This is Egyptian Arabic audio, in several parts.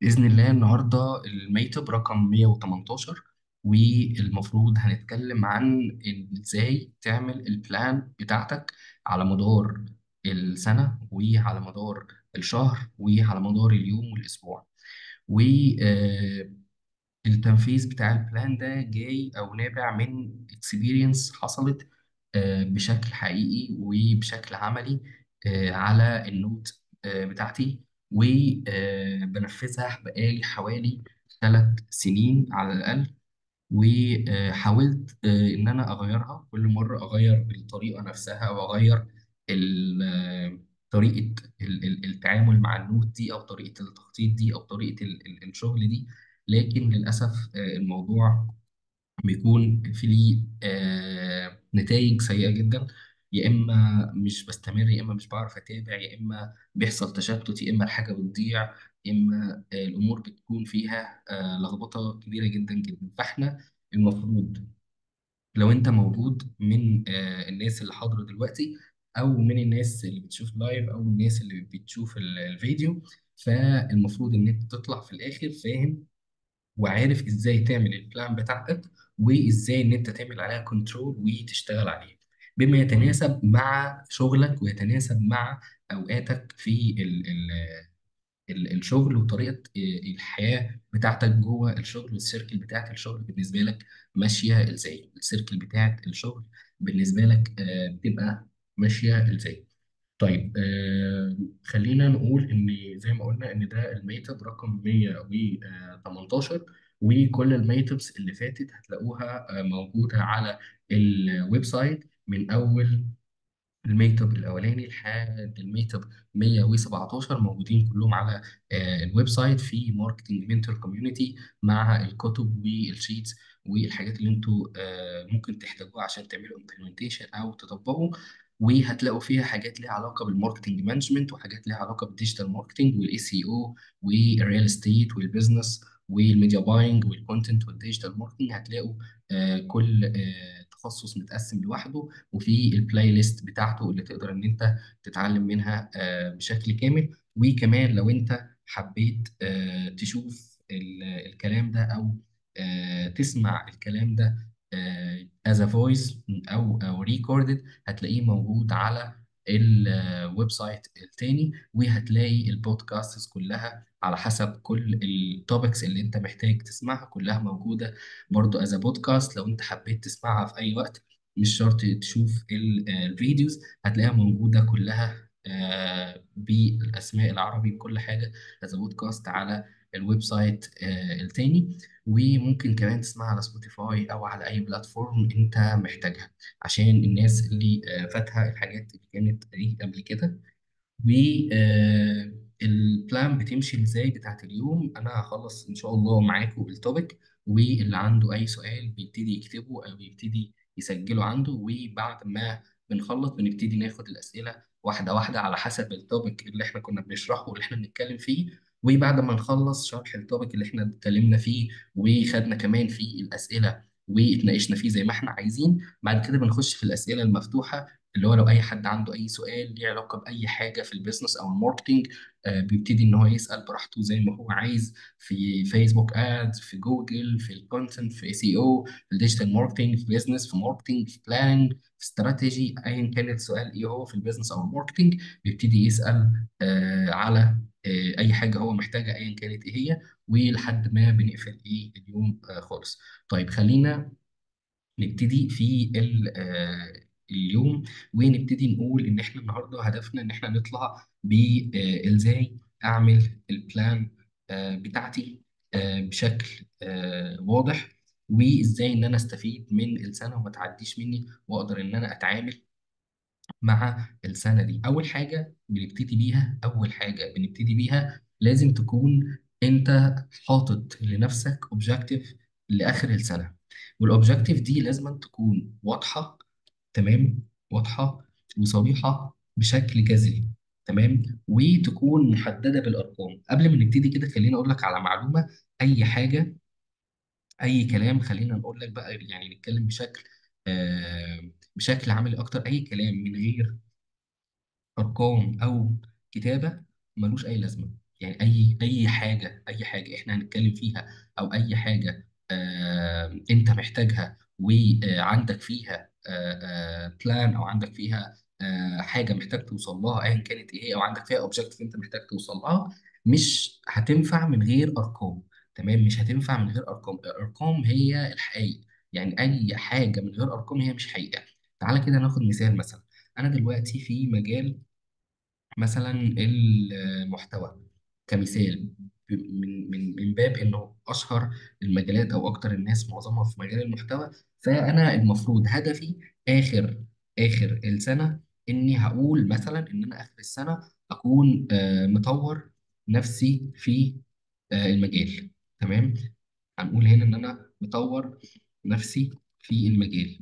بإذن الله النهاردة الميت برقم 118 والمفروض هنتكلم عن إزاي تعمل البلان بتاعتك على مدار السنة وعلى مدار الشهر وعلى مدار اليوم والأسبوع والتنفيذ بتاع البلان ده جاي أو نابع من اكسبيرينس حصلت آه، بشكل حقيقي وبشكل عملي آه، على النوت آه، بتاعتي وبنفذها بقالي حوالي ثلاث سنين على الأقل وحاولت إن أنا أغيرها كل مرة أغير الطريقة نفسها وأغير ال- آه، طريقة ال- ال- التعامل مع النوت دي أو طريقة التخطيط دي أو طريقة ال- ال- الشغل دي لكن للأسف آه، الموضوع بيكون في ليه آه نتائج سيئة جدا يا إما مش بستمر يا إما مش بعرف أتابع يا إما بيحصل تشتت يا إما الحاجة بتضيع يا إما آه الأمور بتكون فيها آه لخبطة كبيرة جدا جدا فإحنا المفروض لو أنت موجود من آه الناس اللي حاضرة دلوقتي أو من الناس اللي بتشوف لايف أو الناس اللي بتشوف ال- الفيديو فالمفروض إن أنت تطلع في الآخر فاهم وعارف ازاي تعمل البلان بتاعتك وازاي ان انت تعمل عليها كنترول وتشتغل عليها بما يتناسب مع شغلك ويتناسب مع اوقاتك في ال ال ال الشغل وطريقة الحياة بتاعتك جوه الشغل والسيركل بتاعت الشغل بالنسبة لك ماشية ازاي السيركل بتاعت الشغل بالنسبة لك آه، بتبقى ماشية ازاي طيب آه خلينا نقول ان زي ما قلنا ان ده الميتب رقم 118 وكل الميتبس اللي فاتت هتلاقوها آه موجودة على الويب سايت من اول الميت اب الاولاني لحد الميت اب 117 موجودين كلهم على آه، الويب سايت في ماركتنج منتور كوميونتي مع الكتب والشيتس والحاجات اللي انتوا آه، ممكن تحتاجوها عشان تعملوا امبلمنتيشن او تطبقوا وهتلاقوا فيها حاجات ليها علاقه بالماركتنج مانجمنت وحاجات ليها علاقه بالديجيتال ماركتنج والاي سي او والريال استيت والبزنس والميديا باينج والكونتنت والديجيتال ماركتنج هتلاقوا آه، كل آه، تخصص متقسم لوحده وفي البلاي ليست بتاعته اللي تقدر ان انت تتعلم منها آه، بشكل كامل وكمان لو انت حبيت آه، تشوف ال- الكلام ده او آه، تسمع الكلام ده از ا فويس او او ريكوردد هتلاقيه موجود على الويب سايت التاني وهتلاقي البودكاست كلها على حسب كل التوبكس اللي انت محتاج تسمعها كلها موجودة برضو از بودكاست لو انت حبيت تسمعها في اي وقت مش شرط تشوف ال- آه، الفيديوز هتلاقيها موجودة كلها آه، بالاسماء العربي بكل حاجة از بودكاست على الويب سايت آه، التاني وممكن كمان تسمعها على سبوتيفاي او على اي بلاتفورم انت محتاجها عشان الناس اللي آه، فاتها الحاجات اللي كانت دي قبل كده والبلان بتمشي ازاي بتاعت اليوم انا هخلص ان شاء الله معاكم التوبيك واللي عنده اي سؤال بيبتدي يكتبه او يبتدي يسجله عنده وبعد ما بنخلص بنبتدي ناخد الاسئله واحده واحده على حسب التوبيك اللي احنا كنا بنشرحه واللي احنا بنتكلم فيه وبعد ما نخلص شرح التوبيك اللي احنا اتكلمنا فيه وخدنا كمان فيه الاسئله واتناقشنا فيه زي ما احنا عايزين بعد كده بنخش في الاسئله المفتوحه اللي هو لو اي حد عنده اي سؤال ليه علاقه باي حاجه في البيزنس او الماركتينج آه، بيبتدي ان هو يسال براحته زي ما هو عايز في فيسبوك ادز في جوجل في الكونتنت في اي سي او في الديجيتال ماركتينج في بيزنس في ماركتينج في بلاننج في استراتيجي ايا كان السؤال ايه هو في البيزنس او الماركتينج بيبتدي يسال آه، على آه، اي حاجه هو محتاجها ايا كانت ايه هي ولحد ما بنقفل ايه اليوم آه، خالص طيب خلينا نبتدي في ال- آه، اليوم ونبتدي نقول ان احنا النهارده هدفنا ان احنا نطلع بازاي اعمل البلان آه، بتاعتي آه، بشكل آه، واضح وازاي ان انا استفيد من السنه وما تعديش مني واقدر ان انا اتعامل مع السنة دي أول حاجة بنبتدي بيها أول حاجة بنبتدي بيها لازم تكون أنت حاطط لنفسك أوبجيكتيف لآخر السنة والأوبجيكتيف دي لازم تكون واضحة تمام واضحة وصريحة بشكل جذري تمام وتكون محددة بالأرقام قبل ما نبتدي كده خليني أقول لك على معلومة أي حاجة اي كلام خلينا نقول لك بقى يعني نتكلم بشكل آه بشكل عملي اكتر اي كلام من غير ارقام او كتابه ملوش اي لازمه يعني اي اي حاجه اي حاجه احنا هنتكلم فيها او اي حاجه آه انت محتاجها وعندك فيها بلان او عندك فيها آه حاجه محتاج توصل لها ايا كانت ايه هي او عندك فيها اوبجيكتيف انت محتاج توصل لها مش هتنفع من غير ارقام تمام مش هتنفع من غير ارقام الارقام هي الحقيقه يعني اي حاجه من غير ارقام هي مش حقيقه تعالى كده ناخد مثال مثلا انا دلوقتي في مجال مثلا المحتوى كمثال ب- من من من باب انه اشهر المجالات او اكتر الناس معظمها في مجال المحتوى فانا المفروض هدفي اخر اخر السنه اني هقول مثلا ان انا اخر السنه اكون آه، مطور نفسي في آه، المجال تمام هنقول هنا ان انا مطور نفسي في المجال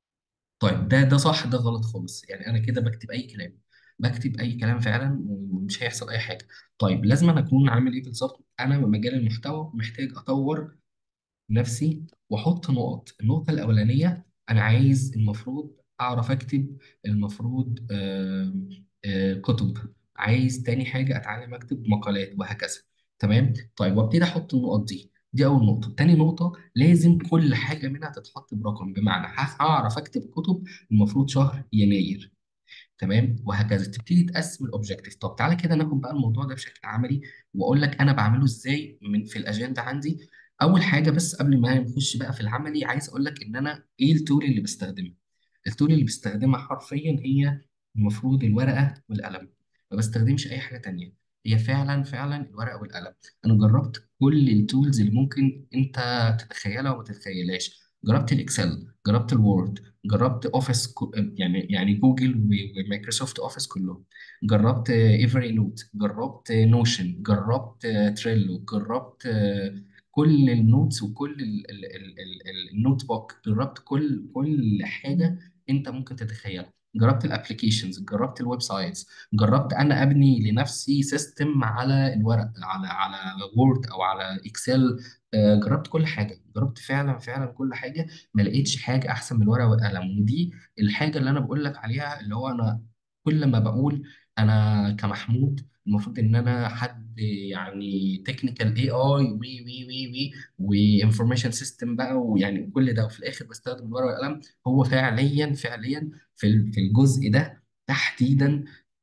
طيب ده ده صح ده غلط خالص يعني انا كده بكتب اي كلام بكتب اي كلام فعلا ومش هيحصل اي حاجه طيب لازم أنا اكون عامل ايه بالظبط انا مجال المحتوى محتاج اطور نفسي واحط نقط النقطه الاولانيه انا عايز المفروض اعرف اكتب المفروض آه آه كتب عايز تاني حاجه اتعلم اكتب مقالات وهكذا تمام طيب وابتدي احط النقط دي دي اول نقطه تاني نقطه لازم كل حاجه منها تتحط برقم بمعنى هعرف اكتب كتب المفروض شهر يناير تمام وهكذا تبتدي تقسم الاوبجيكتيف طب تعالى كده ناخد بقى الموضوع ده بشكل عملي واقول لك انا بعمله ازاي من في الاجنده عندي اول حاجه بس قبل ما نخش بقى في العملي عايز اقول لك ان انا ايه التول اللي بستخدمها التول اللي بستخدمها حرفيا هي المفروض الورقه والقلم ما بستخدمش اي حاجه تانية هي فعلا فعلا الورقه والقلم انا جربت كل التولز اللي ممكن انت تتخيلها وما تتخيلهاش جربت الاكسل جربت الوورد جربت اوفيس كو- يعني يعني جوجل و- ومايكروسوفت اوفيس كلهم جربت ايفري نوت جربت نوشن جربت تريلو جربت آه، كل النوتس وكل ال- ال- ال- ال- ال- النوت بوك جربت كل كل حاجه انت ممكن تتخيلها جربت الابلكيشنز جربت الويب سايتس جربت انا ابني لنفسي سيستم على الورق على على وورد او على اكسل آه، جربت كل حاجه جربت فعلا فعلا كل حاجه ما لقيتش حاجه احسن من الورقه والقلم ودي الحاجه اللي انا بقول لك عليها اللي هو انا كل ما بقول انا كمحمود المفروض ان انا حد يعني تكنيكال اي اي وي وي وي وي وانفورميشن سيستم بقى ويعني كل ده وفي الاخر بستخدم الورقه والقلم هو فعليا فعليا في ال- في الجزء ده تحديدا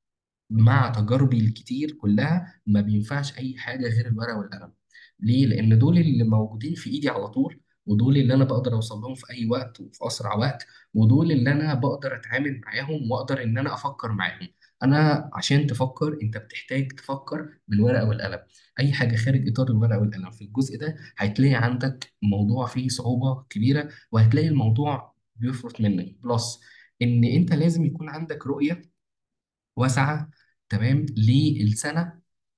مع تجاربي الكتير كلها ما بينفعش اي حاجه غير الورقه والقلم ليه لان دول اللي موجودين في ايدي على طول ودول اللي انا بقدر اوصل لهم في اي وقت وفي اسرع وقت ودول اللي انا بقدر اتعامل معاهم واقدر ان انا افكر معاهم انا عشان تفكر انت بتحتاج تفكر بالورقه والقلم اي حاجه خارج اطار الورقه والقلم في الجزء ده هتلاقي عندك موضوع فيه صعوبه كبيره وهتلاقي الموضوع بيفرط منك بلس ان انت لازم يكون عندك رؤيه واسعة تمام للسنة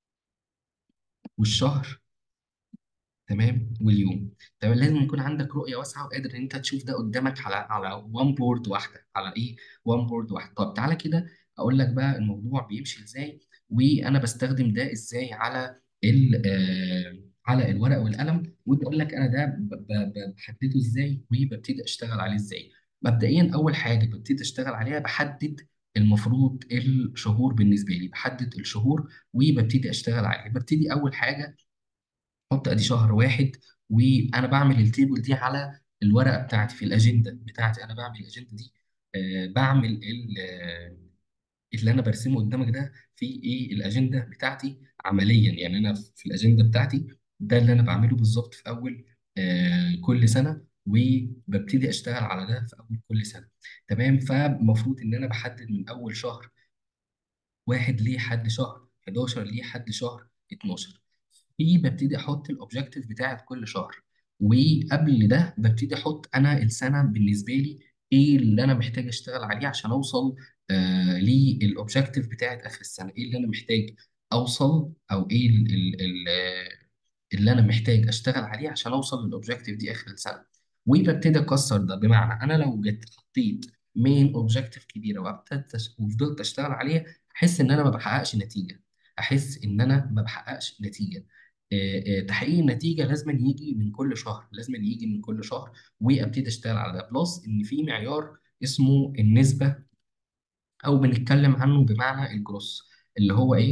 والشهر تمام واليوم تمام لازم يكون عندك رؤية واسعة وقادر ان انت تشوف ده قدامك على على وان بورد واحدة على ايه وان بورد واحد طب تعالى كده اقول لك بقى الموضوع بيمشي ازاي وانا بستخدم ده ازاي على ال آه على الورق والقلم وبقول لك انا ده ب- ب- ب- بحدده ازاي وببتدي اشتغل عليه ازاي مبدئيا اول حاجة ببتدي اشتغل عليها بحدد المفروض الشهور بالنسبة لي بحدد الشهور وببتدي اشتغل عليه ببتدي اول حاجة احط ادي شهر واحد وانا بعمل التيبل دي على الورقه بتاعتي في الاجنده بتاعتي انا بعمل الاجنده دي آه بعمل ال- آه، اللي انا برسمه قدامك ده في ايه الاجنده بتاعتي عمليا يعني انا في الاجنده بتاعتي ده اللي انا بعمله بالظبط في اول آه كل سنه وببتدي اشتغل على ده في اول كل سنه تمام فالمفروض ان انا بحدد من اول شهر واحد ليه حد شهر 11 ليه حد شهر 12 في ببتدي احط الاوبجيكتيف بتاعت كل شهر وقبل ده ببتدي احط انا السنه بالنسبه لي ايه اللي انا محتاج اشتغل عليه عشان اوصل آه للاوبجيكتيف بتاعت اخر السنه ايه اللي انا محتاج اوصل او ايه ال ال ال اللي انا محتاج اشتغل عليه عشان اوصل للاوبجيكتيف دي اخر السنه وببتدي اكسر ده بمعنى انا لو جيت حطيت مين اوبجيكتيف كبيره وابتدت أش- وفضلت اشتغل عليها احس ان انا ما بحققش نتيجه احس ان انا ما بحققش نتيجه آه، آه، تحقيق النتيجه لازم يجي من كل شهر لازم يجي من كل شهر وابتدي اشتغل على ده بلس ان في معيار اسمه النسبه او بنتكلم عنه بمعنى الجروس اللي هو ايه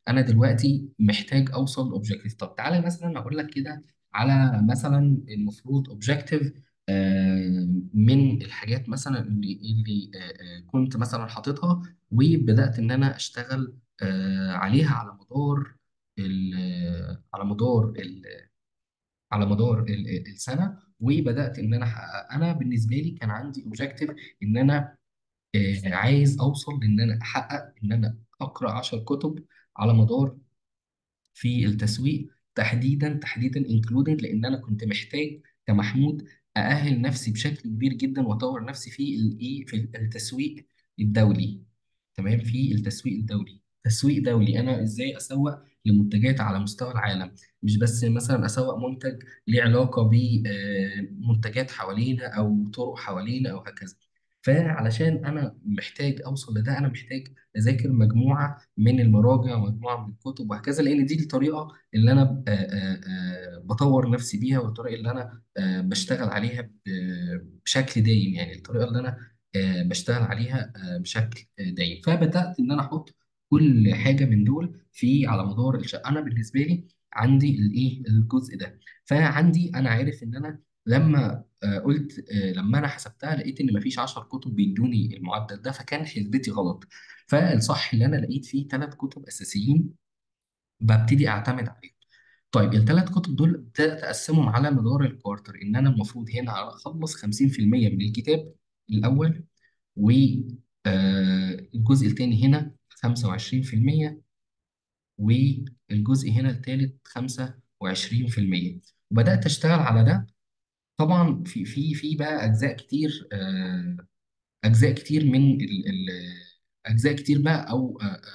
انا دلوقتي محتاج اوصل لاوبجيكتيف طب تعالى مثلا اقول لك كده على مثلا المفروض اوبجيكتيف من الحاجات مثلا اللي اللي آه، آه، كنت مثلا حاططها وبدات ان انا اشتغل آه، عليها على مدار ال- على مدار ال- على مدار ال- ال- السنه وبدات ان انا احقق انا بالنسبه لي كان عندي اوبجيكتيف ان انا آه، عايز اوصل ان انا احقق ان انا اقرا 10 كتب على مدار في التسويق تحديدا تحديدا انكلودنج لان انا كنت محتاج كمحمود اأهل نفسي بشكل كبير جدا واطور نفسي في الايه في التسويق الدولي تمام في التسويق الدولي تسويق دولي انا ازاي اسوق لمنتجات على مستوى العالم مش بس مثلا اسوق منتج ليه علاقه بمنتجات حوالينا او طرق حوالينا او هكذا فعلشان انا محتاج اوصل لده انا محتاج اذاكر مجموعه من المراجع ومجموعه من الكتب وهكذا لان دي الطريقه اللي انا ب- آه، آه، آه، بطور نفسي بيها والطريقه اللي انا آه، بشتغل عليها ب- بشكل دايم يعني الطريقه اللي انا آه، بشتغل عليها آه، بشكل آه، دايم فبدات ان انا احط كل حاجه من دول في على مدار الشقه انا بالنسبه لي عندي الايه الجزء ده فعندي انا عارف ان انا لما آه، قلت آه، لما انا حسبتها لقيت ان مفيش 10 كتب بيدوني المعدل ده فكان حسبتي غلط فالصح اللي انا لقيت فيه ثلاث كتب اساسيين ببتدي اعتمد عليهم طيب الثلاث كتب دول ابتدأت اقسمهم على مدار الكوارتر ان انا المفروض هنا اخلص 50% من الكتاب الاول والجزء الثاني هنا 25% والجزء هنا الثالث 25% وبدأت اشتغل على ده طبعا في في في بقى اجزاء كتير آه، اجزاء كتير من ال ال اجزاء كتير بقى او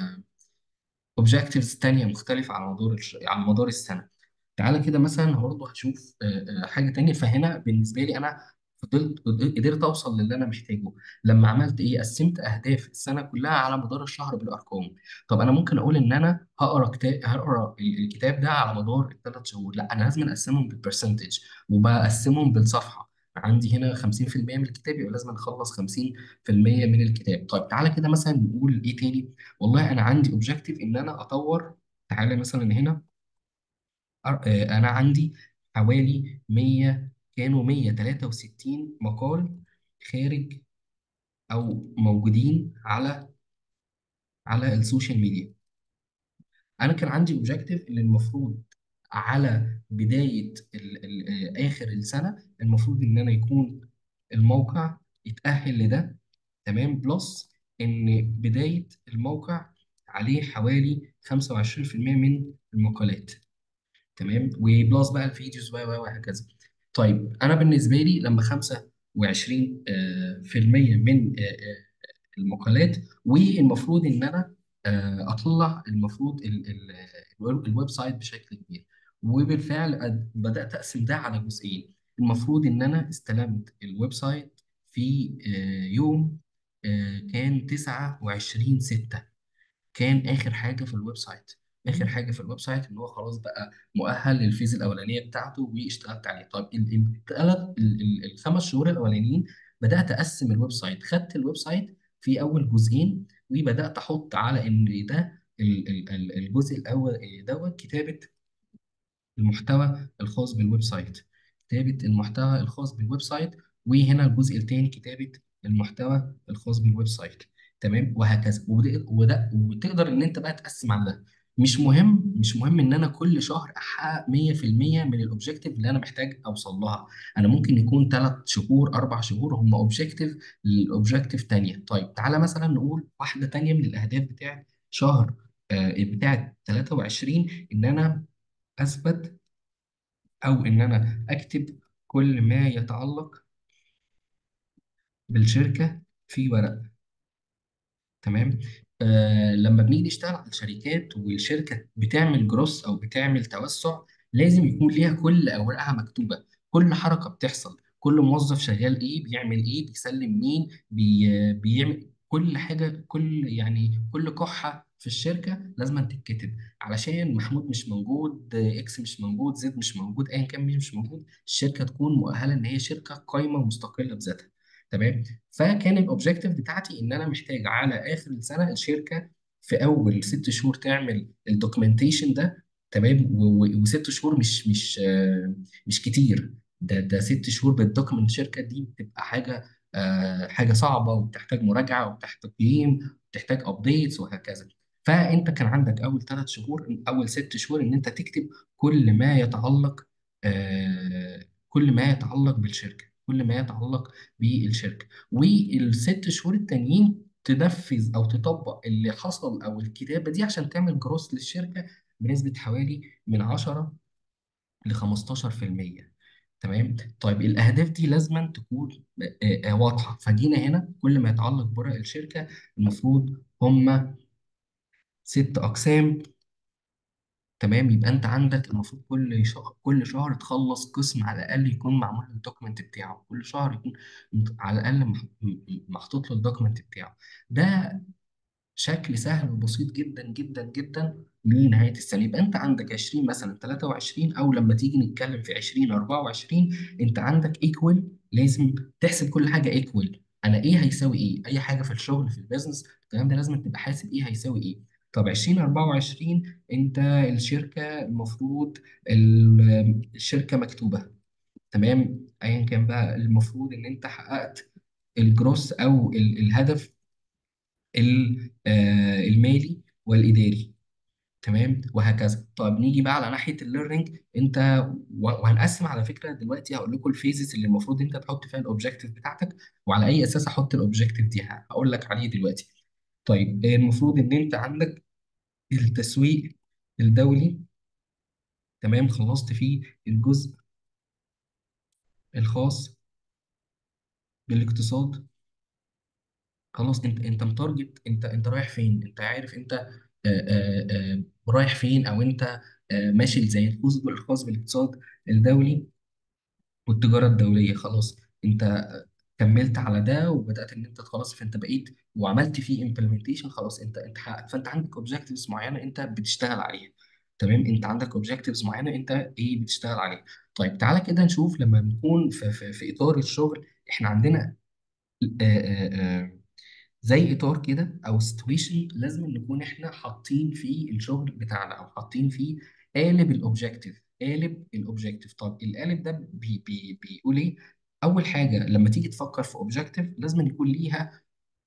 اوبجكتيفز تانية مختلفة على مدار الش... على مدار السنة تعالى كده مثلا برضه هشوف آه، آه، حاجة تانية فهنا بالنسبة لي أنا فضلت قدرت أوصل للي أنا محتاجه لما عملت إيه قسمت أهداف السنة كلها على مدار الشهر بالأرقام طب أنا ممكن أقول إن أنا هقرا كتاب هقرا ال- الكتاب ده على مدار الثلاث شهور لا أنا لازم أقسمهم بالبرسنتج وبقسمهم بالصفحة عندي هنا 50% من الكتاب يبقى لازم أخلص 50% من الكتاب طيب تعالى كده مثلا نقول إيه تاني والله انا عندي اوبجيكتيف ان انا اطور تعالى مثلا هنا أر- آه، انا عندي حوالي 100 كانوا 163 مقال خارج او موجودين على على السوشيال ميديا انا كان عندي اوبجيكتيف ان المفروض على بدايه ال ال آه، اخر السنه المفروض ان انا يكون الموقع يتاهل لده تمام بلس ان بدايه الموقع عليه حوالي 25% من المقالات تمام وبلس بقى الفيديوز و و وهكذا طيب انا بالنسبه لي لما 25 آه، في المية من آه، آه، المقالات والمفروض ان انا آه، اطلع المفروض ال- ال- ال- الويب سايت بشكل كبير وبالفعل أد- بدات اقسم ده على جزئين المفروض ان انا استلمت الويب سايت في آه، يوم آه، كان 29 6 كان اخر حاجه في الويب سايت اخر حاجه في الويب سايت ان هو خلاص بقى مؤهل للفيز الاولانيه بتاعته واشتغلت عليه طيب الثلاث الخمس شهور الاولانيين بدات اقسم الويب سايت خدت الويب سايت في اول جزئين وبدات احط على ان ده ال- ال- ال- الجزء الاول دوت كتابه المحتوى الخاص بالويب سايت كتابة المحتوى الخاص بالويب سايت وهنا الجزء الثاني كتابة المحتوى الخاص بالويب سايت تمام وهكذا وده وده وتقدر ان انت بقى تقسم على ده مش مهم مش مهم ان انا كل شهر احقق 100% من الاوبجيكتيف اللي انا محتاج اوصل لها انا ممكن يكون ثلاث شهور اربع شهور هم اوبجيكتيف للاوبجيكتيف تانية طيب تعالى مثلا نقول واحدة تانية من الاهداف بتاعت شهر آه، بتاعت 23 ان انا اثبت او ان انا اكتب كل ما يتعلق بالشركه في ورق تمام آه لما بنيجي نشتغل على الشركات والشركه بتعمل جروس او بتعمل توسع لازم يكون ليها كل اوراقها مكتوبه كل حركه بتحصل كل موظف شغال ايه بيعمل ايه بيسلم مين بي بيعمل كل حاجه كل يعني كل كحه في الشركه لازم تتكتب علشان محمود مش موجود اكس مش موجود زد مش موجود ايا كان مين مش موجود الشركه تكون مؤهله ان هي شركه قايمه مستقله بذاتها تمام فكان الاوبجيكتيف بتاعتي ان انا محتاج على اخر السنه الشركه في اول ست شهور تعمل الدوكيومنتيشن ده تمام و- و- وست شهور مش مش آه، مش كتير ده ده ست شهور بالدوكيمنت شركه دي بتبقى حاجه آه، حاجه صعبه وبتحتاج مراجعه وبتحتاج تقييم وبتحتاج ابديتس وهكذا فانت كان عندك اول ثلاث شهور اول ست شهور ان انت تكتب كل ما يتعلق آه، كل ما يتعلق بالشركه كل ما يتعلق بالشركه والست شهور التانيين تنفذ او تطبق اللي حصل او الكتابه دي عشان تعمل جروس للشركه بنسبه حوالي من 10 ل 15% تمام طيب الاهداف دي لازما تكون آه، آه، واضحه فجينا هنا كل ما يتعلق برأي الشركه المفروض هم ست اقسام تمام يبقى انت عندك المفروض كل شهر كل شهر تخلص قسم على الاقل يكون معمول له الدوكيمنت بتاعه كل شهر يكون على الاقل مح- محطوط له الدوكيمنت بتاعه ده شكل سهل وبسيط جدا جدا جدا لنهاية السنة يبقى أنت عندك 20 مثلا 23 أو لما تيجي نتكلم في 20 24 أنت عندك ايكوال لازم تحسب كل حاجة ايكوال أنا إيه هيساوي إيه أي حاجة في الشغل في البيزنس الكلام ده لازم تبقى حاسب إيه هيساوي إيه طب 20 24 أنت الشركة المفروض ال- الشركة مكتوبة تمام أيا كان بقى المفروض إن أنت حققت الجروس أو ال- الهدف ال- آه، المالي والإداري تمام وهكذا طيب نيجي بقى على ناحية الليرنينج انت و- وهنقسم على فكرة دلوقتي هقول لكم الفيزز اللي المفروض انت تحط فيها الاوبجيكتيف بتاعتك وعلى اي اساس احط الاوبجيكتيف دي هقول لك عليه دلوقتي طيب المفروض ان انت عندك التسويق الدولي تمام خلصت فيه الجزء الخاص بالاقتصاد خلاص انت انت متارجت انت انت رايح فين انت عارف انت آه، آه، آه، رايح فين او انت آه، ماشي زي الخاص الخاص بالاقتصاد الدولي والتجاره الدوليه خلاص انت كملت على ده وبدات ان انت خلاص فانت بقيت وعملت فيه امبلمنتيشن خلاص انت انت حققت فانت عندك اوبجكتيفز معينه انت بتشتغل عليها تمام انت عندك اوبجكتيفز معينه انت ايه بتشتغل عليها طيب تعالى كده نشوف لما بنكون في في, في اطار الشغل احنا عندنا آه، آه، آه، زي اطار كده او سيتويشن لازم نكون احنا حاطين فيه الشغل بتاعنا او حاطين فيه قالب الاوبجيكتيف قالب الاوبجيكتيف طب القالب ده بي بي بيقول ايه اول حاجه لما تيجي تفكر في اوبجيكتيف لازم يكون ليها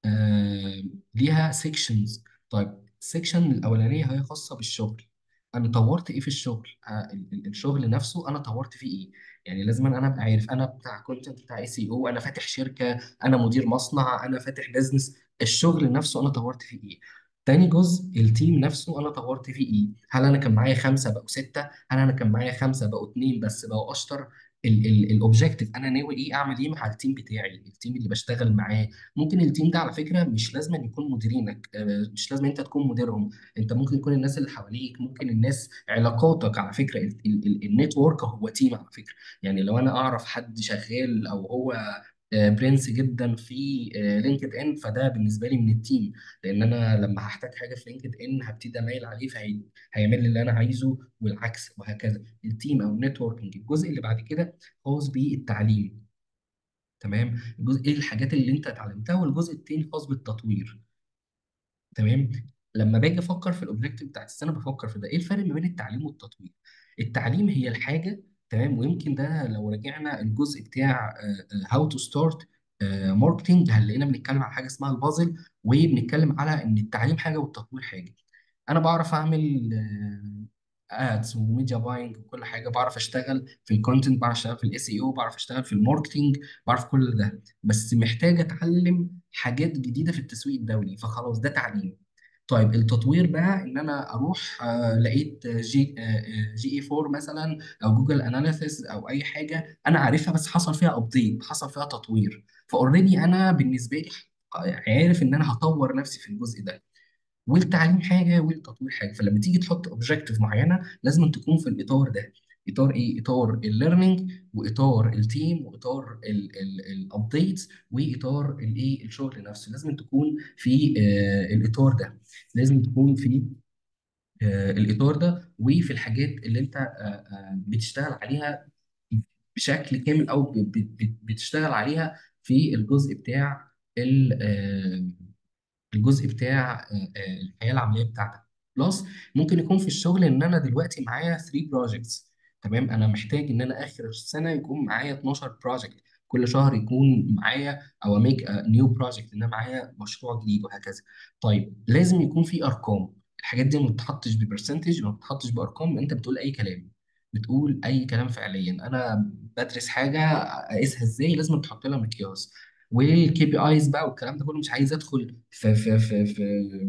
آه ليها سيكشنز طيب السيكشن الاولانيه هي خاصه بالشغل انا طورت ايه في الشغل آه ال- ال- الشغل نفسه انا طورت فيه ايه يعني لازم انا ابقى عارف انا بتاع كونتنت بتاع اي سي او انا فاتح شركه انا مدير مصنع انا فاتح بزنس الشغل نفسه انا طورت فيه ايه تاني جزء التيم نفسه انا طورت فيه ايه هل انا كان معايا خمسه بقوا سته هل انا كان معايا خمسه بقوا اتنين بس بقوا اشطر الاوبجيكتيف انا ناوي ايه اعمل ايه مع التيم بتاعي التيم اللي بشتغل معاه ممكن التيم ده على فكره مش لازم أن يكون مديرينك آه، مش لازم انت تكون مديرهم انت ممكن يكون الناس اللي حواليك ممكن الناس علاقاتك على فكره النتورك هو تيم على فكره يعني لو انا اعرف حد شغال او هو آه، برنس جدا في لينكد ان فده بالنسبه لي من التيم لان انا لما هحتاج حاجه في لينكد ان هبتدي اميل عليه فهيعمل لي اللي انا عايزه والعكس وهكذا التيم او النتوركينج الجزء اللي بعد كده خاص بالتعليم تمام الجزء ايه الحاجات اللي انت اتعلمتها والجزء التاني خاص بالتطوير تمام لما باجي افكر في الاوبجيكتيف بتاعت السنه بفكر في ده ايه الفرق ما بين التعليم والتطوير التعليم هي الحاجه تمام ويمكن ده لو رجعنا الجزء بتاع هاو تو ستارت ماركتنج هنلاقينا بنتكلم على حاجه اسمها البازل وبنتكلم على ان التعليم حاجه والتطوير حاجه انا بعرف اعمل ادز وميديا باينج وكل حاجه بعرف اشتغل في الكونتنت بعرف اشتغل في الاس اي او بعرف اشتغل في الماركتنج بعرف كل ده بس محتاج اتعلم حاجات جديده في التسويق الدولي فخلاص ده تعليم طيب التطوير بقى ان انا اروح آه لقيت جي آه آه، جي اي 4 مثلا او جوجل اناليسيس او اي حاجه انا عارفها بس حصل فيها ابديت حصل فيها تطوير فاوريدي انا بالنسبه لي عارف ان انا هطور نفسي في الجزء ده والتعليم حاجه والتطوير حاجه فلما تيجي تحط اوبجيكتيف معينه لازم تكون في الاطار ده اطار ايه اطار الليرنينج واطار التيم واطار الابديتس واطار الايه الشغل نفسه لازم تكون في آه الاطار ده لازم تكون في آه الاطار ده وفي الحاجات اللي انت آه آه بتشتغل عليها بشكل كامل او ب- ب- ب- بتشتغل عليها في الجزء بتاع ال- آه، الجزء بتاع آه، آه، الحياه العمليه بتاعتك بلس ممكن يكون في الشغل ان انا دلوقتي معايا 3 بروجكتس تمام انا محتاج ان انا اخر السنه يكون معايا 12 بروجكت كل شهر يكون معايا او اميك نيو بروجكت ان انا معايا مشروع جديد وهكذا طيب لازم يكون في ارقام الحاجات دي ما بتتحطش ببرسنتج ما بتتحطش بارقام انت بتقول اي كلام بتقول اي كلام فعليا انا بدرس حاجه اقيسها ازاي لازم تحط لها مقياس والكي بي ايز بقى والكلام ده كله مش عايز ادخل في في في في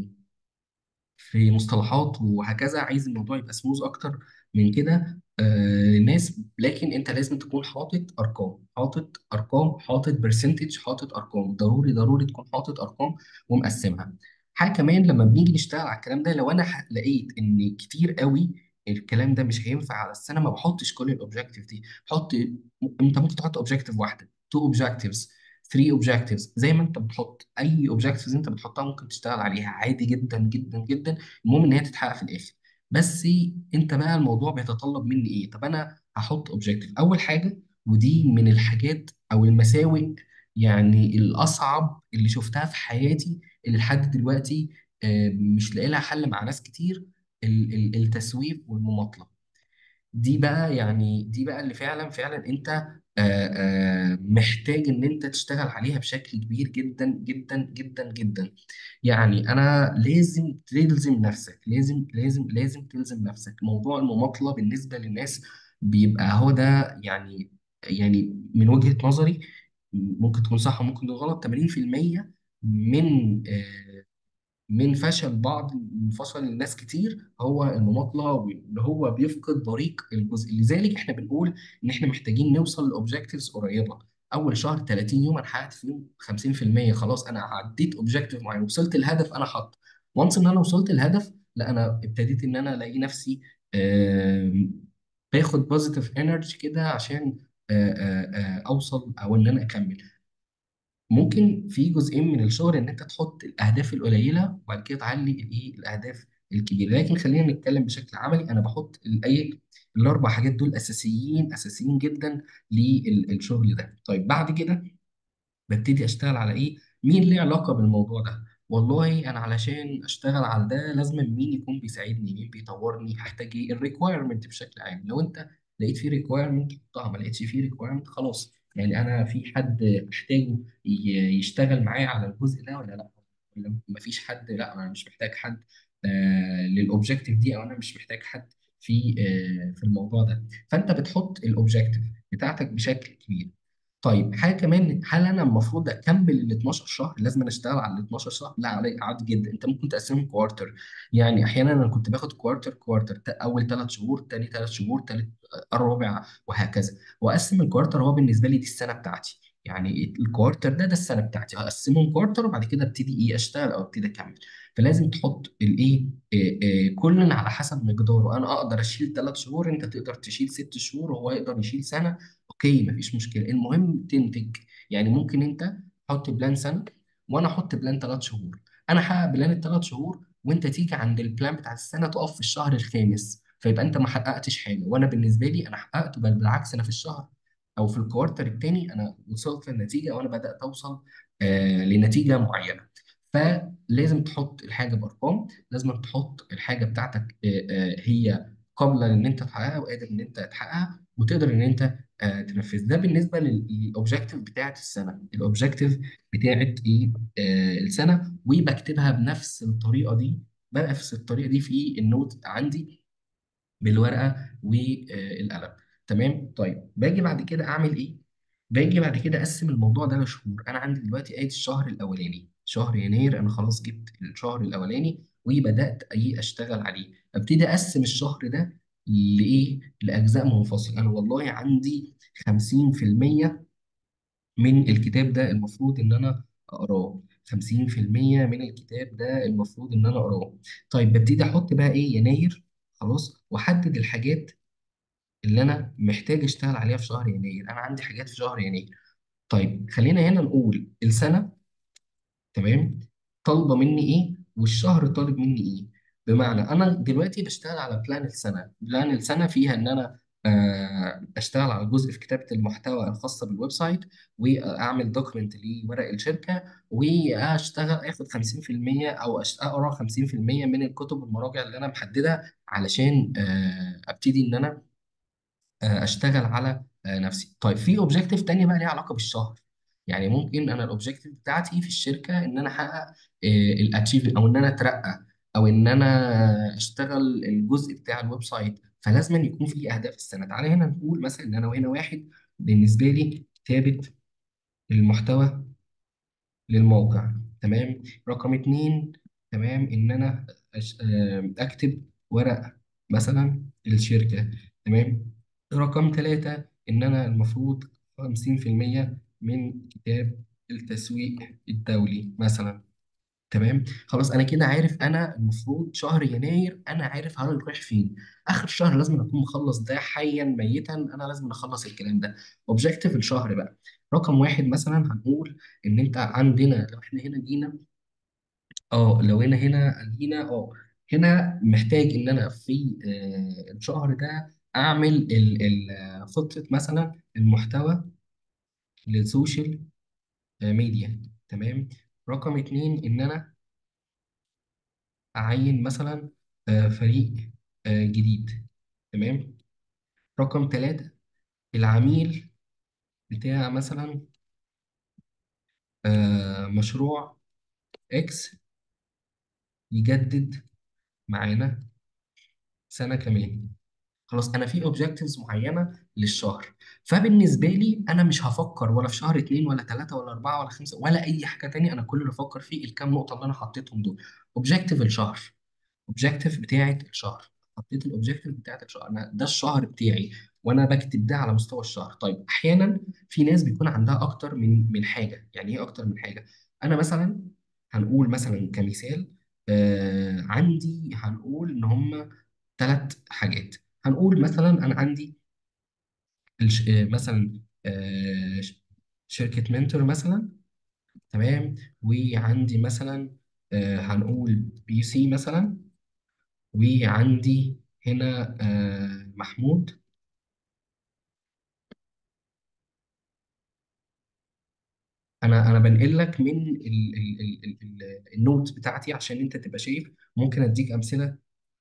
في مصطلحات وهكذا عايز الموضوع يبقى سموز اكتر من كده آه للناس لكن انت لازم تكون حاطط ارقام حاطط ارقام حاطط برسنتج حاطط ارقام ضروري ضروري تكون حاطط ارقام ومقسمها حاجه كمان لما بنيجي نشتغل على الكلام ده لو انا ح- لقيت ان كتير قوي الكلام ده مش هينفع على السنه ما بحطش كل الاوبجكتيف دي حط انت ممكن تحط اوبجكتيف واحده تو اوبجكتيفز 3 اوبجكتيفز زي ما انت بتحط اي اوبجكتيفز انت بتحطها ممكن تشتغل عليها عادي جدا جدا جدا المهم ان هي تتحقق في الاخر بس انت بقى الموضوع بيتطلب مني ايه طب انا هحط اوبجكتيف اول حاجه ودي من الحاجات او المساوئ يعني الاصعب اللي شفتها في حياتي اللي لحد دلوقتي آه، مش لاقي لها حل مع ناس كتير ال- ال- التسويف والمماطله دي بقى يعني دي بقى اللي فعلا فعلا انت آه، آه، محتاج ان انت تشتغل عليها بشكل كبير جدا جدا جدا جدا يعني انا لازم تلزم نفسك لازم لازم لازم تلزم نفسك موضوع المماطلة بالنسبة للناس بيبقى هو ده يعني يعني من وجهة نظري ممكن تكون صح وممكن تكون غلط 80% من آه، من فشل بعض من فشل الناس كتير هو المماطله واللي هو بيفقد بريق الجزء لذلك احنا بنقول ان احنا محتاجين نوصل لاوبجكتيفز قريبه اول شهر 30 يوم انا حققت فيهم 50% خلاص انا عديت اوبجكتيف معين وصلت الهدف انا حاطه وانس ان انا وصلت الهدف لا انا ابتديت ان انا الاقي نفسي آم، باخد بوزيتيف انرجي كده عشان آه، آه، آه، اوصل او ان انا اكمل ممكن في جزئين من الشغل ان انت تحط الاهداف القليله وبعد كده تعلي الايه الاهداف الكبيره لكن خلينا نتكلم بشكل عملي انا بحط الاي الاربع حاجات دول اساسيين اساسيين جدا للشغل ده طيب بعد كده ببتدي اشتغل على ايه مين ليه علاقه بالموضوع ده والله انا علشان اشتغل على ده لازم مين يكون بيساعدني مين بيطورني هحتاج ايه الريكويرمنت بشكل عام لو انت لقيت فيه ريكويرمنت حطها ما لقيتش فيه ريكويرمنت خلاص يعني انا في حد احتاجه ي- يشتغل معايا على الجزء ده ولا لا ولا مفيش حد لا انا مش محتاج حد آه للاوبجكتيف دي او انا مش محتاج حد في آه في الموضوع ده فانت بتحط الاوبجكتيف بتاعتك بشكل كبير طيب حاجه كمان هل انا المفروض اكمل ال 12 شهر لازم أنا اشتغل على ال 12 شهر لا عادي عادي جدا انت ممكن تقسمهم كوارتر يعني احيانا انا كنت باخد كوارتر كوارتر اول ثلاث شهور تاني ثلاث شهور ثالث الرابع وهكذا واقسم الكوارتر هو بالنسبه لي دي السنه بتاعتي يعني الكوارتر ده ده السنه بتاعتي هقسمهم كوارتر وبعد كده ابتدي ايه اشتغل او ابتدي اكمل فلازم تحط الايه إيه إيه كل على حسب مقداره انا اقدر اشيل ثلاث شهور انت تقدر تشيل ست شهور وهو يقدر يشيل سنه اوكي مفيش مشكله المهم تنتج يعني ممكن انت تحط بلان سنه وانا احط بلان ثلاث شهور انا احقق بلان الثلاث شهور وانت تيجي عند البلان بتاع السنه تقف في الشهر الخامس فيبقى انت ما حققتش حاجه وانا بالنسبه لي انا حققت بل بالعكس انا في الشهر او في الكوارتر الثاني انا وصلت للنتيجه وانا بدات اوصل آه لنتيجه معينه فلازم تحط الحاجه بارقام لازم تحط الحاجه بتاعتك آه آه هي قابله ان انت تحققها وقادر ان انت تحققها وتقدر ان انت آه، تنفذ ده بالنسبه للاوبجيكتيف بتاعت السنه الاوبجيكتيف بتاعت ايه آه السنه وبكتبها بنفس الطريقه دي بنفس الطريقه دي في النوت عندي بالورقه والقلم تمام طيب باجي بعد كده اعمل ايه باجي بعد كده اقسم الموضوع ده لشهور انا عندي دلوقتي ادي الشهر الاولاني شهر يناير انا خلاص جبت الشهر الاولاني وبدات ايه اشتغل عليه ابتدي اقسم الشهر ده لايه لاجزاء منفصله انا والله عندي 50% من الكتاب ده المفروض ان انا اقراه 50% من الكتاب ده المفروض ان انا اقراه طيب ببتدي احط بقى ايه يناير خلاص واحدد الحاجات اللي انا محتاج اشتغل عليها في شهر يناير انا عندي حاجات في شهر يناير طيب خلينا هنا نقول السنه تمام طالبه مني ايه والشهر طالب مني ايه بمعنى انا دلوقتي بشتغل على بلان السنه بلان السنه فيها ان انا آه، اشتغل على جزء في كتابه المحتوى الخاصه بالويب سايت واعمل دوكمنت لورق الشركه واشتغل اخد 50% او أش- اقرا 50% من الكتب والمراجع اللي انا محددها علشان آه، ابتدي ان انا آه، اشتغل على آه، نفسي طيب في اوبجيكتيف تانية بقى ليها علاقه بالشهر يعني ممكن انا الاوبجيكتيف بتاعتي في الشركه ان انا احقق الاتشيف او ان انا اترقى او ان انا اشتغل الجزء بتاع الويب سايت فلازم أن يكون في اهداف السنه تعالى هنا نقول مثلا ان انا وهنا واحد بالنسبه لي كتابه المحتوى للموقع تمام رقم اتنين تمام ان انا أش- آه، اكتب ورق مثلا للشركه تمام رقم ثلاثة إن أنا المفروض 50% من كتاب التسويق الدولي مثلا تمام خلاص أنا كده عارف أنا المفروض شهر يناير أنا عارف أنا رايح فين آخر الشهر لازم أكون مخلص ده حيا ميتا أنا لازم أخلص الكلام ده أوبجيكتيف الشهر بقى رقم واحد مثلا هنقول إن أنت عندنا لو إحنا هنا جينا اه لو انا هنا جينا اه هنا محتاج ان انا في آه، الشهر ده اعمل ال- ال- آه، خطة مثلا المحتوى للسوشيال آه، ميديا تمام رقم اتنين ان انا اعين مثلا آه، فريق آه، جديد تمام رقم ثلاثة العميل بتاع مثلا آه، مشروع اكس يجدد معانا سنة كمان خلاص انا في اوبجكتيفز معينه للشهر فبالنسبه لي انا مش هفكر ولا في شهر اتنين ولا تلاته ولا اربعه ولا خمسه ولا اي حاجه تانية انا كل اللي بفكر فيه الكام نقطه اللي انا حطيتهم دول اوبجكتيف الشهر اوبجكتيف بتاعه الشهر حطيت الاوبجكتيف بتاعه الشهر انا ده الشهر بتاعي وانا بكتب ده على مستوى الشهر طيب احيانا في ناس بيكون عندها اكتر من من حاجه يعني ايه اكتر من حاجه انا مثلا هنقول مثلا كمثال آه عندي هنقول ان هم ثلاث حاجات هنقول مثلا انا عندي الش... آه، مثلا آه، ش- شركة منتور مثلا تمام وعندي مثلا آه، هنقول بي سي مثلا وعندي هنا آه، محمود انا انا بنقل لك من ال... ال... ال... ال... ال- النوت بتاعتي عشان انت تبقى شايف ممكن اديك امثله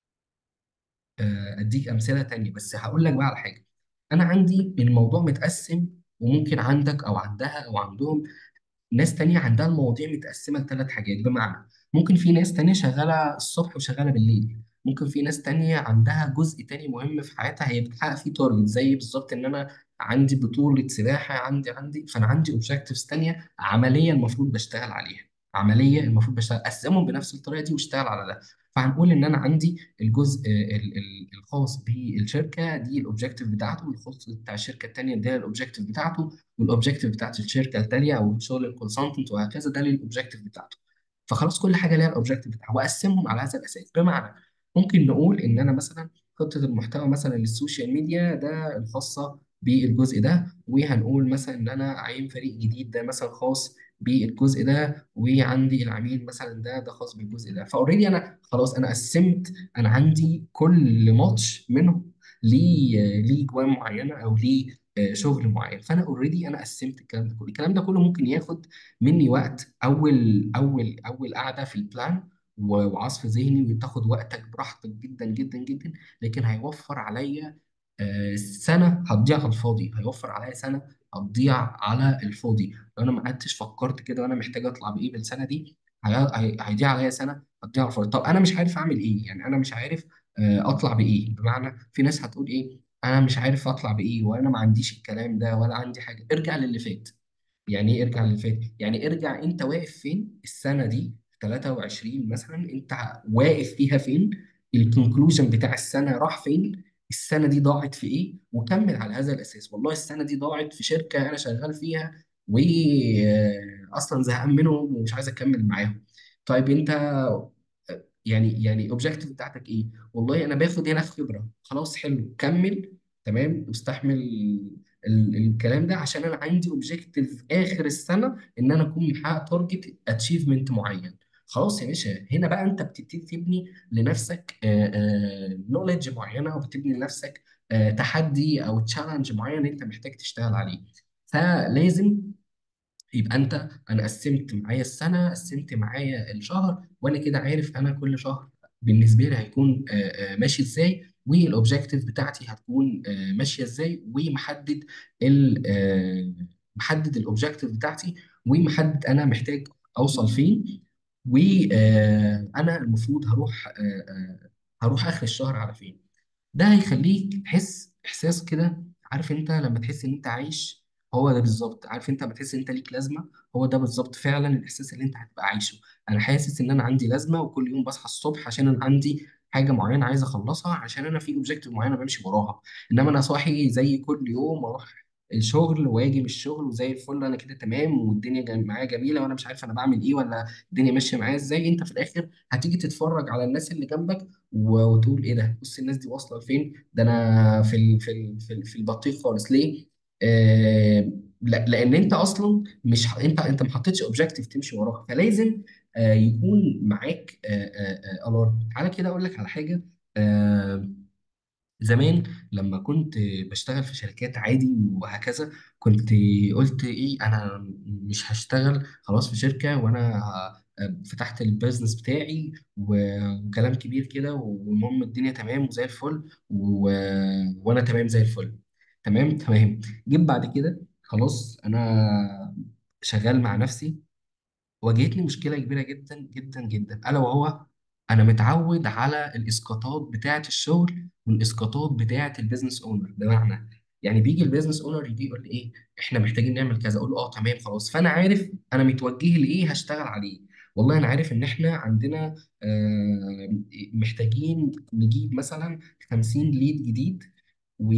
آه، اديك امثله تانية بس هقول لك بقى على حاجه انا عندي الموضوع متقسم وممكن عندك او عندها او عندهم ناس تانية عندها المواضيع متقسمة لثلاث حاجات بمعنى ممكن في ناس تانية شغالة الصبح وشغالة بالليل ممكن في ناس تانية عندها جزء تاني مهم في حياتها هي بتحقق فيه تارجت زي بالظبط إن أنا عندي بطولة سباحة عندي عندي فأنا عندي أوبجيكتيفز تانية عملية المفروض بشتغل عليها عملية المفروض بشتغل أقسمهم بنفس الطريقة دي واشتغل على ده فهنقول إن أنا عندي الجزء ال- ال- الخاص بالشركة دي الأوبجيكتيف بتاعته والخاص بتاع الشركة التانية ده الأوبجيكتيف بتاعته والاوبجيكتيف بتاعت الشركه التانيه او شغل الكونسلتنت وهكذا ده للاوبجيكتيف بتاعته فخلاص كل حاجه ليها الاوبجيكتيف بتاعها واقسمهم على هذا الاساس بمعنى ممكن نقول ان انا مثلا خطه المحتوى مثلا للسوشيال ميديا ده الخاصه بالجزء ده وهنقول مثلا ان انا عين فريق جديد ده مثلا خاص بالجزء ده وعندي العميل مثلا ده ده خاص بالجزء ده فاوريدي انا خلاص انا قسمت انا عندي كل ماتش منهم ليه ليه جوان معينه او ليه آه، شغل معين فانا اوريدي انا قسمت الكلام ده كله الكلام ده كله ممكن ياخد مني وقت اول اول اول قعده في البلان و- وعصف ذهني وتاخد وقتك براحتك جدا جدا جدا لكن هيوفر عليا آه، سنه هتضيع على الفاضي هيوفر عليا سنه هتضيع على الفاضي لو انا ما قعدتش فكرت كده وانا محتاج اطلع بايه بالسنه دي هي- هي- هيضيع عليا سنه هتضيع على الفاضي طب انا مش عارف اعمل ايه يعني انا مش عارف آه، اطلع بايه بمعنى في ناس هتقول ايه انا مش عارف اطلع بايه وانا ما عنديش الكلام ده ولا عندي حاجه ارجع للي فات يعني ايه ارجع للي فات يعني ارجع انت واقف فين السنه دي 23 مثلا انت واقف فيها فين الكونكلوجن بتاع السنه راح فين السنه دي ضاعت في ايه وكمل على هذا الاساس والله السنه دي ضاعت في شركه انا شغال فيها واصلا زهقان منهم ومش عايز اكمل معاهم طيب انت يعني يعني الاوبجيكتيف بتاعتك ايه والله انا باخد هنا خبره خلاص حلو كمل تمام واستحمل ال- الكلام ده عشان انا عندي اوبجيكتيف اخر السنه ان انا اكون محقق تارجت اتشيفمنت معين خلاص يا باشا هنا بقى انت بتبتدي تبني لنفسك نولج نولج معينه او بتبني لنفسك آه، تحدي او تشالنج معين انت محتاج تشتغل عليه فلازم يبقى انت انا قسمت معايا السنه قسمت معايا الشهر وانا كده عارف انا كل شهر بالنسبه لي هيكون آه، آه، ماشي ازاي والاوبجيكتيف بتاعتي هتكون آه، ماشيه ازاي ومحدد ال آه، محدد الاوبجيكتيف بتاعتي ومحدد انا محتاج اوصل فين وانا المفروض هروح آه، آه، هروح اخر الشهر على فين ده هيخليك تحس احساس كده عارف انت لما تحس ان انت عايش هو ده بالظبط عارف انت لما تحس ان انت ليك لازمه هو ده بالظبط فعلا الاحساس اللي انت هتبقى عايشه انا حاسس ان انا عندي لازمه وكل يوم بصحى الصبح عشان انا عندي حاجه معينه عايز اخلصها عشان انا في اوبجيكتيف معينه بمشي وراها انما انا صاحي زي كل يوم اروح الشغل واجي من الشغل وزي الفل انا كده تمام والدنيا جم- معايا جميله وانا مش عارف انا بعمل ايه ولا الدنيا ماشيه معايا ازاي انت في الاخر هتيجي تتفرج على الناس اللي جنبك و- وتقول ايه ده بص الناس دي واصله لفين ده انا في ال في ال في, ال في البطيخ خالص ليه آه لا لان انت اصلا مش ح- انت انت ما حطيتش اوبجيكتيف تمشي وراه فلازم آه يكون معاك آه آه آه الارم تعالى كده اقول لك على حاجه آه زمان لما كنت بشتغل في شركات عادي وهكذا كنت قلت ايه انا مش هشتغل خلاص في شركة وانا فتحت البيزنس بتاعي و- وكلام كبير كده والمهم الدنيا تمام وزي الفل و... وانا تمام زي الفل تمام تمام جيت بعد كده خلاص انا شغال مع نفسي واجهتني مشكله كبيره جدا جدا جدا الا وهو انا متعود على الاسقاطات بتاعه الشغل والاسقاطات بتاعه البيزنس اونر بمعنى يعني بيجي البيزنس اونر يجي يقول لي ايه احنا محتاجين نعمل كذا اقول له اه تمام خلاص فانا عارف انا متوجه لايه هشتغل عليه والله انا عارف ان احنا عندنا آه، محتاجين نجيب مثلا 50 ليد جديد و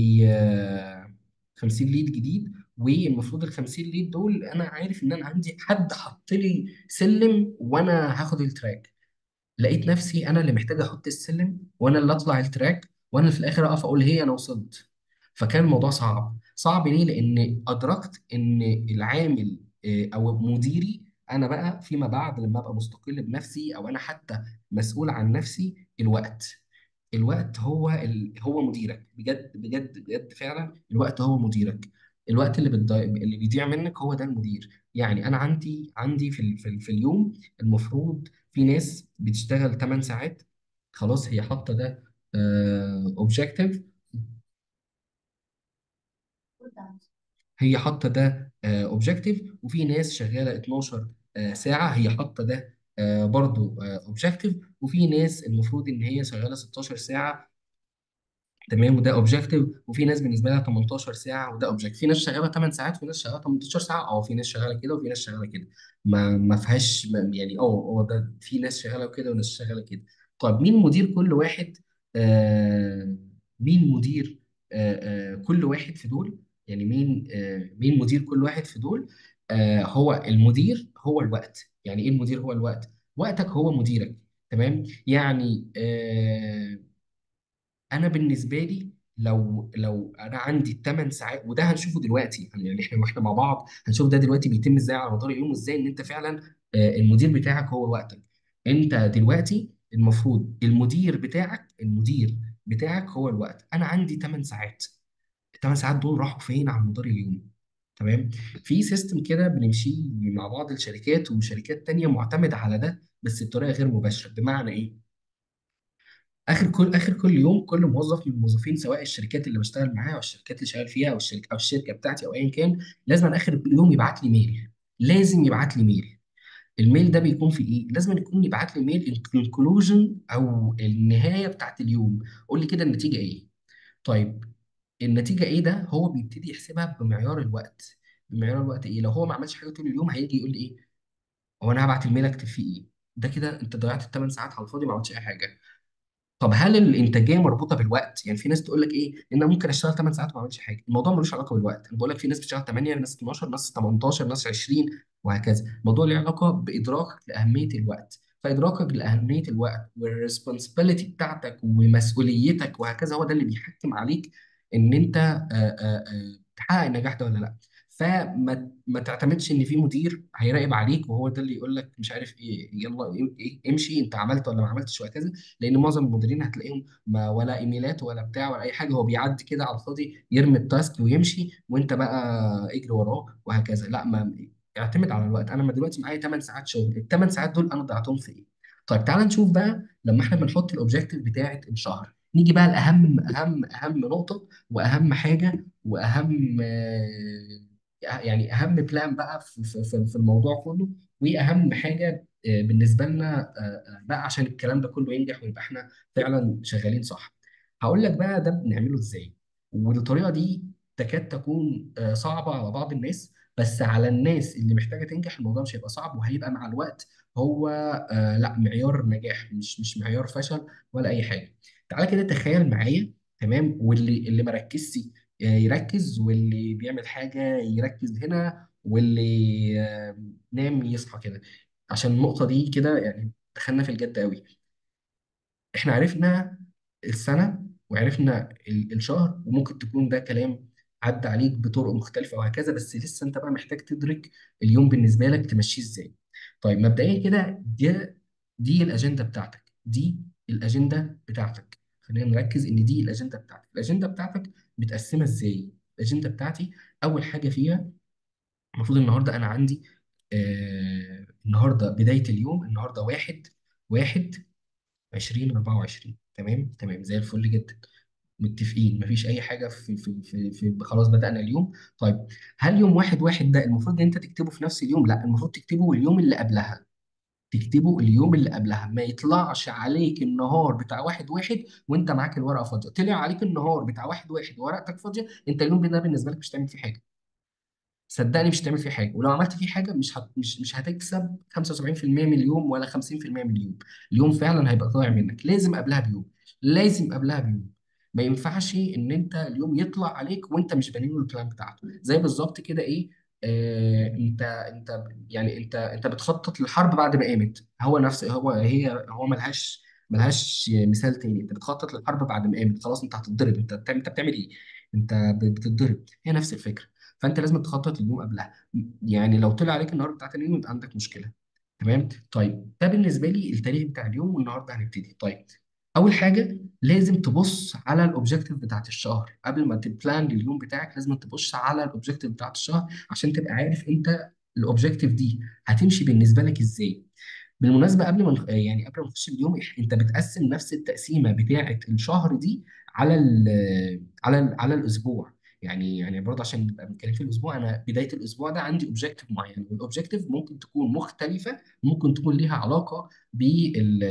50 ليد جديد والمفروض ال 50 ليد دول انا عارف ان انا عندي حد حط لي سلم وانا هاخد التراك لقيت نفسي انا اللي محتاج احط السلم وانا اللي اطلع التراك وانا اللي في الاخر اقف اقول هي انا وصلت فكان الموضوع صعب صعب ليه لان ادركت ان العامل آه، او مديري انا بقى فيما بعد لما ابقى مستقل بنفسي او انا حتى مسؤول عن نفسي الوقت الوقت هو ال... هو مديرك بجد بجد بجد فعلا الوقت هو مديرك الوقت اللي بتضيع اللي بيضيع منك هو ده المدير يعني انا عندي عندي في ال... في, ال... في اليوم المفروض في ناس بتشتغل 8 ساعات خلاص هي حاطه ده اوبجيكتيف هي حاطه ده اوبجيكتيف وفي ناس شغاله 12 آه، ساعه هي حاطه ده آه، برضو اوبجيكتيف وفي ناس المفروض ان هي شغاله 16 ساعه تمام وده اوبجيكتيف وفي ناس بالنسبه لها 18 ساعه وده اوبجيكتيف في ناس شغاله 8 ساعات وفي ناس شغاله 18 ساعه اه في ناس شغاله كده وفي ناس شغاله كده ما ما فيهاش ما- يعني اه هو ده في ناس شغاله كده وناس شغاله كده طيب مين مدير كل واحد آه مين مدير آه آه كل واحد في دول يعني مين آه مين مدير كل واحد في دول آه هو المدير هو الوقت يعني ايه المدير هو الوقت وقتك هو مديرك تمام يعني آه انا بالنسبه لي لو لو انا عندي 8 ساعات وده هنشوفه دلوقتي يعني احنا واحنا مع بعض هنشوف ده دلوقتي بيتم ازاي على مدار اليوم وازاي ان انت فعلا آه، المدير بتاعك هو وقتك انت دلوقتي المفروض المدير بتاعك المدير بتاعك هو الوقت انا عندي 8 ساعات الثمان ساعات دول راحوا فين على مدار اليوم تمام في سيستم كده بنمشي مع بعض الشركات وشركات تانية معتمدة على ده بس بطريقة غير مباشرة بمعنى ايه اخر كل اخر كل يوم كل موظف من الموظفين سواء الشركات اللي بشتغل معاها او الشركات اللي شغال فيها او الشركه او الشركه بتاعتي او ايا كان لازم اخر اليوم يبعت لي ميل لازم يبعت لي ميل الميل ده بيكون في ايه لازم يكون يبعت لي ميل الكونكلوجن او النهايه بتاعت اليوم قول لي كده النتيجه ايه طيب النتيجه ايه ده هو بيبتدي يحسبها بمعيار الوقت بمعيار الوقت ايه لو هو ما عملش حاجه طول اليوم هيجي يقول لي ايه هو انا هبعت الميل اكتب فيه ايه ده كده انت ضيعت الثمان ساعات على الفاضي ما عملتش اي حاجه طب هل الانتاجيه مربوطه بالوقت؟ يعني في ناس تقول لك ايه؟ ان انا ممكن اشتغل 8 ساعات وما اعملش حاجه، الموضوع ملوش علاقه بالوقت، انا بقول لك في ناس بتشتغل 8 ناس 12 ناس 18 ناس 20 وهكذا، الموضوع له علاقه بادراكك لاهميه الوقت، فادراكك لاهميه الوقت والريسبونسبيلتي بتاعتك ومسؤوليتك وهكذا هو ده اللي بيحكم عليك ان انت آه، آه، آه، تحقق النجاح ده ولا لا. فما ما تعتمدش ان في مدير هيراقب عليك وهو ده اللي يقول لك مش عارف ايه يلا ام- إيه- امشي انت عملت ولا ما عملتش وهكذا لان معظم المديرين هتلاقيهم ما ولا ايميلات ولا بتاع ولا اي حاجه هو بيعدي كده على الفاضي يرمي التاسك ويمشي وانت بقى اجري وراه وهكذا لا ما اعتمد على الوقت انا ما دلوقتي معايا 8 ساعات شغل ال 8 ساعات دول انا ضيعتهم في ايه طيب تعال نشوف بقى لما احنا بنحط الاوبجيكتيف بتاعه الشهر نيجي بقى لاهم اهم اهم نقطه واهم حاجه واهم آه، يعني اهم بلان بقى في في في في الموضوع كله واهم حاجه آه، بالنسبه لنا آه، آه، بقى عشان الكلام ده كله ينجح ويبقى احنا فعلا شغالين صح هقول لك بقى ده بنعمله ازاي والطريقه دي تكاد تكون آه، صعبه على بعض الناس بس على الناس اللي محتاجه تنجح الموضوع مش هيبقى صعب وهيبقى مع الوقت هو آه، لا معيار نجاح مش مش معيار فشل ولا اي حاجه تعالى كده تخيل معايا تمام واللي اللي ما ركزش آه، يركز واللي بيعمل حاجه يركز هنا واللي آه، نام يصحى كده عشان النقطه دي كده يعني دخلنا في الجد قوي احنا عرفنا السنة وعرفنا ال- الشهر وممكن تكون ده كلام عدى عليك بطرق مختلفة وهكذا بس لسه انت بقى محتاج تدرك اليوم بالنسبة لك تمشيه ازاي طيب مبدئيا كده دي دي الأجندة بتاعتك دي الأجندة بتاعتك خلينا نركز ان دي الأجندة بتاعتك الأجندة بتاعتك متقسمة ازاي الأجندة بتاعتي أول حاجة فيها المفروض النهاردة أنا عندي آه النهاردة بداية اليوم النهاردة واحد واحد 2024 تمام تمام زي الفل جدا متفقين مفيش اي حاجه في في في, في خلاص بدأنا اليوم طيب هل يوم واحد واحد ده المفروض ان انت تكتبه في نفس اليوم لا المفروض تكتبه اليوم اللي قبلها تكتبه اليوم اللي قبلها ما يطلعش عليك النهار بتاع واحد واحد وانت معاك الورقه فاضيه طلع عليك النهار بتاع واحد واحد وورقتك فاضيه انت اليوم ده بالنسبه لك مش هتعمل فيه حاجه صدقني مش هتعمل فيه حاجه ولو عملت فيه حاجه مش هت... مش مش هتكسب 75% من اليوم ولا 50% من اليوم اليوم فعلا هيبقى ضايع منك لازم قبلها بيوم لازم قبلها بيوم ما ينفعش ان انت اليوم يطلع عليك وانت مش بني له البلان بتاعته زي بالظبط كده ايه آه انت انت يعني انت انت بتخطط للحرب بعد ما قامت هو نفس هو هي هو ملهاش ملهاش مثال تاني انت بتخطط للحرب بعد ما قامت خلاص انت هتتضرب انت بتعمل انت بتعمل ايه انت ب- بتتضرب هي نفس الفكره فانت لازم تخطط اليوم قبلها يعني لو طلع عليك النهارده بتاعت اليوم يبقى عندك مشكله تمام طيب ده بالنسبه لي التاريخ بتاع اليوم والنهارده هنبتدي طيب اول حاجه لازم تبص على الاوبجيكتيف بتاعت الشهر قبل ما تبلان لليوم بتاعك لازم تبص على الاوبجيكتيف بتاعت الشهر عشان تبقى عارف انت الاوبجيكتيف دي هتمشي بالنسبه لك ازاي بالمناسبه قبل ما نخ- يعني قبل ما نخش اليوم إح- انت بتقسم نفس التقسيمه بتاعه الشهر دي على ال على ال على الاسبوع يعني يعني برضه عشان نبقى بنتكلم في الاسبوع انا بدايه الاسبوع ده عندي اوبجيكتيف معين والاوبجيكتيف ممكن تكون مختلفه ممكن تكون ليها علاقه بال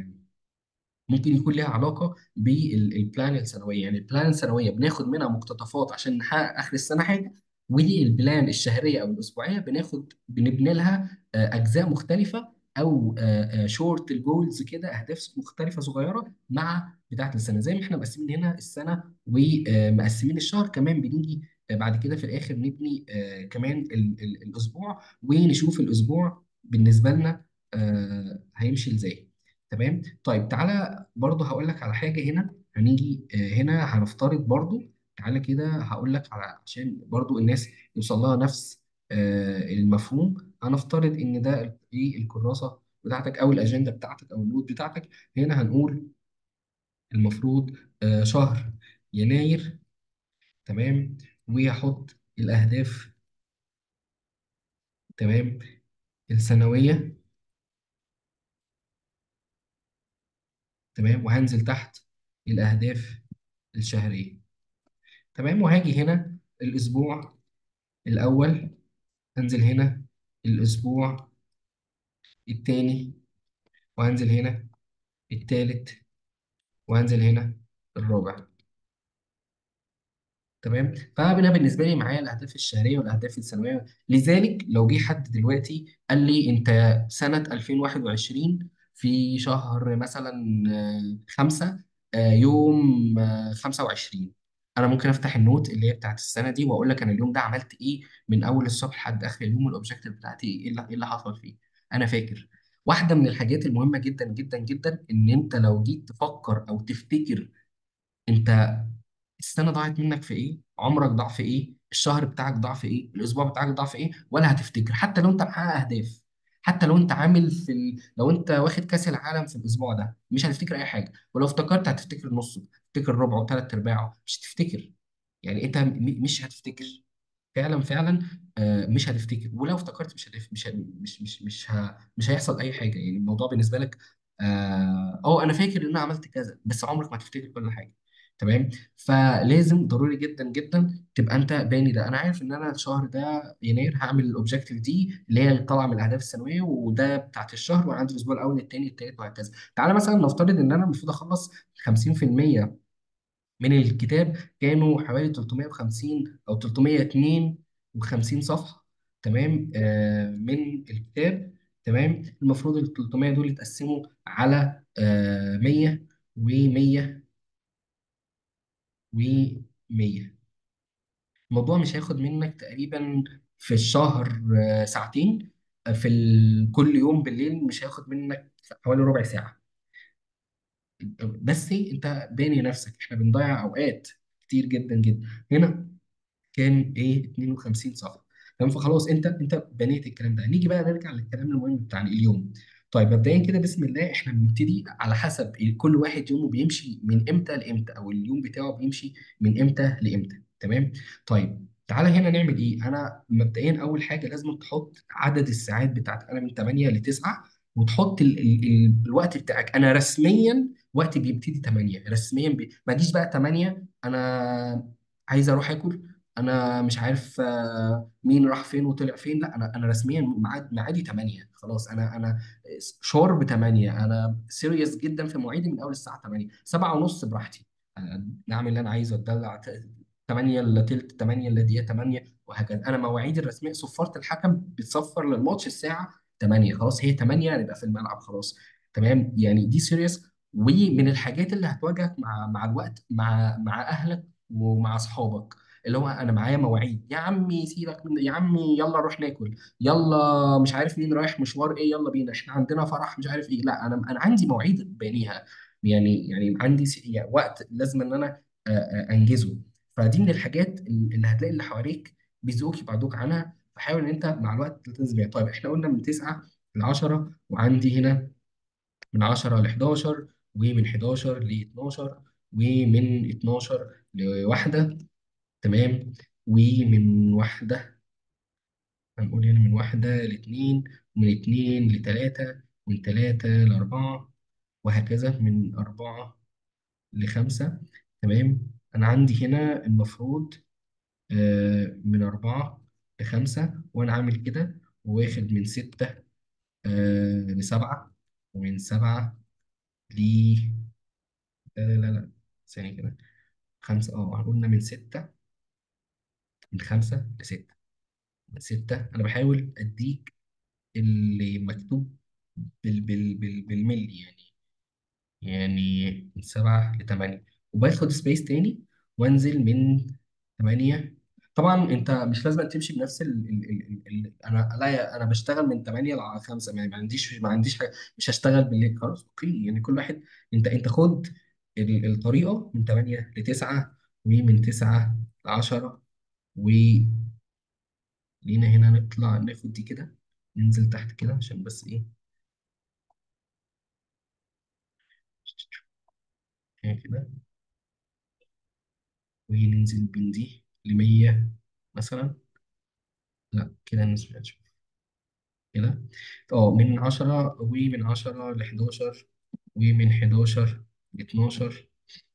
ممكن يكون ليها علاقه بالبلان السنويه يعني البلان السنويه بناخد منها مقتطفات عشان نحقق اخر السنه حاجه والبلان الشهريه او الاسبوعيه بناخد بنبني لها آه، اجزاء مختلفه او شورت الجولز كده اهداف مختلفه صغيره مع بتاعه السنه زي ما احنا مقسمين هنا السنه ومقسمين الشهر كمان بنيجي آه، بعد كده في الاخر نبني آه، كمان ال- ال- الاسبوع ونشوف الاسبوع بالنسبه لنا آه، هيمشي ازاي تمام طيب تعالى برضه هقول لك على حاجة هنا هنيجي آه، هنا هنفترض برضه تعالى كده هقول لك على عشان برضه الناس يوصل لها نفس آه، المفهوم هنفترض ان ده ايه الكراسة بتاعتك او الاجندة بتاعتك او النوت بتاعتك هنا هنقول المفروض آه، شهر يناير تمام وهحط الاهداف تمام السنوية تمام وهنزل تحت الاهداف الشهرية تمام وهاجي هنا الاسبوع الأول هنزل هنا الأسبوع التاني وهنزل هنا التالت وهنزل هنا الرابع تمام فانا بالنسبه لي معايا الاهداف الشهريه والاهداف السنويه لذلك لو جه حد دلوقتي قال لي انت سنه 2021 في شهر مثلا آه، خمسة آه، يوم آه، 25 انا ممكن افتح النوت اللي هي بتاعت السنه دي واقول لك انا اليوم ده عملت ايه من اول الصبح لحد اخر اليوم والاوبجيكتيف بتاعتي ايه اللي إيه اللي حصل فيه انا فاكر واحده من الحاجات المهمه جدا جدا جدا ان انت لو جيت تفكر او تفتكر انت السنه ضاعت منك في ايه عمرك ضاع في ايه الشهر بتاعك ضعف ايه الاسبوع بتاعك ضعف ايه ولا هتفتكر حتى لو انت محقق اهداف حتى لو انت عامل في ال... لو انت واخد كاس العالم في الاسبوع ده مش هتفتكر اي حاجه ولو افتكرت هتفتكر نصه تفتكر ربعه ثلاث ارباعه مش هتفتكر يعني انت م... مش هتفتكر فعلا فعلا آه، مش هتفتكر ولو افتكرت مش هتف... مش ه... مش مش مش ه... مش هيحصل اي حاجه يعني الموضوع بالنسبه لك اه آه، انا فاكر ان انا عملت كذا بس عمرك ما هتفتكر كل حاجه تمام فلازم ضروري جدا جدا تبقى انت باني ده انا عارف ان انا الشهر ده يناير هعمل الاوبجيكتيف دي اللي هي طالعه من الاهداف السنويه وده بتاعت الشهر وعندي الاسبوع الاول الثاني الثالث وهكذا تعالى مثلا نفترض ان انا المفروض اخلص 50% من الكتاب كانوا حوالي 350 او 352 صفحه تمام آه من الكتاب تمام المفروض ال 300 دول يتقسموا على آه 100 و100 و100 الموضوع مش هياخد منك تقريبا في الشهر آه ساعتين آه، في ال... كل يوم بالليل مش هياخد منك حوالي ربع ساعه بس انت باني نفسك احنا بنضيع اوقات كتير جدا جدا هنا كان ايه 52 صفحه تمام فخلاص انت انت بنيت الكلام ده نيجي بقى نرجع للكلام المهم بتاع اليوم طيب مبدئيا كده بسم الله احنا بنبتدي على حسب كل واحد يومه بيمشي من امتى لامتى او اليوم بتاعه بيمشي من امتى لامتى تمام طيب تعالى هنا نعمل ايه انا مبدئيا اول حاجه لازم تحط عدد الساعات بتاعت انا من 8 ل 9 وتحط ال ال ال الوقت بتاعك انا رسميا وقتي بيبتدي 8 رسميا بي... ما تجيش بقى 8 انا عايز اروح اكل انا مش عارف آه، مين راح فين وطلع فين لا انا انا رسميا ميعاد ميعادي 8 خلاص انا انا شارب 8 انا سيريس جدا في مواعيدي من اول الساعه 8 7 ونص براحتي أنا نعمل اللي انا عايزه اتدلع 8 الا تلت 8 الا دقيقه 8 وهكذا انا مواعيدي الرسميه صفاره الحكم بتصفر للماتش الساعه 8 خلاص هي 8 نبقى في الملعب خلاص تمام يعني دي سيريس ومن الحاجات اللي هتواجهك مع مع الوقت مع مع اهلك ومع اصحابك اللي هو انا معايا مواعيد يا عمي سيبك من يا عمي يلا نروح ناكل يلا مش عارف مين رايح مشوار ايه يلا بينا احنا عندنا فرح مش عارف ايه لا انا انا عندي مواعيد بانيها يعني يعني عندي س- يعني وقت لازم ان انا آه، آه، انجزه فدي من الحاجات اللي هتلاقي اللي حواليك بيزوك يبعدوك عنها فحاول ان انت مع الوقت تلتزم بيها طيب احنا قلنا من 9 ل 10 وعندي هنا من 10 ل 11 ومن 11 ل 12 ومن 12 لواحدة تمام ومن واحدة هنقول هنا من واحدة لاتنين ومن اتنين لتلاتة من تلاتة لأربعة وهكذا من أربعة لخمسة تمام أنا عندي هنا المفروض آه من أربعة لخمسة وأنا عامل كده وواخد من ستة آه لسبعة ومن سبعة ل لا لا لا لا ثانية كده خمسة اه قلنا من ستة من خمسة لستة من ستة أنا بحاول أديك اللي مكتوب بال بال بال بالملي يعني يعني من سبعة لتمانية وباخد سبيس تاني وانزل من تمانية طبعا انت مش لازم تمشي بنفس ال ال ال ال ال انا لا انا بشتغل من 8 ل 5 يعني ما عنديش ما عنديش حاجه مش هشتغل بالليل خلاص اوكي يعني كل واحد انت انت خد ال- الطريقه من 8 ل 9 ومن 9 ل 10 ولينا هنا نطلع ناخد دي كده ننزل تحت كده عشان بس ايه هنا كده وننزل من دي ل 100 مثلا لا كده الناس مش هتشوف كده اه من 10 ومن 10 ل 11 ومن 11 ل 12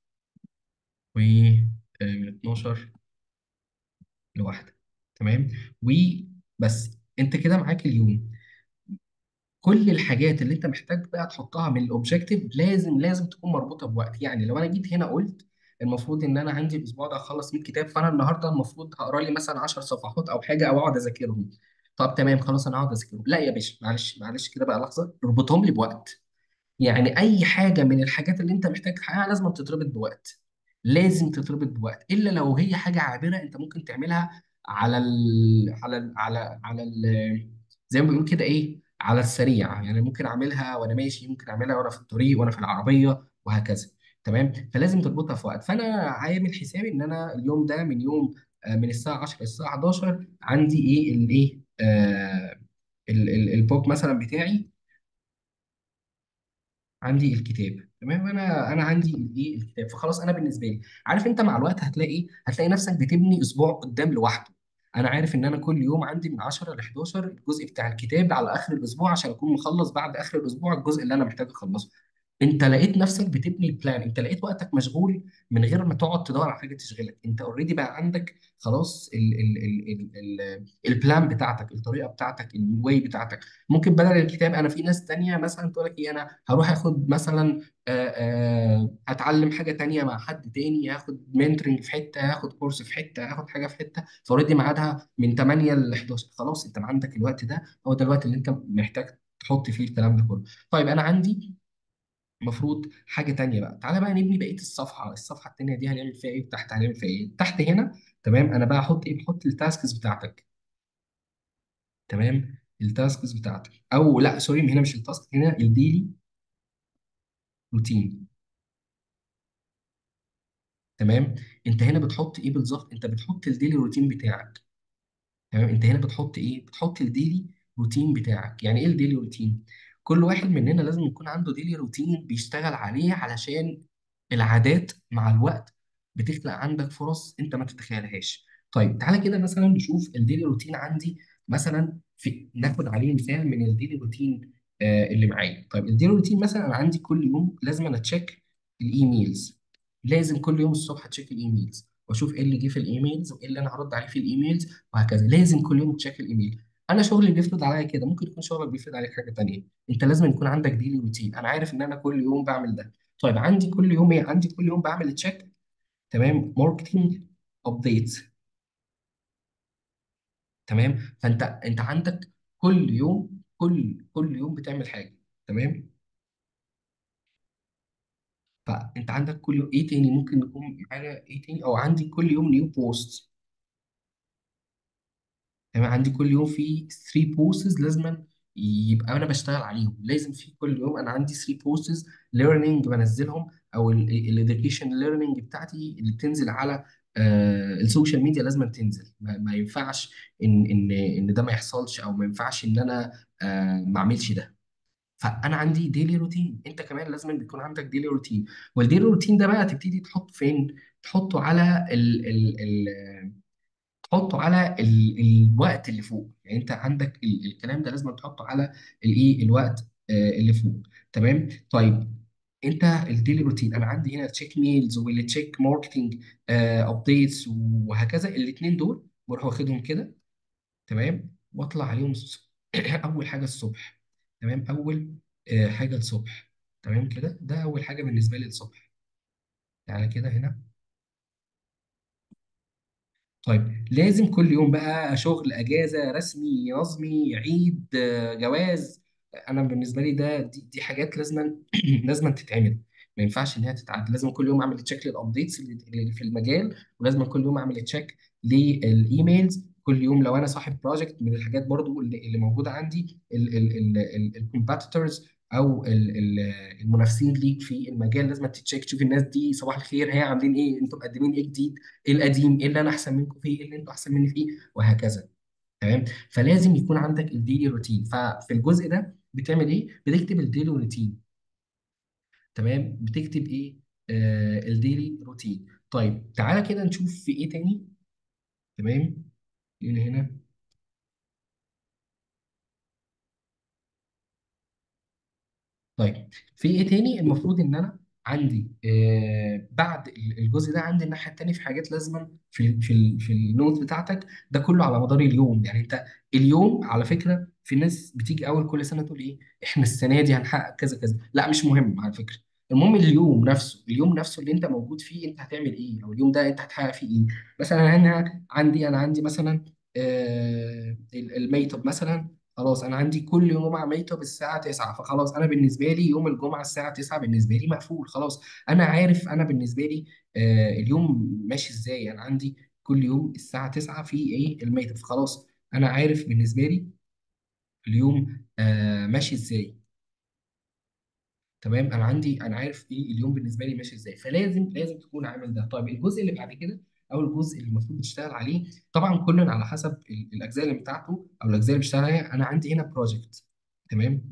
ومن 12 لواحدة تمام وبس انت كده معاك اليوم كل الحاجات اللي انت محتاج بقى تحطها من الاوبجيكتيف لازم لازم تكون مربوطه بوقت يعني لو انا جيت هنا قلت المفروض ان انا عندي الاسبوع ده اخلص 100 كتاب فانا النهارده المفروض هقرا لي مثلا 10 صفحات او حاجه او اقعد اذاكرهم طب تمام خلاص انا هقعد اذاكرهم لا يا باشا معلش معلش كده بقى لحظه اربطهم لي بوقت يعني اي حاجه من الحاجات اللي انت محتاج تحققها لازم تتربط بوقت لازم تتربط بوقت الا لو هي حاجه عابره انت ممكن تعملها على ال... على ال... على على ال... زي ما بيقول كده ايه على السريع يعني ممكن اعملها وانا ماشي ممكن اعملها وانا في الطريق وانا في العربيه وهكذا تمام فلازم تربطها في وقت فانا عامل حسابي ان انا اليوم ده من يوم آه، من الساعه 10 للساعه 11 عندي ايه الايه آه ال- ال- البوك مثلا بتاعي عندي الكتاب تمام انا انا عندي الايه الكتاب فخلاص انا بالنسبه لي عارف انت مع الوقت هتلاقي هتلاقي نفسك بتبني اسبوع قدام لوحده انا عارف ان انا كل يوم عندي من 10 ل 11 الجزء بتاع الكتاب على اخر الاسبوع عشان اكون مخلص بعد اخر الاسبوع الجزء اللي انا محتاج اخلصه انت لقيت نفسك بتبني البلان انت لقيت وقتك مشغول من غير ما تقعد تدور على حاجه تشغلك انت اوريدي بقى عندك خلاص ال ال ال ال ال البلان بتاعتك الطريقه بتاعتك الواي بتاعتك ممكن بدل الكتاب انا في ناس تانية مثلا تقول لك ايه انا هروح اخد مثلا آه، آه، اتعلم حاجه تانية مع حد تاني هاخد منتورنج في حته هاخد كورس في حته هاخد حاجه في حته فاوريدي ميعادها من 8 ل 11 خلاص انت عندك الوقت ده هو ده الوقت اللي انت محتاج تحط فيه الكلام ده كله طيب انا عندي المفروض حاجه تانية بقى تعالى بقى نبني بقيه الصفحه الصفحه التانية دي هنعمل فيها ايه تحت هنعمل فيها ايه تحت هنا تمام انا بقى احط ايه بحط التاسكس بتاعتك تمام التاسكس بتاعتك او لا سوري هنا مش التاسك هنا الديلي روتين تمام انت هنا بتحط ايه بالظبط انت بتحط الديلي روتين بتاعك تمام انت هنا بتحط ايه بتحط الديلي روتين بتاعك يعني ايه الديلي روتين كل واحد مننا لازم يكون عنده ديلي روتين بيشتغل عليه علشان العادات مع الوقت بتخلق عندك فرص انت ما تتخيلهاش طيب تعالى كده مثلا نشوف الديلي روتين عندي مثلا في ناخد عليه مثال من الديلي روتين آه اللي معايا طيب الديلي روتين مثلا انا عندي كل يوم لازم انا اتشيك الايميلز لازم كل يوم الصبح اتشيك الايميلز واشوف ايه اللي جه في الايميلز وايه اللي انا هرد عليه في الايميلز وهكذا لازم كل يوم تشيك الايميل انا شغلي بيفرض عليا كده ممكن يكون شغلك بيفرض عليك حاجه تانيه انت لازم يكون عندك ديلي روتين انا عارف ان انا كل يوم بعمل ده طيب عندي كل يوم ايه عندي كل يوم بعمل تشيك تمام ماركتنج ابديتس تمام فانت انت عندك كل يوم كل كل يوم بتعمل حاجه تمام فانت عندك كل يوم ايه تاني ممكن يكون معانا ايه تاني او عندي كل يوم نيو بوست تمام عندي كل يوم في 3 بوستز لازم يبقى انا بشتغل عليهم لازم في كل يوم انا عندي 3 بوستز ليرنينج بنزلهم او الاديوكيشن ليرنينج بتاعتي اللي بتنزل على آه السوشيال ميديا لازم تنزل ما, ما ينفعش ان ان ان ده ما يحصلش او ما ينفعش ان انا آه ما اعملش ده فانا عندي ديلي روتين انت كمان لازم بيكون عندك ديلي روتين والديلي روتين ده بقى تبتدي تحط فين تحطه على ال ال ال تحطه على ال... الوقت اللي فوق يعني انت عندك ال... الكلام ده لازم تحطه على الايه الوقت آه اللي فوق تمام طيب انت الديلي روتين انا عندي هنا تشيك ميلز واللي تشيك ماركتنج ابديتس وهكذا الاثنين دول بروح واخدهم كده تمام واطلع عليهم الص- اول حاجه الصبح تمام اول آه حاجه الصبح تمام كده ده اول حاجه بالنسبه لي الصبح تعالى كده هنا طيب لازم كل يوم بقى شغل اجازه رسمي نظمي عيد آه، جواز انا بالنسبه لي ده دي, دي حاجات لازم لازم تتعمل ما ينفعش ان هي تتعدى لازم كل يوم اعمل تشيك للابديتس اللي اللي في المجال ولازم كل يوم اعمل تشيك للايميلز كل يوم لو انا صاحب بروجكت من الحاجات برضو اللي, اللي موجوده عندي الكومباتيتورز او ال- ال- المنافسين ليك في المجال لازم تتشيك تشوف الناس دي صباح الخير هي عاملين ايه انتوا مقدمين ايه جديد ايه القديم ايه اللي انا احسن منكم فيه ايه اللي انتوا احسن مني فيه وهكذا تمام فلازم يكون عندك الديلي روتين ففي الجزء ده بتعمل ايه بتكتب الديلي روتين تمام بتكتب ايه آه الديلي روتين طيب تعالى كده نشوف في ايه تاني تمام هنا هنا طيب في ايه تاني المفروض ان انا عندي آه بعد ال- الجزء ده عندي الناحيه التانيه في حاجات لازما في ال في ال في النوت بتاعتك ده كله على مدار اليوم يعني انت اليوم على فكره في ناس بتيجي اول كل سنه تقول ايه احنا السنه دي هنحقق كذا كذا لا مش مهم على فكره المهم اليوم نفسه اليوم نفسه اللي انت موجود فيه انت هتعمل ايه او اليوم ده انت هتحقق فيه ايه مثلا انا عندي انا عندي مثلا آه الميت اب مثلا خلاص انا عندي كل يوم جمعه ميته بالساعه 9 فخلاص انا بالنسبه لي يوم الجمعه الساعه 9 بالنسبه لي مقفول خلاص انا عارف انا بالنسبه لي آه اليوم ماشي ازاي انا عندي كل يوم الساعه 9 في ايه الميته فخلاص انا عارف بالنسبه لي اليوم آه ماشي ازاي تمام انا عندي انا عارف ايه اليوم بالنسبه لي ماشي ازاي فلازم لازم تكون عامل ده طيب الجزء اللي بعد كده او الجزء اللي المفروض تشتغل عليه طبعا كل على حسب ال- الاجزاء اللي بتاعته او الاجزاء اللي بيشتغل عليها انا عندي هنا بروجكت تمام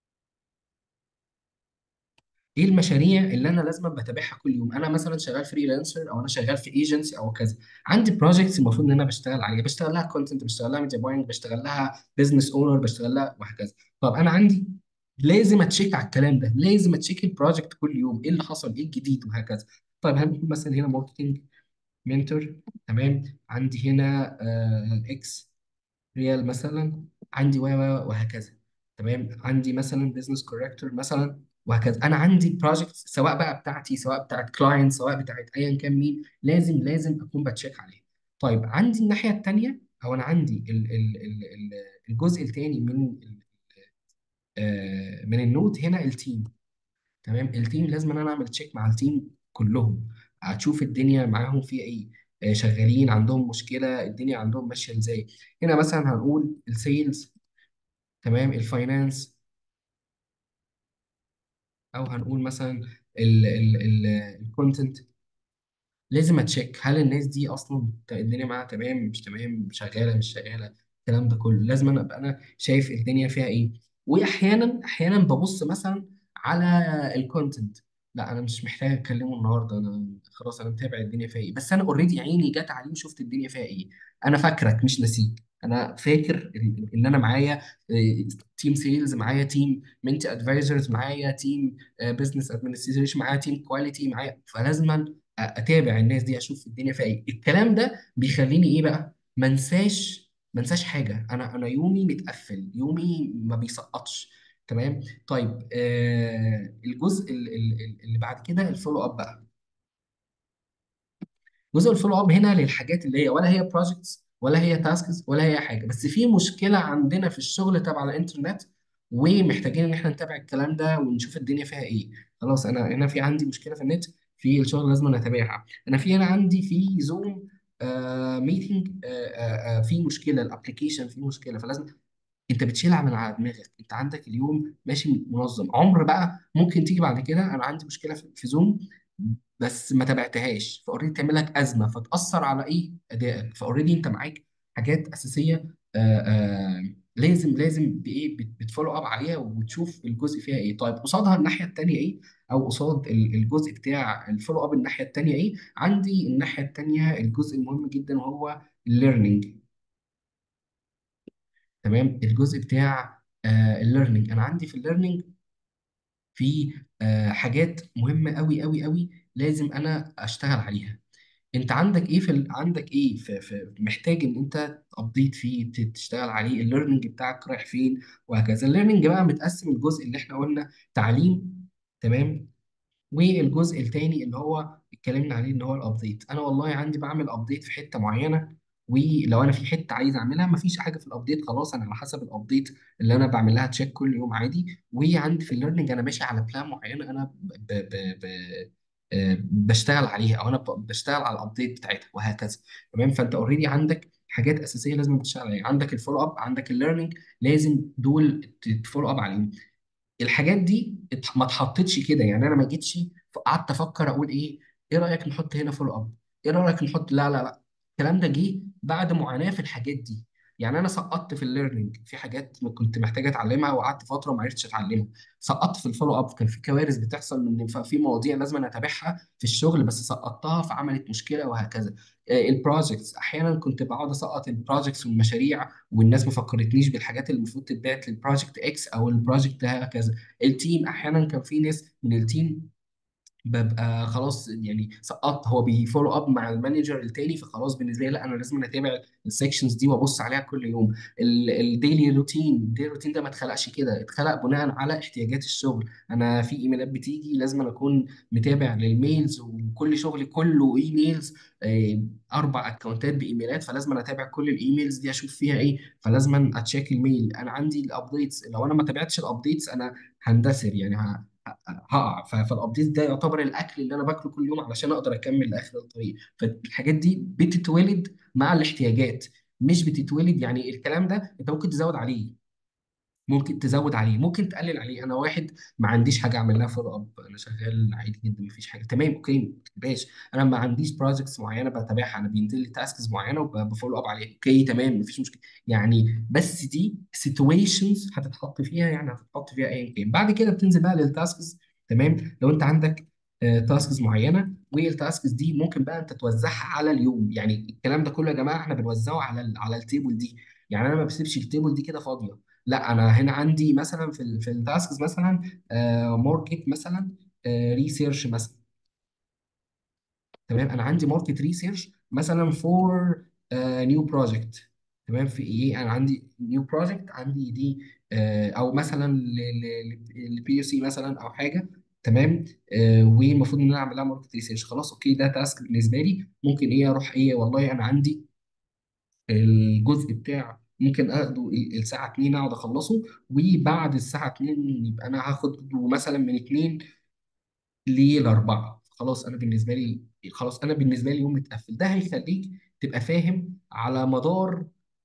ايه المشاريع اللي انا لازم بتابعها كل يوم انا مثلا شغال فريلانسر او انا شغال في ايجنسي او كذا عندي بروجكتس المفروض ان انا بشتغل عليها بشتغل لها كونتنت بشتغل لها ميديا باينج بشتغل لها بزنس اونر بشتغل لها وهكذا طب انا عندي لازم اتشيك على الكلام ده لازم اتشيك البروجكت كل يوم ايه اللي حصل ايه الجديد وهكذا طيب هنقول مثلا هنا ماركتنج منتور تمام عندي هنا اكس ريال مثلا عندي و و وهكذا تمام عندي مثلا بزنس كوركتور مثلا وهكذا انا عندي بروجكت سواء بقى بتاعتي سواء بتاعت كلاينت سواء بتاعت ايا كان مين لازم لازم اكون بتشيك عليه طيب عندي الناحيه الثانيه او انا عندي ال ال ال ال الجزء الثاني من ال- آه، من النوت هنا التيم تمام التيم لازم انا اعمل تشيك مع التيم كلهم هتشوف الدنيا معاهم فيها ايه آه، شغالين عندهم مشكله الدنيا عندهم ماشيه ازاي هنا مثلا هنقول السيلز تمام الفاينانس او هنقول مثلا الكونتنت لازم اتشيك هل الناس دي اصلا الدنيا معاها تمام مش تمام شغاله مش شغاله الكلام ده كله لازم انا ابقى انا شايف الدنيا فيها ايه واحيانا احيانا ببص مثلا على الكونتنت لا انا مش محتاج اكلمه النهارده انا خلاص انا متابع الدنيا فيها ايه بس انا اوريدي عيني جت عليه وشفت الدنيا فيها ايه انا فاكرك مش نسيك انا فاكر ان إن انا معايا تيم سيلز معايا تيم منتي ادفايزرز معايا تيم بزنس ادمنستريشن معايا تيم كواليتي معايا فلازم اتابع الناس دي اشوف الدنيا فيها ايه الكلام ده بيخليني ايه بقى ما انساش ما انساش حاجه انا انا يومي متقفل يومي ما بيسقطش تمام طيب آه الجزء ال- ال- ال- اللي بعد كده الفولو اب بقى جزء الفولو اب هنا للحاجات اللي هي ولا هي بروجكتس ولا هي تاسكس ولا هي حاجه بس في مشكله عندنا في الشغل تبع الانترنت ومحتاجين ان احنا نتابع الكلام ده ونشوف الدنيا فيها ايه خلاص انا هنا في عندي مشكله في النت في الشغل لازم اتابعها انا في هنا عندي في زوم آه ميتنج آه آه آه في مشكله الابلكيشن في مشكله فلازم انت بتشيلها من على دماغك انت عندك اليوم ماشي منظم عمر بقى ممكن تيجي بعد كده انا عندي مشكله في في زوم بس ما تابعتهاش فاوريدي تعمل لك ازمه فتاثر على ايه ادائك فاوريدي انت معاك حاجات اساسيه آآ آآ لازم لازم بايه بت- بتفولو اب عليها وتشوف الجزء فيها ايه طيب قصادها الناحيه التانيه ايه او قصاد ال- الجزء بتاع الفولو اب الناحيه التانيه ايه عندي الناحيه التانيه الجزء المهم جدا وهو الليرنينج تمام الجزء بتاع الليرنينج انا عندي في الليرنينج في آه، حاجات مهمه قوي قوي قوي لازم انا اشتغل عليها انت عندك ايه في ال... عندك ايه في... في... محتاج ان انت تابديت فيه ت- تشتغل عليه الليرنينج بتاعك رايح فين وهكذا الليرنينج بقى متقسم الجزء اللي احنا قلنا تعليم تمام والجزء التاني اللي هو اتكلمنا عليه ان هو الابديت انا والله عندي بعمل ابديت في حته معينه ولو انا في حته عايز اعملها مفيش حاجه في الابديت خلاص انا على حسب الابديت اللي انا بعمل لها تشيك كل يوم عادي وعندي في الليرنينج انا ماشي على بلان معينه انا ب ب ب ب آه، بشتغل عليها او انا ب- بشتغل على الابديت بتاعتها وهكذا تمام فانت اوريدي عندك حاجات اساسيه لازم تشتغل عليها عندك الفولو اب عندك الليرنينج لازم دول تفولو اب عليهم الحاجات دي ات- ما اتحطتش كده يعني انا ما جيتش قعدت افكر اقول ايه ايه رايك نحط هنا فولو اب ايه رايك نحط لا لا لا الكلام ده جه بعد معاناه في الحاجات دي يعني انا سقطت في الليرنينج في حاجات ما كنت محتاج اتعلمها وقعدت فتره وما عرفتش اتعلمها سقطت في الفولو اب كان في كوارث بتحصل من في مواضيع لازم أنا اتابعها في الشغل بس سقطتها فعملت مشكله وهكذا البروجكتس احيانا كنت بقعد اسقط البروجكتس والمشاريع والناس ما فكرتنيش بالحاجات اللي المفروض تتبعت للبروجكت اكس او البروجكت ده هكذا التيم احيانا كان في ناس من التيم ببقى خلاص يعني سقطت هو بيفولو اب مع المانجر التاني فخلاص بالنسبه لي لا انا لازم اتابع السكشنز دي وابص عليها كل يوم الديلي روتين الديلي روتين ده ما اتخلقش كده اتخلق بناء على احتياجات الشغل انا في ايميلات بتيجي لازم أنا اكون متابع للميلز وكل شغلي كله ايميلز آه، اربع اكونتات بايميلات فلازم أنا اتابع كل الايميلز دي اشوف فيها ايه فلازم أنا اتشيك الميل انا عندي الابديتس لو انا ما تابعتش الابديتس انا هندثر يعني هقع ف- فالابديت ده يعتبر الاكل اللي انا باكله كل يوم علشان اقدر اكمل لاخر الطريق فالحاجات دي بتتولد مع الاحتياجات مش بتتولد يعني الكلام ده انت ممكن تزود عليه ممكن تزود عليه ممكن تقلل عليه انا واحد ما عنديش حاجه اعمل لها فولو اب انا شغال عادي جدا مفيش حاجه تمام اوكي ما تكتبهاش انا ما عنديش بروجكتس معينه بتابعها انا بينزل لي تاسكس معينه وبفولو اب عليها اوكي تمام مفيش مشكله يعني بس دي سيتويشنز هتتحط فيها يعني هتتحط فيها ايا كان بعد كده بتنزل بقى للتاسكس تمام لو انت عندك تاسكس معينه والتاسكس دي ممكن بقى انت توزعها على اليوم يعني الكلام ده كله يا جماعه احنا بنوزعه على ال على التيبل دي يعني انا ما بسيبش التيبل دي كده فاضيه لا انا هنا عندي مثلا في ال في التاسكس مثلا ماركت مثلا ريسيرش مثلا تمام انا عندي ماركت ريسيرش مثلا فور نيو بروجكت تمام في ايه انا عندي نيو بروجكت عندي دي آه، او مثلا لبي يو سي مثلا او حاجه تمام آه، والمفروض ان انا اعمل لها ماركت ريسيرش خلاص اوكي ده تاسك بالنسبه لي ممكن ايه اروح ايه والله انا عندي الجزء بتاع ممكن اخده ال- الساعه 2 اقعد اخلصه وبعد الساعه 2 يبقى انا هاخد مثلا من 2 للأربعة خلاص أنا بالنسبة لي خلاص أنا بالنسبة لي يوم متقفل ده هيخليك تبقى فاهم على مدار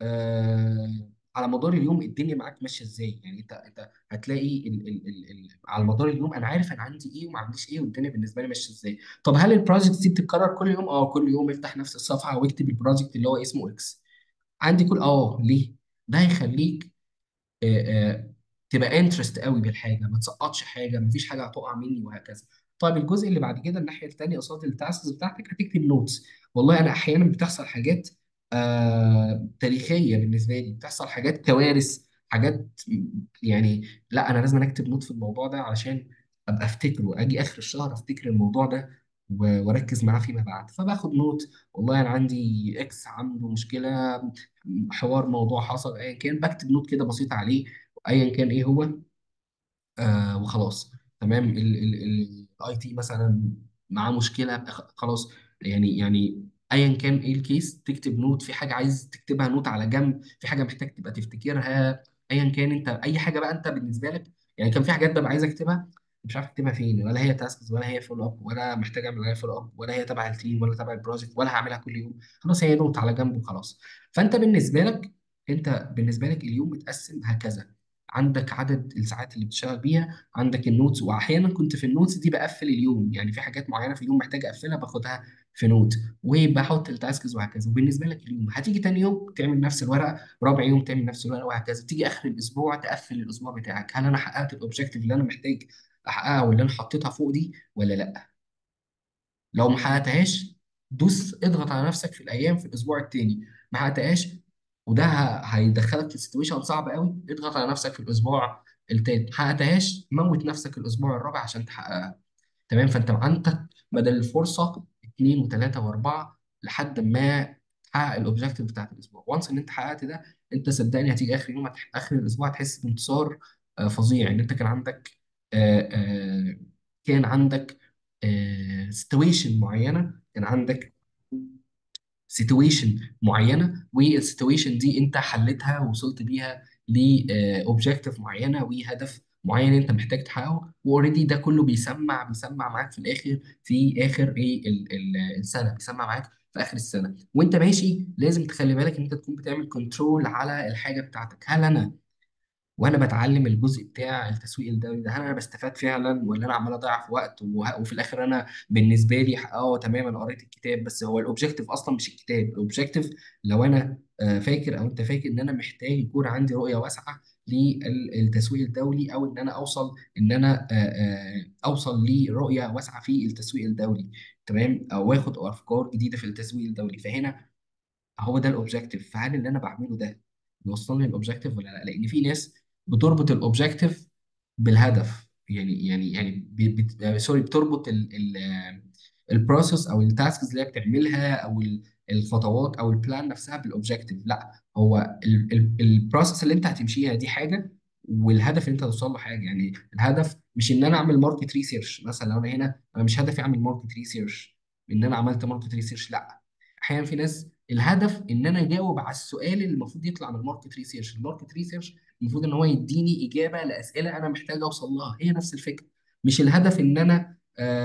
آه على مدار اليوم الدنيا معاك ماشية إزاي يعني أنت أنت هتلاقي ال ال ال ال على مدار اليوم أنا عارف أنا عندي إيه وما عنديش إيه والدنيا بالنسبة لي ماشية إزاي طب هل البروجكت دي بتتكرر كل يوم؟ أه كل يوم افتح نفس الصفحة واكتب البروجكت اللي هو اسمه إكس عندي كل أه ليه؟ ده هيخليك آه، آه، تبقى انترست قوي بالحاجه ما تسقطش حاجه ما فيش حاجه هتقع مني وهكذا طيب الجزء اللي بعد كده الناحيه الثانيه قصاد التاسكس بتاعتك هتكتب نوتس والله انا احيانا بتحصل حاجات آه تاريخيه بالنسبه لي بتحصل حاجات كوارث حاجات يعني لا انا لازم اكتب نوت في الموضوع ده علشان ابقى افتكره اجي اخر الشهر افتكر الموضوع ده و- واركز معاه فيما بعد فباخد نوت والله انا عندي اكس عنده مشكله حوار موضوع حصل ايا كان بكتب نوت كده بسيط عليه ايا كان ايه هو آه وخلاص تمام الاي تي مثلا معاه مشكله خ- خلاص يعني يعني ايا كان ايه الكيس تكتب نوت في حاجه عايز تكتبها نوت على جنب في حاجه محتاج تبقى تفتكرها ايا كان انت اي حاجه بقى انت بالنسبه لك يعني كان في حاجات ببقى عايز اكتبها مش عارف اكتبها فين ولا هي تاسكس ولا هي فولو اب ولا محتاج اعمل عليها فولو اب ولا هي تبع التيم ولا تبع البروجكت ولا هعملها كل يوم خلاص هي نوت على جنب وخلاص فانت بالنسبه لك انت بالنسبه لك اليوم متقسم هكذا عندك عدد الساعات اللي بتشتغل بيها عندك النوتس واحيانا كنت في النوتس دي بقفل اليوم يعني في حاجات معينه في اليوم محتاج اقفلها باخدها في نوت وبحط التاسكس وهكذا وبالنسبه لك اليوم هتيجي تاني يوم تعمل نفس الورقه رابع يوم تعمل نفس الورقه وهكذا تيجي اخر الاسبوع تقفل الاسبوع بتاعك هل انا حققت الاوبجيكتيف اللي انا محتاج احققها واللي انا حطيتها فوق دي ولا لا لو ما حققتهاش دوس اضغط على نفسك في الايام في الاسبوع التاني ما حققتهاش وده ه- هيدخلك في سيتويشن صعب قوي اضغط على نفسك في الاسبوع التالت ما حققتهاش موت نفسك الاسبوع الرابع عشان تحققها تمام فانت عندك بدل الفرصه اثنين وثلاثه واربعه لحد ما تحقق الاوبجيكتيف بتاعت الاسبوع وانس ان انت حققت ده انت صدقني هتيجي اخر يوم هتح- اخر الاسبوع هتحس بانتصار آه، فظيع ان انت كان عندك آه، آه، كان عندك سيتويشن معينه كان عندك سيتويشن معينه والسيتويشن دي انت حلتها ووصلت بيها لاوبجيكتيف معينه وهدف معين انت محتاج تحققه واوريدي ده كله بيسمع بيسمع معاك في الاخر في اخر ايه ال- ال- السنه بيسمع معاك في اخر السنه وانت ماشي لازم تخلي بالك ان انت تكون بتعمل كنترول على الحاجه بتاعتك هل انا وانا بتعلم الجزء بتاع التسويق الدولي ده هل انا بستفاد فعلا ولا انا عمال اضيع في وقت وه- وفي الاخر انا بالنسبه لي اه تمام انا قريت الكتاب بس هو الاوبجيكتيف اصلا مش الكتاب الاوبجيكتيف لو انا آه، فاكر او انت فاكر ان انا محتاج يكون عندي رؤيه واسعه للتسويق الدولي او ان انا اوصل ان انا آه، آه، اوصل لرؤيه واسعه في التسويق الدولي تمام او اخد افكار جديده في التسويق الدولي فهنا هو ده الاوبجيكتيف فهل اللي انا بعمله ده بيوصلني للاوبجيكتيف ولا لا لان في ناس بتربط الاوبجيكتيف بالهدف يعني يعني يعني ب- بت- آه، سوري بتربط ال ال البروسيس او التاسكس اللي هي بتعملها او ال- الخطوات او البلان نفسها بالاوبجيكتيف لا هو البروسيس اللي انت هتمشيها دي حاجه والهدف اللي انت توصل له حاجه يعني الهدف مش ان انا اعمل ماركت ريسيرش مثلا لو انا هنا انا مش هدفي اعمل ماركت ريسيرش ان انا عملت ماركت ريسيرش لا احيانا في ناس الهدف ان انا اجاوب على السؤال اللي المفروض يطلع من الماركت ريسيرش الماركت ريسيرش المفروض ان هو يديني اجابه لاسئله انا محتاج اوصل لها هي نفس الفكره مش الهدف ان انا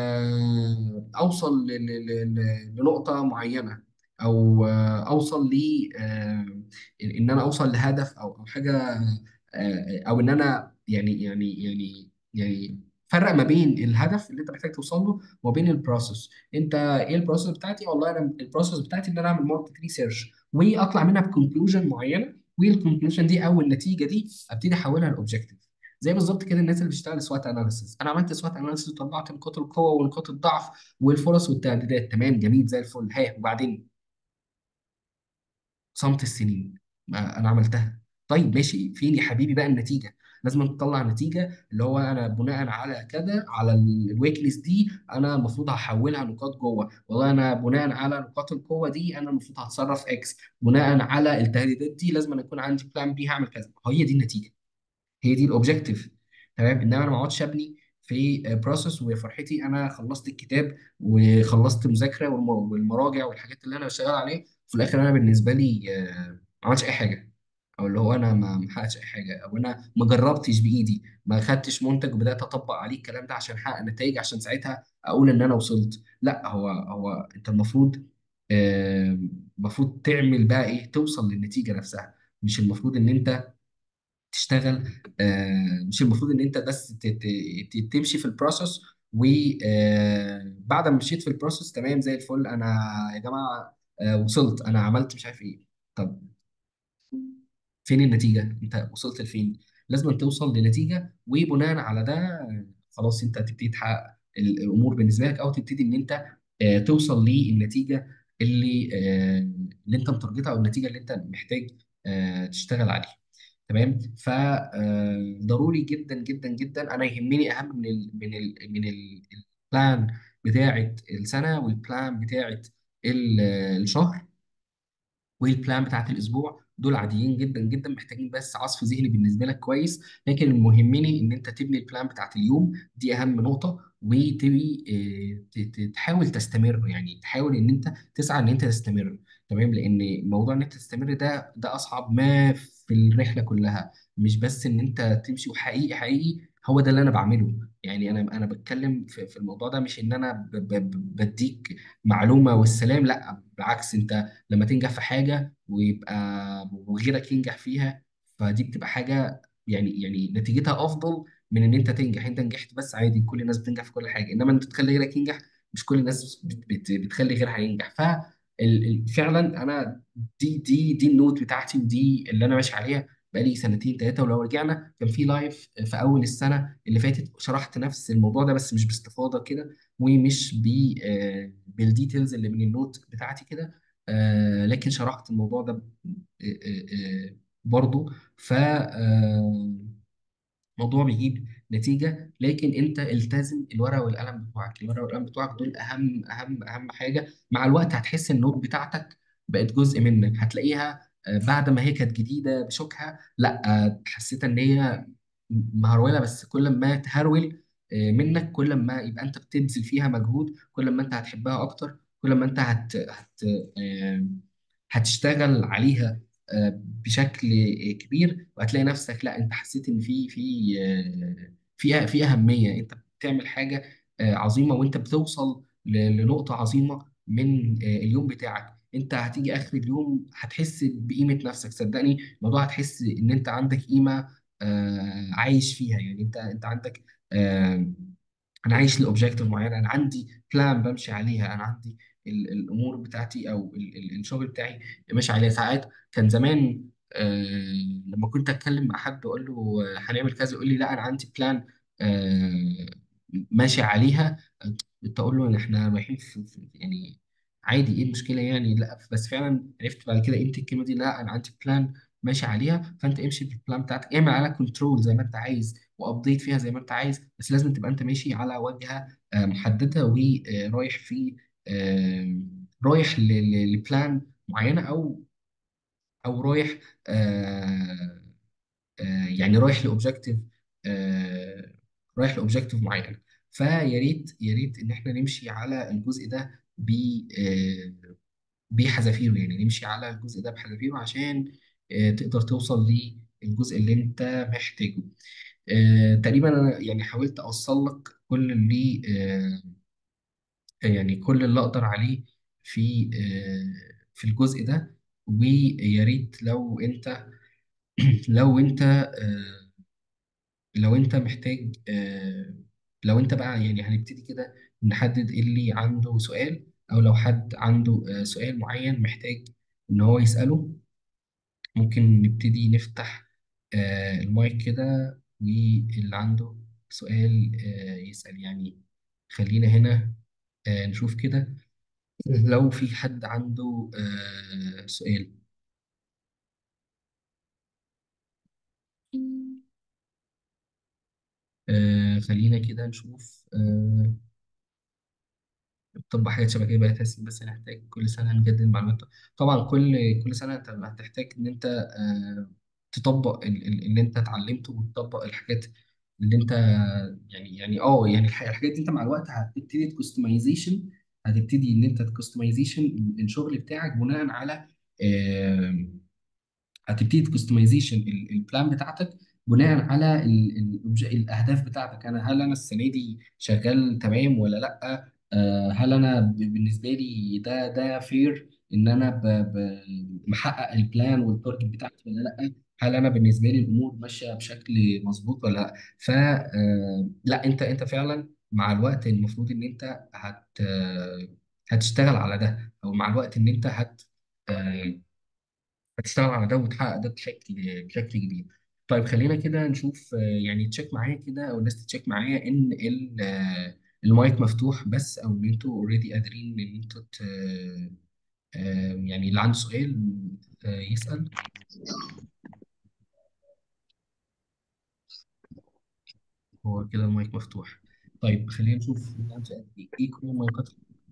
آه، اوصل ل- ل- ل- لنقطه معينه او آه، اوصل ل آه، ان انا اوصل لهدف او او حاجه آه، او ان انا يعني يعني يعني يعني فرق ما بين الهدف اللي انت محتاج توصل له وما بين البروسيس انت ايه البروسيس بتاعتي والله انا البروسيس بتاعتي ان انا اعمل ماركت ريسيرش واطلع منها بكونكلوجن معينه والكونكلوجن دي او النتيجه دي ابتدي احولها لاوبجيكتيف زي بالظبط كده الناس اللي بتشتغل سوات اناليسيس انا عملت سوات اناليسيس وطلعت نقاط القوه ونقاط الضعف والفرص والتهديدات تمام جميل زي الفل ها وبعدين صمت السنين ما انا عملتها طيب ماشي فين يا حبيبي بقى النتيجه لازم تطلع نتيجه اللي هو انا بناء على كذا على الويكنس دي انا المفروض هحولها نقاط جوه والله انا بناء على نقاط القوه دي انا المفروض هتصرف اكس بناء على التهديدات دي لازم أن يكون عندي بلان بي هعمل كذا هي دي النتيجه هي دي الاوبجيكتيف تمام انما انا ما اقعدش ابني في بروسيس ويا فرحتي انا خلصت الكتاب وخلصت مذاكره والم- والمراجع والحاجات اللي انا بشتغل عليه في الاخر انا بالنسبه لي آه، ما عملتش اي حاجه او اللي هو انا ما ما حققتش اي حاجه او انا ما جربتش بايدي ما خدتش منتج وبدات اطبق عليه الكلام ده عشان احقق نتائج عشان ساعتها اقول ان انا وصلت لا هو هو انت المفروض آه، المفروض تعمل بقى ايه توصل للنتيجه نفسها مش المفروض ان انت تشتغل آه، مش المفروض ان انت بس ت- ت- ت- تمشي في البروسيس وبعد ما مشيت في البروسيس تمام زي الفل انا يا جماعه آه، وصلت انا عملت مش عارف ايه طب فين النتيجة؟ أنت وصلت لفين؟ لازم توصل لنتيجة وبناء على ده آه، خلاص أنت تبتدي تحقق ال- الأمور بالنسبة لك أو تبتدي إن أنت آه، توصل للنتيجة اللي آه، اللي أنت مترجتها أو النتيجة اللي أنت محتاج آه، تشتغل عليها. تمام؟ فضروري جدا جدا جدا أنا يهمني أهم من ال من ال من ال- البلان بتاعة السنة والبلان بتاعة ال- الشهر والبلان بتاعت الاسبوع دول عاديين جدا جدا محتاجين بس عصف ذهني بالنسبه لك كويس لكن المهمني ان انت تبني البلان بتاعت اليوم دي اهم نقطه وتبي آه، ت- ت- تحاول تستمر يعني تحاول ان انت تسعى ان انت تستمر تمام لان موضوع ان انت تستمر ده ده اصعب ما في الرحله كلها مش بس ان انت تمشي وحقيقي حقيقي هو ده اللي انا بعمله يعني انا انا بتكلم في في الموضوع ده مش ان انا ب- ب- ب- بديك معلومه والسلام لا بالعكس انت لما تنجح في حاجة ويبقى وغيرك ينجح فيها فدي بتبقى حاجة يعني يعني نتيجتها أفضل من إن أنت تنجح أنت نجحت بس عادي كل الناس بتنجح في كل حاجة إنما أنت تخلي غيرك ينجح مش كل الناس بت بت بتخلي غيرها ينجح ففعلا أنا دي دي دي النوت بتاعتي ودي اللي أنا ماشي عليها بقالي سنتين ثلاثة ولو رجعنا كان في لايف في أول السنة اللي فاتت شرحت نفس الموضوع ده بس مش باستفاضة كده ومش ب آه، بالديتيلز اللي من النوت بتاعتي كده آه لكن شرحت الموضوع ده آه آه آه برضو ف آه موضوع بيجيب نتيجة لكن انت التزم الورقة والقلم بتوعك الورقة والقلم بتوعك دول اهم اهم اهم حاجة مع الوقت هتحس النوت بتاعتك بقت جزء منك هتلاقيها آه، بعد ما هي كانت جديدة بشوكها لا آه، حسيت ان هي مهرولة بس كل ما تهرول آه، منك كل ما يبقى انت بتبذل فيها مجهود كل ما انت هتحبها اكتر كل ما انت هت هت آه، هتشتغل عليها آه، بشكل كبير وهتلاقي نفسك لا انت حسيت ان في في آه، في في اهميه انت بتعمل حاجه آه، عظيمه وانت بتوصل ل- لنقطه عظيمه من آه، اليوم بتاعك انت هتيجي اخر اليوم هتحس بقيمه نفسك صدقني الموضوع هتحس ان انت عندك قيمه آه، عايش فيها يعني انت انت عندك آه، انا عايش لاوبجيكتيف معين انا عندي بلان بمشي عليها انا عندي ال- الامور بتاعتي او ال- ال- الشغل بتاعي ماشي عليها ساعات كان زمان آه لما كنت اتكلم مع حد واقول له آه، هنعمل كذا يقول لي لا انا عندي بلان آه ماشي عليها كنت اقول له ان احنا رايحين في في- يعني عادي ايه المشكله يعني لا بس فعلا عرفت بعد كده قيمه الكلمه دي لا انا عندي بلان ماشي عليها فانت امشي بالبلان بتاعتك اعمل على كنترول زي ما انت عايز وابديت فيها زي ما انت عايز بس لازم تبقى انت ماشي على واجهه آه، محدده ورايح في آه، رايح ل- ل- لبلان معينه او او رايح آه، آه، يعني رايح لاوبجيكتيف رايح لاوبجيكتيف معين فيا ريت يا ريت ان احنا نمشي على الجزء ده ب آه، بحذافيره يعني نمشي على الجزء ده بحذافيره عشان آه، تقدر توصل للجزء اللي انت محتاجه آه، تقريبا انا يعني حاولت اوصل لك كل اللي آه، يعني كل اللي اقدر عليه في آه، في الجزء ده ويا ريت لو انت لو انت آه، لو انت محتاج آه، لو انت بقى يعني هنبتدي كده نحدد اللي عنده سؤال او لو حد عنده آه، سؤال معين محتاج ان هو يسأله ممكن نبتدي نفتح آه، المايك كده واللي عنده سؤال آه، يسأل يعني خلينا هنا آه، نشوف كده لو في حد عنده آه، سؤال آه، خلينا كده نشوف آه، طب حاجات شبه كده بقى تحس بس هنحتاج كل سنة نجدد معلومات طبعا كل كل سنة انت هتحتاج ان انت آه، تطبق ال- ال- اللي انت اتعلمته وتطبق الحاجات اللي انت يعني يعني اه يعني الح- الحاجات دي انت مع الوقت هتبتدي تكستمايزيشن هتبتدي ان انت تكستمايزيشن الشغل بتاعك بناء على هتبتدي تكستمايزيشن البلان بتاعتك بناء على ال ال الاهداف بتاعتك انا هل انا السنه دي شغال تمام ولا لا آه، هل انا ب- بالنسبه لي ده ده فير ان انا ب- ب- محقق البلان والتارجت بتاعتي ولا لا هل انا بالنسبه لي الامور ماشيه بشكل مظبوط ولا لا ف آه، لا انت انت فعلا مع الوقت المفروض ان انت هت آه، هتشتغل على ده او مع الوقت ان انت هت آه، هتشتغل على ده وتحقق ده بشكل بشكل كبير طيب خلينا كده نشوف آه، يعني تشيك معايا كده او الناس تشيك معايا ان ال- آه، المايك مفتوح بس او ان انتوا اوريدي قادرين ان انتوا ت- آه، يعني اللي عنده سؤال آه، يسأل هو كده المايك مفتوح طيب خلينا نشوف اللي عنده سؤال ايه إيه كل المايكات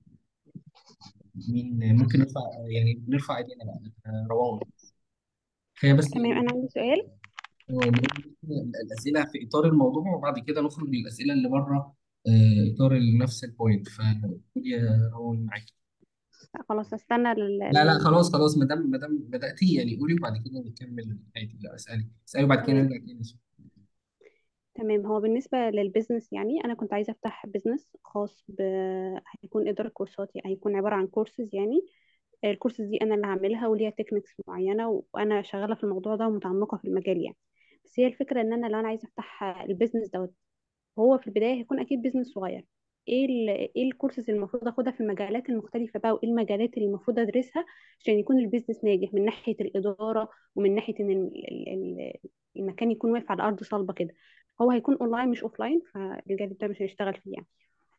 مين ممكن نرفع يعني نرفع ايدينا بقى آه، روان هي بس تمام انا عندي سؤال آه، نقول الأسئلة في إطار الموضوع وبعد كده نخرج للأسئلة اللي بره آه، إطار نفس البوينت فقول يا روان معاك لا، خلاص استنى لل... لا لا لل... خلاص خلاص ما دام ما دام بدأتي يعني قولي وبعد كده نكمل عادي لا اسألي اسألي وبعد كده تمام نرجع تاني تمام هو بالنسبة للبيزنس يعني أنا كنت عايزة أفتح بيزنس خاص ب... هيكون إدارة كورسات يعني هيكون عبارة عن كورسز يعني الكورسز دي أنا اللي هعملها وليها تكنيكس معينة وأنا شغالة في الموضوع ده ومتعمقة في المجال يعني بس هي الفكرة إن أنا لو أنا عايزة أفتح البيزنس دوت هو في البداية هيكون أكيد بيزنس صغير ايه ال ايه الكورسز اللي المفروض اخدها في المجالات المختلفة بقى وايه المجالات اللي المفروض ادرسها عشان يكون البيزنس ناجح من ناحية الإدارة ومن ناحية ان ال- ال- ال- المكان يكون واقف على أرض صلبة كده هو هيكون اونلاين مش اوفلاين فالجانب ده مش هنشتغل فيه يعني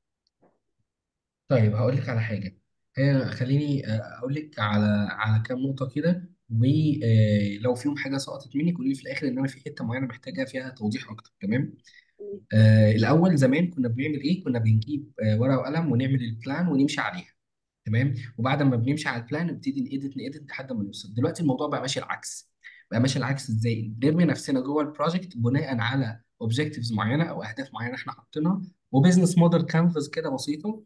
طيب هقول لك على حاجة هي خليني آه، أقول لك على على كام نقطة كده ولو فيهم حاجة سقطت مني قولي لي في الآخر إن أنا في حتة معينة محتاجة فيها توضيح أكتر تمام آه الأول زمان كنا بنعمل إيه؟ كنا بنجيب آه ورقة وقلم ونعمل البلان ونمشي عليها تمام وبعد ما بنمشي على البلان نبتدي نإيديت نإيديت لحد ما نوصل دلوقتي الموضوع بقى ماشي العكس بقى ماشي العكس إزاي؟ بنرمي نفسنا جوه البروجكت بناء على اوبجكتيفز معينة أو أهداف معينة إحنا حاطينها وبزنس موديل كانفاس كده بسيطة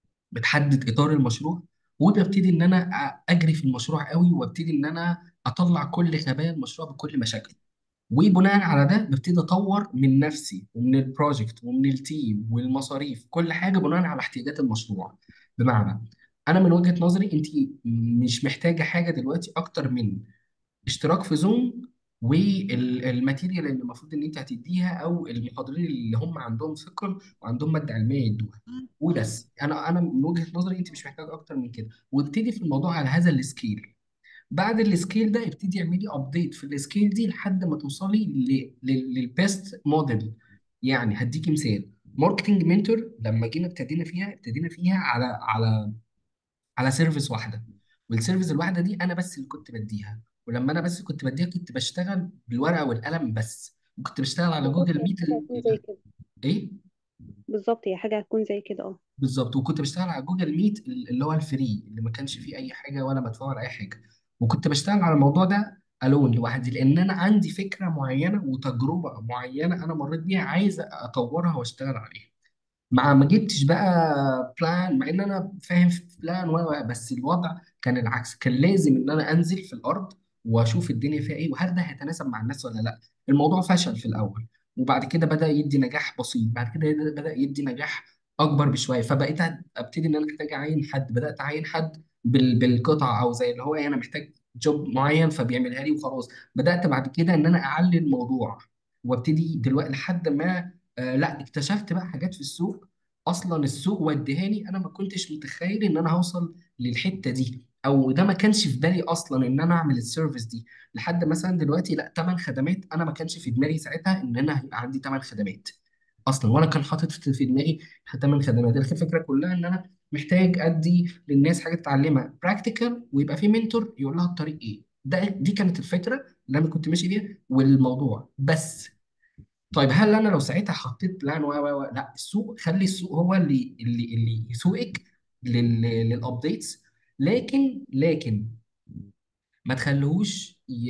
بتحدد اطار المشروع وببتدي ان انا أ- اجري في المشروع قوي وابتدي ان انا اطلع كل خبايا المشروع بكل مشاكله وبناء على ده ببتدي اطور من نفسي ومن البروجكت ومن التيم والمصاريف كل حاجه بناء على احتياجات المشروع بمعنى انا من وجهه نظري انت مش محتاجه حاجه دلوقتي اكتر من اشتراك في زوم والماتيريال اللي المفروض ان انت هتديها او المحاضرين اللي هم عندهم ثقل وعندهم ماده علميه يدوها وبس انا انا من وجهه نظري انت مش محتاج اكتر من كده وابتدي في الموضوع على هذا السكيل بعد السكيل ده ابتدي اعملي ابديت في السكيل دي لحد ما توصلي للبيست موديل يعني هديكي مثال ماركتنج منتور لما جينا ابتدينا فيها ابتدينا فيها على على على سيرفيس واحده والسيرفيس الواحده دي انا بس اللي كنت بديها ولما انا بس كنت بديها كنت بشتغل بالورقه والقلم بس وكنت بشتغل على بالظبط جوجل هي ميت حاجة ال- هتكون زي كده ايه بالظبط هي حاجة هتكون زي كده اه بالظبط وكنت بشتغل على جوجل ميت اللي هو الفري اللي ما كانش فيه اي حاجه ولا مدفوع ولا اي حاجه وكنت بشتغل على الموضوع ده الون لوحدي لان انا عندي فكره معينه وتجربه معينه انا مريت بيها عايز اطورها واشتغل عليها مع ما جبتش بقى بلان مع ان انا فاهم في بلان و و- بس الوضع كان العكس كان لازم ان انا انزل في الارض واشوف الدنيا فيها ايه وهل ده هيتناسب مع الناس ولا لا الموضوع فشل في الاول وبعد كده بدأ يدي نجاح بسيط بعد كده بدأ يدي نجاح اكبر بشويه فبقيت ابتدي ان انا محتاج اعين حد بدأت اعين حد بال- بالقطعه او زي اللي هو إيه، انا محتاج جوب معين فبيعملها لي وخلاص بدات بعد كده ان انا اعلي الموضوع وابتدي دلوقتي لحد ما آه لا اكتشفت بقى حاجات في السوق اصلا السوق ودهاني انا ما كنتش متخيل ان انا هوصل للحته دي او ده ما كانش في بالي اصلا ان انا اعمل السيرفيس دي لحد مثلا دلوقتي لا ثمان خدمات انا ما كانش في دماغي ساعتها ان انا هيبقى عندي ثمان خدمات اصلا وانا كان حاطط في في دماغي ثمان خدمات لكن الفكره كلها ان انا محتاج ادي للناس حاجه تتعلمها براكتيكال ويبقى في منتور يقول لها الطريق ايه ده دي كانت الفكره اللي انا كنت ماشي بيها والموضوع بس طيب هل انا لو ساعتها حطيت بلان و و و لا السوق خلي السوق هو اللي اللي اللي يسوقك لل للابديتس لكن لكن ما تخليهوش ي...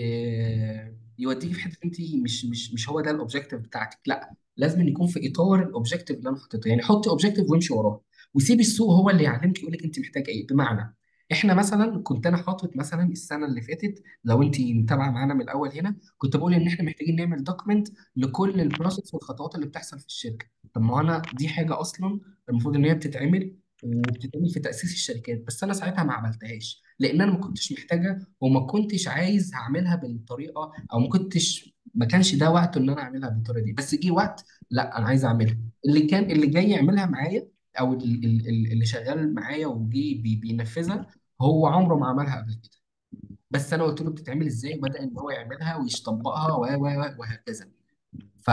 يوديك في حته انت مش مش مش هو ده الاوبجيكتيف بتاعتك لا لازم يكون في اطار الاوبجيكتيف اللي انا حطيته يعني حطي اوبجيكتيف وامشي وراه وسيب السوق هو اللي يعلمك يقول لك انت محتاجه ايه بمعنى احنا مثلا كنت انا حاطط مثلا السنه اللي فاتت لو انت متابعه معانا من الاول هنا كنت بقول ان احنا محتاجين نعمل دوكمنت لكل البروسيس والخطوات اللي بتحصل في الشركه طب ما انا دي حاجه اصلا المفروض ان هي بتتعمل وبتتعمل في تاسيس الشركات بس انا ساعتها ما عملتهاش لان انا ما كنتش محتاجه وما كنتش عايز اعملها بالطريقه او ما كنتش ما كانش ده وقته ان انا اعملها بالطريقه دي بس جه وقت لا انا عايز اعملها اللي كان اللي جاي يعملها معايا او ال- ال- ال- اللي شغال معايا وجي بي- بينفذها هو عمره ما عملها قبل كده بس انا قلت له بتتعمل ازاي وبدا ان هو يعملها ويطبقها و و و وهكذا ف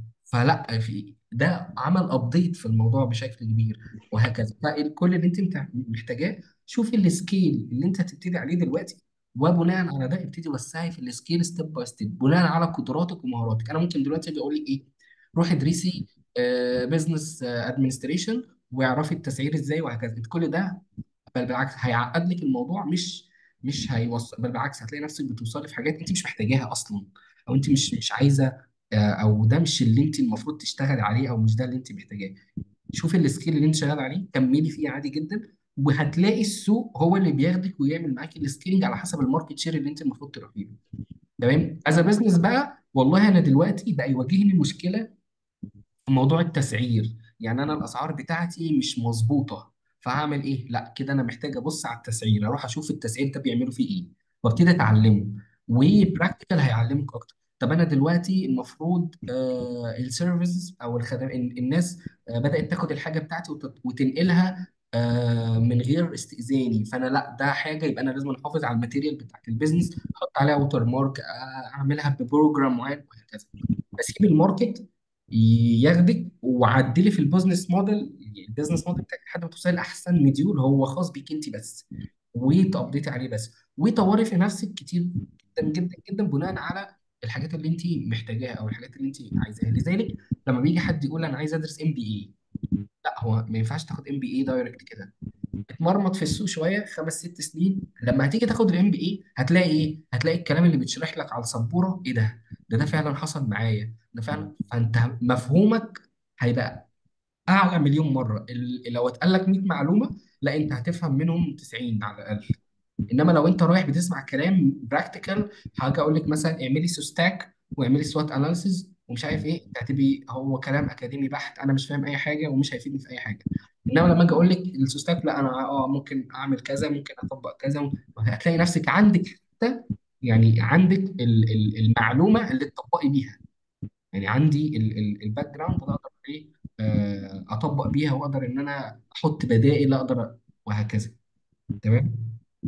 فلا في ده عمل ابديت في الموضوع بشكل كبير وهكذا فكل اللي انت مت- محتاجاه شوفي السكيل اللي انت هتبتدي عليه دلوقتي وبناء على ده ابتدي وسعي في السكيل ستيب باي ستيب بناء على قدراتك ومهاراتك انا ممكن دلوقتي اجي اقول لك ايه روحي ادرسي بزنس ادمنستريشن واعرفي التسعير ازاي وهكذا كل ده بل بالعكس هيعقد لك الموضوع مش مش هيوصل بل بالعكس هتلاقي نفسك بتوصلي في حاجات انت مش محتاجاها اصلا او انت مش مش عايزه آه، او ده مش اللي انت المفروض تشتغلي عليه او مش ده اللي انت محتاجاه شوفي السكيل اللي انت شغال عليه كملي فيه عادي جدا وهتلاقي السوق هو اللي بياخدك ويعمل معاكي السكيلنج على حسب الماركت شير اللي انت المفروض تروحي له تمام از بزنس بقى والله انا دلوقتي بقى يواجهني مشكله موضوع التسعير يعني انا الاسعار بتاعتي مش مظبوطه فهعمل ايه لا كده انا محتاج ابص على التسعير اروح اشوف التسعير ده بيعملوا فيه ايه وابتدي اتعلمه وبراكتيكال هيعلمك اكتر طب انا دلوقتي المفروض آه السيرفيس او الخدم ال- الناس آه بدات تاخد الحاجه بتاعتي وت- وتنقلها آه من غير استئذاني فانا لا ده حاجه يبقى انا لازم احافظ على الماتيريال بتاعت البيزنس احط عليها ووتر مارك آه اعملها ببروجرام معين وهكذا بسيب الماركت ياخدك وعدلي في البيزنس موديل البيزنس موديل بتاعك لحد ما توصلي لاحسن مديول هو خاص بيك انت بس وتابديتي عليه بس وطوري في نفسك كتير جدا جدا جدا بناء على الحاجات اللي انت محتاجاها او الحاجات اللي انت عايزاها لذلك لما بيجي حد يقول انا عايز ادرس ام بي اي لا هو ما ينفعش تاخد ام بي اي دايركت كده اتمرمط في السوق شويه خمس ست سنين لما هتيجي تاخد الام بي اي هتلاقي ايه؟ هتلاقي الكلام اللي بيتشرح لك على السبوره ايه ده؟ ده ده فعلا حصل معايا ده فعلا فانت مفهومك هيبقى اعلى مليون مره ال- لو اتقال لك 100 معلومه لا انت هتفهم منهم 90 على الاقل انما لو انت رايح بتسمع كلام براكتيكال حاجه اقول لك مثلا اعملي سوستاك واعملي سوات اناليسيز ومش عارف ايه انت هتبقي هو كلام اكاديمي بحت انا مش فاهم اي حاجه ومش هيفيدني في اي حاجه انما لما اجي اقول لك السوستاك لا انا اه ممكن اعمل كذا ممكن اطبق كذا هتلاقي نفسك عندك حتى يعني عندك ال- ال- المعلومه اللي تطبقي بيها يعني عندي الباك جراوند اللي اقدر ايه آه، اطبق بيها واقدر ان انا احط بدائل اقدر وهكذا تمام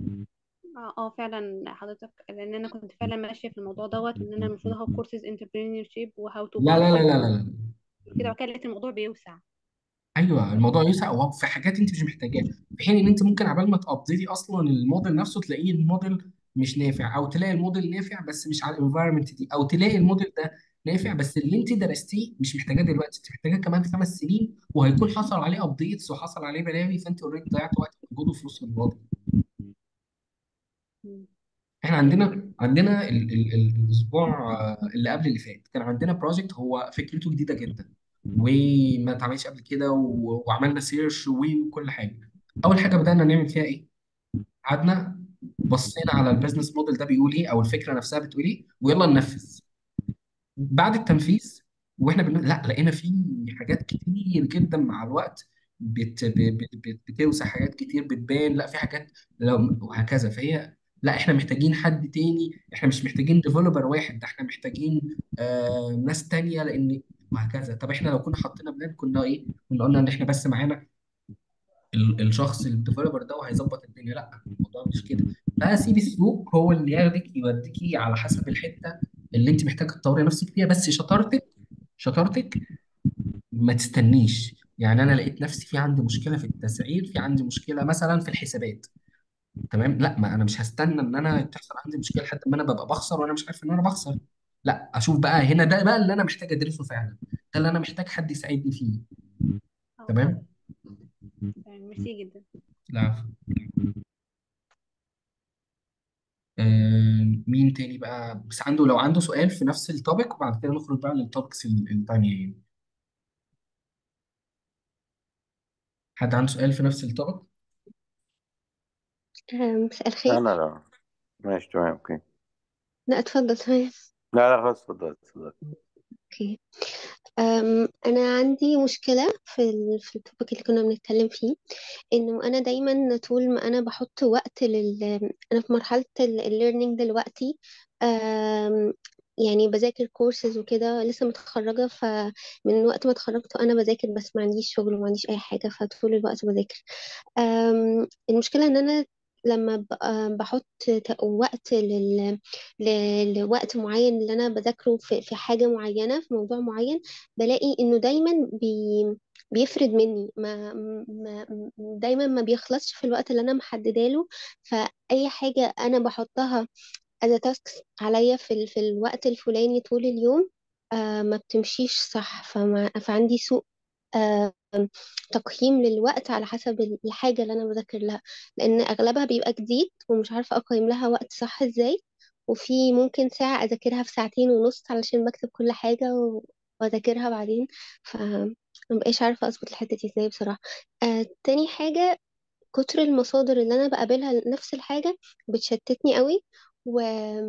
اه اه فعلا حضرتك لان انا كنت فعلا ماشيه في الموضوع دوت وان انا المفروض اخد كورسز انتربرينور وهاو تو لا لا لا هاو لا تو لا لا كده وكان لقيت الموضوع بيوسع ايوه الموضوع يوسع وهو في حاجات انت مش محتاجاها في حين ان انت ممكن عبال ما تابديتي اصلا الموديل نفسه تلاقيه الموديل مش نافع او تلاقي الموديل نافع بس مش على الانفايرمنت دي او تلاقي الموديل ده نافع بس اللي انت درستيه مش محتاجاه دلوقتي انت محتاجاه كمان خمس سنين وهيكون حصل عليه ابديتس وحصل عليه بلاوي فانت اوريدي ضيعت وقت ومجهود وفلوس في الماضي مم. احنا عندنا عندنا ال ال ال الاسبوع آه، اللي قبل اللي فات كان عندنا بروجكت هو فكرته جديده جدا وما اتعملش قبل كده و- وعملنا سيرش وكل حاجه اول حاجه بدانا نعمل فيها ايه قعدنا بصينا على البيزنس موديل ده بيقول ايه او الفكره نفسها بتقول ايه ويلا ننفذ بعد التنفيذ واحنا بن... لا لقينا في حاجات كتير جدا مع الوقت بت... ب... ب... بت... بتوسع حاجات كتير بتبان لا في حاجات لو... وهكذا فهي لا احنا محتاجين حد تاني احنا مش محتاجين ديفلوبر واحد ده احنا محتاجين آه ناس تانية لان وهكذا طب احنا لو كنا حطينا بلان كنا ايه كنا قلنا ان احنا بس معانا ال- الشخص الديفلوبر ده وهيظبط الدنيا لا الموضوع مش كده فسيب السوق هو اللي ياخدك يوديكي على حسب الحته اللي انت محتاجه تطوري نفسك فيها بس شطارتك شطارتك ما تستنيش يعني انا لقيت نفسي في عندي مشكله في التسعير في عندي مشكله مثلا في الحسابات تمام لا ما انا مش هستنى ان انا تحصل عندي مشكله لحد ما انا ببقى بخسر وانا مش عارف ان انا بخسر لا اشوف بقى هنا ده بقى اللي انا محتاج ادرسه فعلا ده اللي انا محتاج حد يساعدني فيه اه تمام تمام ميرسي جدا لا آه مين تاني بقى بس عنده لو عنده سؤال في نفس التوبيك وبعد كده نخرج بقى للتوبكس التانية يعني حد عنده سؤال في نفس التوبيك آه، مساء لا الخير لا لا ماشي تمام اوكي لا اتفضل تمام لا لا خلاص اتفضل اتفضل اوكي أم، انا عندي مشكله في ال... في التوبيك اللي كنا بنتكلم فيه انه انا دايما طول ما انا بحط وقت لل انا في مرحله الليرنينج دلوقتي أم، يعني بذاكر كورسز وكده لسه متخرجه فمن وقت ما اتخرجت وانا بذاكر بس ما عنديش شغل وما عنديش اي حاجه فطول الوقت بذاكر أم، المشكلة إن أنا لما ب- آه، بحط ت- وقت لل... ل- لوقت معين اللي أنا بذاكره في... في حاجة معينة في موضوع معين بلاقي إنه دايما بي... بيفرد مني ما... ما دايما ما بيخلصش في الوقت اللي أنا محدده له فأي حاجة أنا بحطها as a task عليا في ال... في الوقت الفلاني طول اليوم آه ما بتمشيش صح فما... فعندي سوء آه، تقييم للوقت على حسب الحاجة اللي أنا بذاكر لها لأن أغلبها بيبقى جديد ومش عارفة أقيم لها وقت صح إزاي وفي ممكن ساعة أذاكرها في ساعتين ونص علشان بكتب كل حاجة و- وأذاكرها بعدين فمبقاش عارفة أظبط الحتة دي إزاي بصراحة آه، تاني حاجة كتر المصادر اللي انا بقابلها لنفس الحاجة بتشتتني قوي و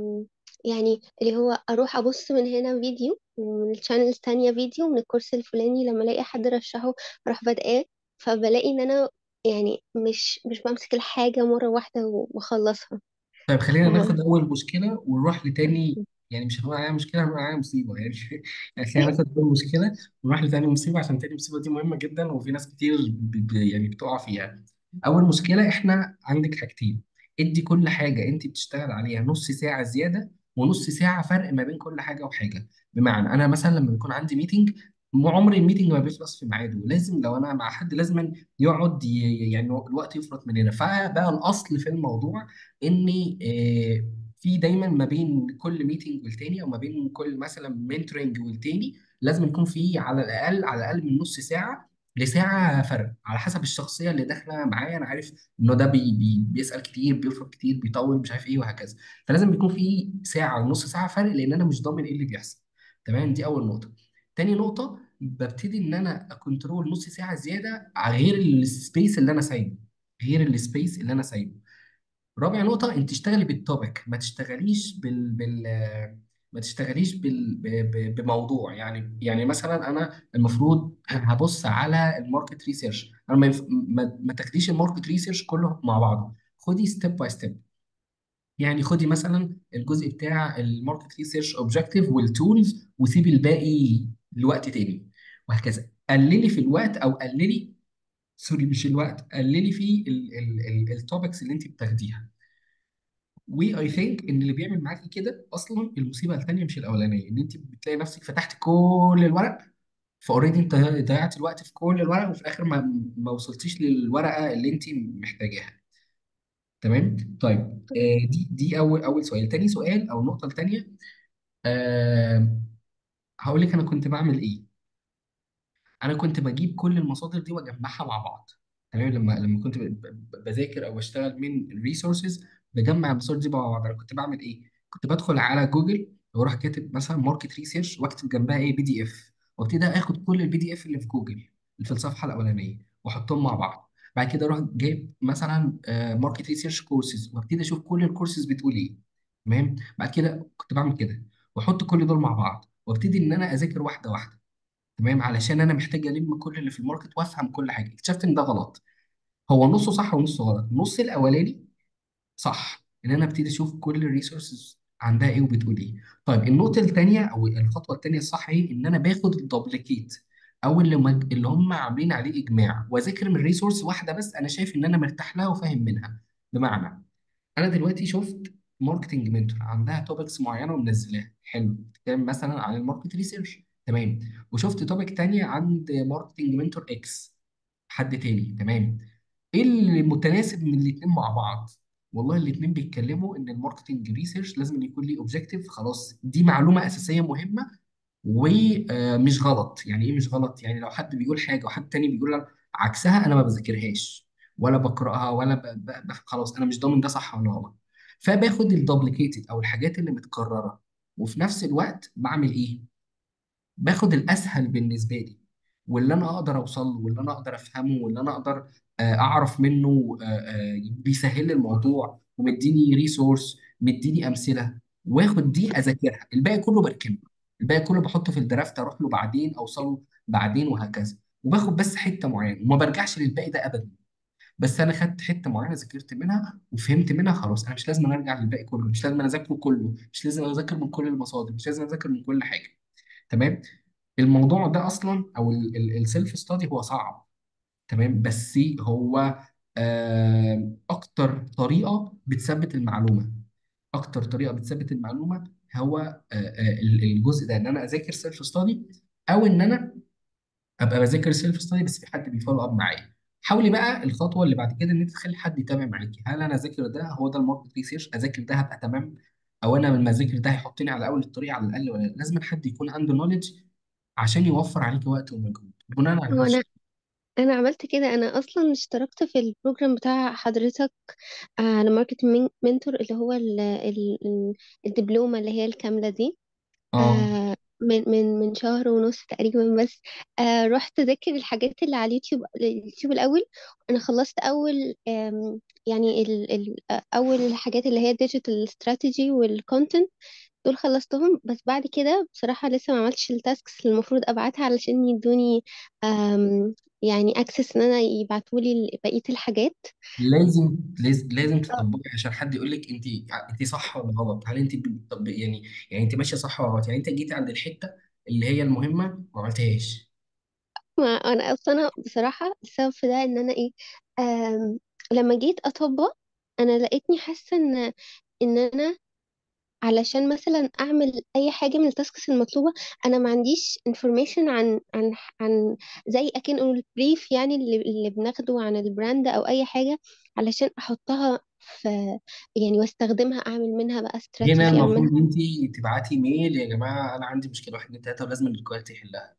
يعني اللي هو اروح ابص من هنا فيديو ومن الشانل التانية فيديو من الكورس الفلاني لما الاقي حد رشحه اروح بادئاه فبلاقي ان انا يعني مش مش بمسك الحاجة مرة واحدة واخلصها طيب خلينا ف... ناخد اول مشكله ونروح لتاني يعني مش هنقول عليها مشكله هنقول عليها مصيبه يعني يعني خلينا ناخد اول مشكله ونروح لتاني مصيبه عشان تاني مصيبه دي مهمه جدا وفي ناس كتير ب... ب... يعني بتقع فيها اول مشكله احنا عندك حاجتين ادي كل حاجه انت بتشتغل عليها نص ساعه زياده ونص ساعه فرق ما بين كل حاجه وحاجه بمعنى انا مثلا لما بيكون عندي ميتنج عمر الميتنج ما بيخلص في ميعاده لازم لو انا مع حد لازم يقعد ي... يعني الوقت يفرط مننا فبقى الاصل في الموضوع ان آه، في دايما ما بين كل ميتنج والتاني او ما بين كل مثلا منتورنج والتاني لازم يكون في على الاقل على الاقل من نص ساعه لساعه فرق على حسب الشخصيه اللي داخله معايا انا عارف انه ده بي بي بيسال كتير بيفرق كتير بيطول مش عارف ايه وهكذا فلازم يكون في ساعه ونص ساعه فرق لان انا مش ضامن ايه اللي بيحصل تمام دي اول نقطه تاني نقطه ببتدي ان انا اكونترول نص ساعه زياده غير السبيس اللي انا سايبه غير السبيس اللي انا سايبه رابع نقطة انت تشتغلي بالتوبيك ما تشتغليش بال بال ما تشتغليش بال... ب... ب... بموضوع يعني يعني مثلا انا المفروض هبص على الماركت ريسيرش انا ما, ينف... ما... ما تاخديش الماركت ريسيرش كله مع بعضه خدي ستيب باي ستيب يعني خدي مثلا الجزء بتاع الماركت ريسيرش اوبجكتيف والتولز وسيبي الباقي لوقت تاني وهكذا قللي في الوقت او قللي سوري مش الوقت قللي في التوبكس اللي انت بتاخديها واي ثينك ان اللي بيعمل معاكي كده اصلا المصيبه الثانيه مش الاولانيه ان انت بتلاقي نفسك فتحت كل الورق فاوريدي انت ضيعت الوقت في كل الورق وفي الاخر ما ما وصلتيش للورقه اللي انت محتاجاها تمام طيب آه دي دي اول اول سؤال تاني سؤال او النقطه الثانيه آه هقول لك انا كنت بعمل ايه انا كنت بجيب كل المصادر دي واجمعها مع بعض تمام لما لما كنت ب- ب- بذاكر او بشتغل من الريسورسز بجمع المصادر دي مع بعض انا كنت بعمل ايه كنت بدخل على جوجل واروح كاتب مثلا ماركت ريسيرش واكتب جنبها ايه بي دي اف وابتدي اخد كل البي دي اف اللي في جوجل اللي في الصفحه الاولانيه واحطهم مع بعض بعد كده اروح جايب مثلا ماركت ريسيرش كورسز وابتدي اشوف كل الكورسز بتقول ايه تمام بعد كده كنت بعمل كده واحط كل دول مع بعض وابتدي ان انا اذاكر واحده واحده تمام علشان انا محتاج الم كل اللي في الماركت وافهم كل حاجه اكتشفت ان ده غلط هو نصه صح ونصه غلط النص الاولاني صح ان انا ابتدي اشوف كل الريسورسز عندها ايه وبتقول ايه طيب النقطه الثانيه او الخطوه الثانيه الصح ايه ان انا باخد الدوبليكيت او اللي هم اللي هم عاملين عليه اجماع واذاكر من ريسورس واحده بس انا شايف ان انا مرتاح لها وفاهم منها بمعنى انا دلوقتي شفت ماركتنج منتور عندها توبكس معينه ومنزلاها حلو بتتكلم مثلا عن الماركت ريسيرش تمام وشفت توبك تانية عند ماركتنج منتور اكس حد تاني تمام ايه اللي متناسب من الاثنين مع بعض والله الاثنين بيتكلموا ان الماركتنج ريسيرش لازم يكون ليه اوبجيكتيف خلاص دي معلومه اساسيه مهمه ومش غلط يعني ايه مش غلط يعني لو حد بيقول حاجه وحد تاني بيقول عكسها انا ما بذاكرهاش ولا بقراها ولا ب... ب... ب... خلاص انا مش ضامن ده صح ولا غلط فباخد الدوبليكيتد او الحاجات اللي متكرره وفي نفس الوقت بعمل ايه باخد الاسهل بالنسبه لي واللي انا اقدر اوصل له واللي انا اقدر افهمه واللي انا اقدر آه، اعرف منه آه، آه، بيسهل لي الموضوع ومديني ريسورس مديني امثله واخد دي اذاكرها الباقي كله بركنه الباقي كله بحطه في الدرافت اروح له بعدين اوصله بعدين وهكذا وباخد بس حته معينه وما برجعش للباقي ده ابدا بس انا خدت حته معينه ذاكرت منها وفهمت منها خلاص انا مش لازم ارجع للباقي كله مش لازم اذاكره كله مش لازم اذاكر من كل المصادر مش لازم اذاكر من كل حاجه تمام الموضوع ده اصلا او السيلف ستادي هو صعب تمام بس هو آه، اكتر طريقه بتثبت المعلومه اكتر طريقه بتثبت المعلومه هو آه، آه، الجزء ده ان انا اذاكر سيلف ستادي او ان انا ابقى بذاكر سيلف ستادي بس في حد بيفولو اب معايا حاولي بقى الخطوه اللي بعد كده ان انت تخلي حد يتابع معاكي هل انا اذاكر ده هو ده الماركت ريسيرش اذاكر ده هبقى تمام او انا لما اذاكر ده هيحطني على اول الطريق على الاقل ولا لا؟ لازم حد يكون عنده نوليدج عشان يوفر عليكي وقت ومجهود بناء على هو ده انا انا عملت كده انا اصلا اشتركت في البروجرام بتاع حضرتك على ماركت منتور اللي هو ال ال ال- الدبلومة اللي هي الكاملة دي اه آه من من من شهر ونص تقريبا بس آه رحت اذاكر الحاجات اللي على اليوتيوب اليوتيوب الاول انا خلصت اول آم، يعني ال ال اول الحاجات اللي هي ديجيتال استراتيجي والكونتنت دول خلصتهم بس بعد كده بصراحة لسه ما عملتش التاسكس اللي المفروض ابعتها علشان يدوني آم، يعني اكسس ان انا يبعتولي بقية الحاجات لازم لازم لازم تطبقي عشان حد يقول لك انت انت صح ولا غلط هل انت بتطبق يعني يعني انت ماشيه صح ولا غلط يعني انت جيتي عند الحته اللي هي المهمه وما عملتهاش ما انا اصلا أنا بصراحه السبب في ده ان انا ايه آم لما جيت اطبق انا لقيتني حاسه ان ان انا علشان مثلا اعمل اي حاجه من التاسكس المطلوبه انا ما عنديش انفورميشن عن عن عن زي اكن البريف يعني اللي, اللي بناخده عن البراند او اي حاجه علشان احطها في يعني واستخدمها اعمل منها بقى هنا استراتيجي اعملها المفروض انت تبعتي ميل يا جماعه انا عندي مشكله واحد اتنين تلاته ولازم الكواليتي يحلها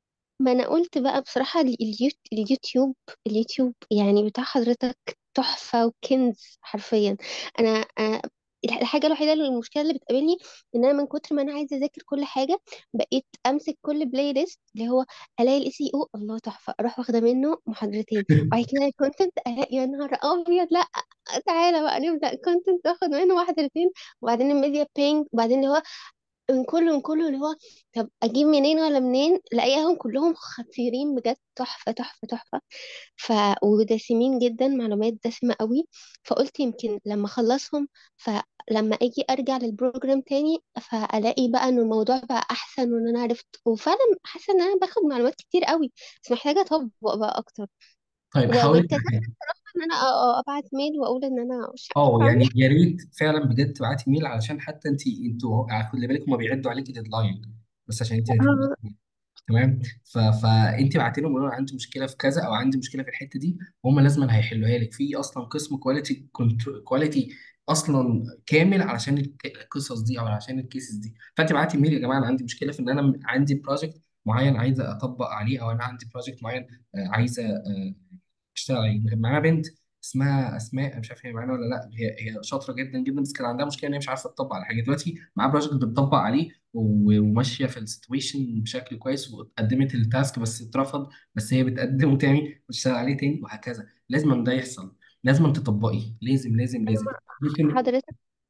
ما انا قلت بقى بصراحة ال- اليوت- اليوتيوب اليوتيوب يعني بتاع حضرتك تحفة وكنز حرفيا انا آه، الحاجة الوحيدة اللي المشكلة اللي بتقابلني ان انا من كتر ما انا عايزة اذاكر كل حاجة بقيت امسك كل بلاي ليست اللي هو الاقي الاي سي او الله تحفة اروح واخدة منه محاضرتين وبعد كده الكونتنت الاقي يا نهار ابيض لا تعالى بقى نبدأ كونتنت اخد منه محاضرتين وبعدين الميديا بينج وبعدين اللي هو من كله من كله اللي هو طب اجيب منين ولا منين لاقيهم كلهم خطيرين بجد تحفه تحفه تحفه ف ودسمين جدا معلومات دسمه قوي فقلت يمكن لما اخلصهم فلما اجي ارجع للبروجرام تاني فالاقي بقى ان الموضوع بقى احسن وان انا عرفت وفعلا حاسه ان انا باخد معلومات كتير قوي بس محتاجه اطبق بقى اكتر طيب و- هقول لك على واتكسفت حاجه ان انا أ- أ- ابعت ميل واقول ان انا مش اه عارفه اعمل يعني يا ريت فعلا بجد تبعتي ميل علشان حتى انت انتوا خلي بالك هما بيعدوا عليكي ديدلاين بس عشان انت هتبدأي تمام ف... فانت بعتي لهم قولوا عندي مشكله في كذا او عندي مشكله في الحته دي وهم لازم هيحلوها لك في اصلا قسم كواليتي كواليتي اصلا كامل علشان الك- القصص دي او علشان الكيسز دي فانت بعتي ميل يا جماعه انا عندي مشكله في ان انا عندي بروجكت معين عايزه اطبق عليه او انا عندي بروجكت معين آه، عايزه آه، اشتغل عليه معانا بنت اسمها اسماء مش عارف هي معانا ولا لا هي هي شاطره جدا جدا بس كان عندها مشكله ان هي مش عارفه تطبق على حاجه دلوقتي معاها بروجكت بتطبق عليه و- وماشيه في السيتويشن بشكل كويس وقدمت التاسك بس اترفض بس هي بتقدمه تاني وتشتغل عليه تاني وهكذا لازم ده يحصل لازم تطبقي لازم لازم لازم ممكن حضرتك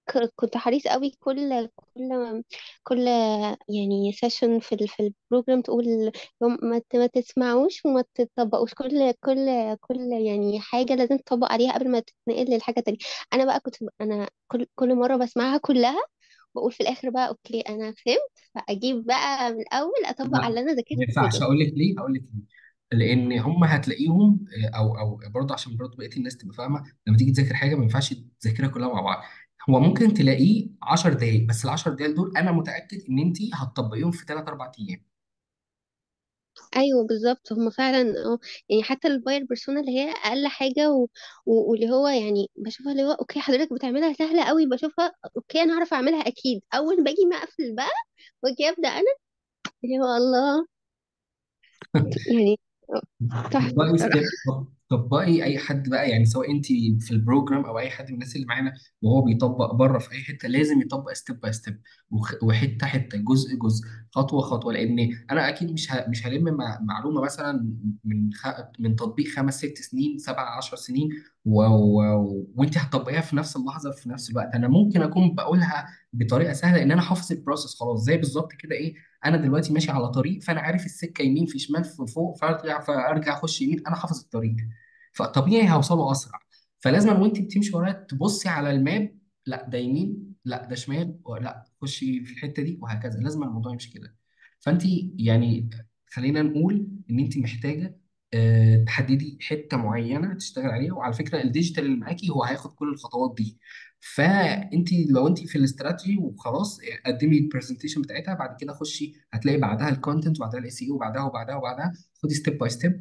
ك- كنت حريص قوي كل كل كل يعني سيشن في ال- في البروجرام تقول لهم ما ت- ما تسمعوش وما تطبقوش كل كل كل يعني حاجة لازم تطبق عليها قبل ما تتنقل للحاجة تانية أنا بقى كنت أنا كل كل مرة بسمعها كلها بقول في الآخر بقى أوكي أنا فهمت فأجيب بقى من الأول أطبق على لا اللي أنا ما ذاكرته ينفعش كله اقول لك ليه اقول لك ليه لان هم هتلاقيهم آه، او او برضه عشان برضه بقيه الناس تبقى فاهمه لما تيجي تذاكر حاجه ما ينفعش تذاكرها كلها مع بعض هو ممكن تلاقيه 10 دقائق بس ال 10 دقائق دول انا متاكد ان انت هتطبقيهم في 3 4 ايام ايوه بالظبط هما فعلا اه يعني حتى الباير بيرسونا اللي هي اقل حاجه و... و... واللي هو يعني بشوفها اللي هو اوكي حضرتك بتعملها سهله قوي بشوفها اوكي انا هعرف اعملها اكيد اول ما باجي مقفل بقى واجي ابدا انا اللي هو الله يعني تحفه طبقي بصراحه ستيب طبقي اي حد بقى يعني سواء انت في البروجرام او اي حد من الناس اللي معانا وهو بيطبق بره في اي حته لازم يطبق ستيب باي ستيب وحته حته جزء جزء خطوه خطوه لان انا اكيد مش ه... مش هلم مع... معلومه مثلا من خ... من تطبيق خمس ست سنين سبع عشر سنين و... و... وانت هتطبقيها في نفس اللحظه في نفس الوقت انا ممكن اكون بقولها بطريقه سهله ان انا حافظ البروسيس خلاص زي بالظبط كده ايه انا دلوقتي ماشي على طريق فانا عارف السكه يمين في شمال في فوق فارجع فارجع اخش يمين انا حافظ الطريق فطبيعي هوصله اسرع فلازم وانت بتمشي ورايا تبصي على الماب لا ده يمين لا ده شمال لا خشي في الحته دي وهكذا لازم الموضوع يمشي كده فانت يعني خلينا نقول ان انت محتاجه آه، تحددي حته معينه تشتغل عليها وعلى فكره الديجيتال اللي معاكي هو هياخد كل الخطوات دي فانت لو انت في الاستراتيجي وخلاص قدمي البرزنتيشن بتاعتها بعد كده خشي هتلاقي بعدها الكونتنت وبعدها الاي سي او وبعدها وبعدها وبعدها خدي ستيب باي ستيب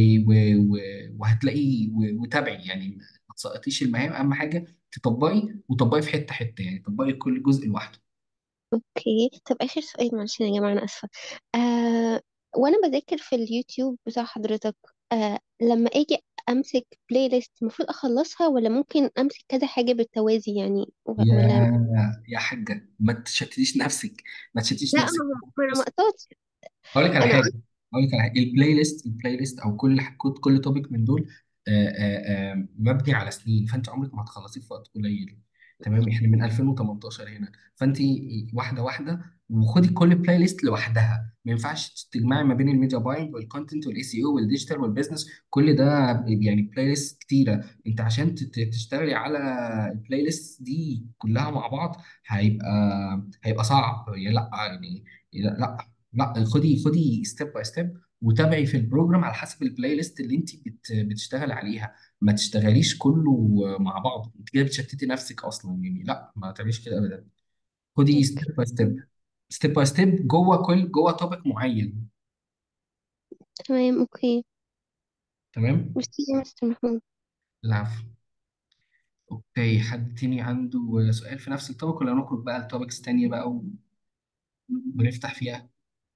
وهتلاقي و- وتابعي يعني ما تسقطيش المهام اهم حاجه تطبقي وطبقي في حته حته يعني طبقي كل جزء لوحده اوكي طب اخر سؤال معلش يا جماعه انا اسفه آه وانا بذاكر في اليوتيوب بتاع حضرتك آه لما اجي امسك بلاي ليست المفروض اخلصها ولا ممكن امسك كذا حاجه بالتوازي يعني و- ولا يا يا حاجه ما تشتتيش نفسك ما تشتتيش لا نفسك ما ما انا ما قطعتش اقول لك على انا حاجه اقول لك على حاجه البلاي ليست البلاي ليست او كل كل كل توبيك من دول آه، آه، آه، مبني على سنين فانت عمرك ما هتخلصيه في وقت قليل تمام احنا من 2018 هنا فانت واحده واحده وخدي كل بلاي ليست لوحدها ما ينفعش تجمعي ما بين الميديا باينج والكونتنت والاي سي او والديجيتال والبيزنس كل ده يعني بلاي ليست كتيره انت عشان تت- تشتغلي على البلاي ليست دي كلها مع بعض هيبقى هيبقى صعب يعني لا يعني لا لا لا خدي خدي ستيب باي ستيب وتابعي في البروجرام على حسب البلاي ليست اللي انت بت بتشتغل عليها ما تشتغليش كله مع بعض انت كده بتشتتي نفسك اصلا يعني لا ما تعمليش كده ابدا خدي ستيب باي ستيب ستيب باي ستيب جوه كل جوه توبيك معين تمام اوكي تمام ميرسي يا مستر محمود العفو اوكي حد تاني عنده سؤال في نفس التوبيك ولا نخرج بقى لتوبكس تانية بقى و- ونفتح فيها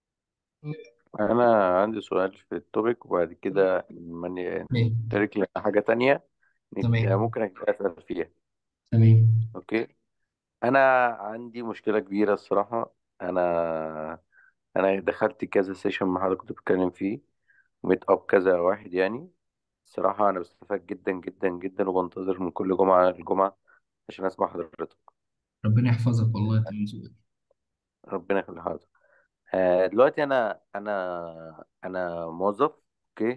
أنا عندي سؤال في التوبيك وبعد كده من تمام نشترك لنا حاجة تانية نت... تمام ممكن أسأل فيها تمام أوكي أنا عندي مشكلة كبيرة الصراحة أنا أنا دخلت كذا سيشن مع حضرتك كنت بتكلم فيه ميت أب كذا واحد يعني الصراحة أنا بستفاد جدا جدا جدا وبنتظر من كل جمعة لجمعة عشان أسمع حضرتك ربنا يحفظك والله تمام ذوقك. ربنا يخلي حضرتك آه، دلوقتي انا انا انا موظف اوكي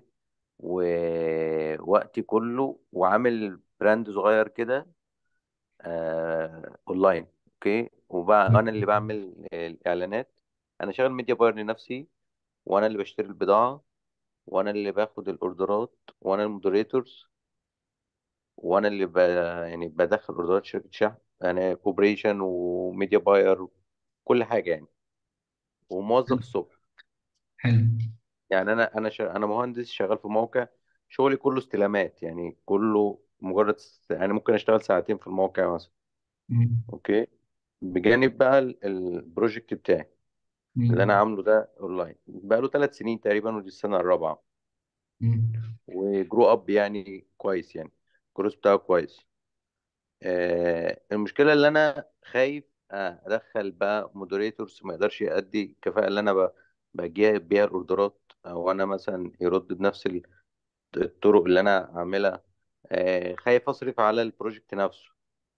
ووقتي كله وعامل براند صغير كده آه، اونلاين اوكي وبقى انا اللي بعمل الاعلانات انا شغال ميديا باير لنفسي وانا اللي بشتري البضاعة وانا اللي باخد الاوردرات وانا المودريتورز وانا اللي ب... يعني بدخل اوردرات شركة شحن يعني كوبريشن وميديا باير كل حاجة يعني وموظف الصبح حلو يعني انا انا شا... انا مهندس شغال في موقع شغلي كله استلامات يعني كله مجرد س- يعني ممكن اشتغل ساعتين في الموقع مثلا مم. اوكي بجانب بقى ال- البروجكت بتاعي اللي انا مم. عامله ده اونلاين بقى له ثلاث سنين تقريبا ودي السنه الرابعه مم. وجرو اب يعني كويس يعني الجروس بتاعه كويس آه المشكله اللي انا خايف آه ادخل بقى مودريتورز ما يقدرش يأدي الكفاءه اللي انا ب- بجيب بيها الاوردرات او انا مثلا يرد بنفس الطرق اللي انا اعملها آه، خايف اصرف على البروجكت نفسه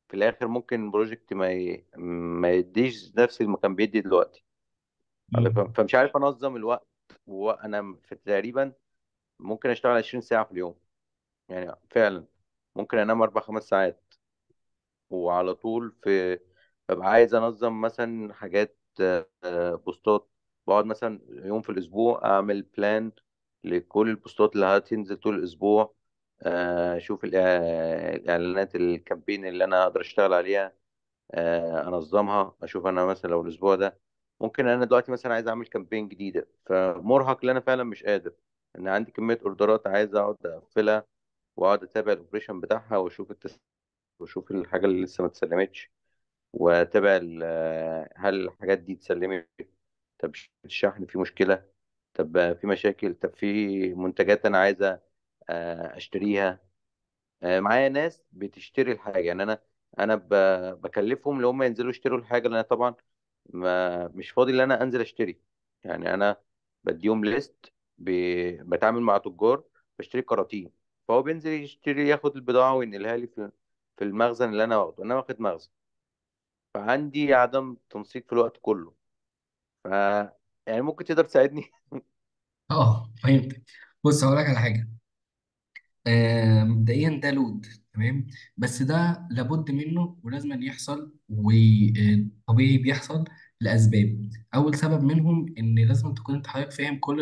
في الاخر ممكن البروجكت ما ي... ما يديش نفس ما كان بيدي دلوقتي مم. فمش عارف انظم الوقت وانا في تقريبا ممكن اشتغل 20 ساعة في اليوم يعني فعلا ممكن انام اربع خمس ساعات وعلى طول في ببقى عايز انظم مثلا حاجات آه، بوستات بقعد مثلا يوم في الاسبوع اعمل بلان لكل البوستات اللي هتنزل طول الاسبوع آه، اشوف الإع- الاعلانات الكامبين اللي انا اقدر اشتغل عليها آه، انظمها اشوف انا مثلا لو الاسبوع ده ممكن انا دلوقتي مثلا عايز اعمل كامبين جديده فمرهق لان انا فعلا مش قادر ان عندي كميه اوردرات عايز اقعد اقفلها واقعد اتابع الاوبريشن بتاعها واشوف التس... واشوف الحاجه اللي لسه ما اتسلمتش واتابع ال- هل الحاجات دي اتسلمت طب الشحن فيه مشكله طب في مشاكل طب في منتجات انا عايزه آه، اشتريها آه، معايا ناس بتشتري الحاجه يعني انا انا ب- بكلفهم لو هم ينزلوا يشتروا الحاجه لان أنا طبعا ما مش فاضي ان انا انزل اشتري يعني انا بديهم ليست ب... بتعامل مع تجار بشتري كراتين فهو بينزل يشتري ياخد البضاعه وينقلها لي في في المخزن اللي انا واخده انا واخد مخزن فعندي عدم تنسيق في الوقت كله ف يعني ممكن تقدر تساعدني اه فهمت بص هقول لك على حاجه آه، مبدئيا ده لود تمام بس ده لابد منه ولازم أن يحصل وطبيعي بيحصل لأسباب أول سبب منهم إن لازم تكون أنت حضرتك فاهم كل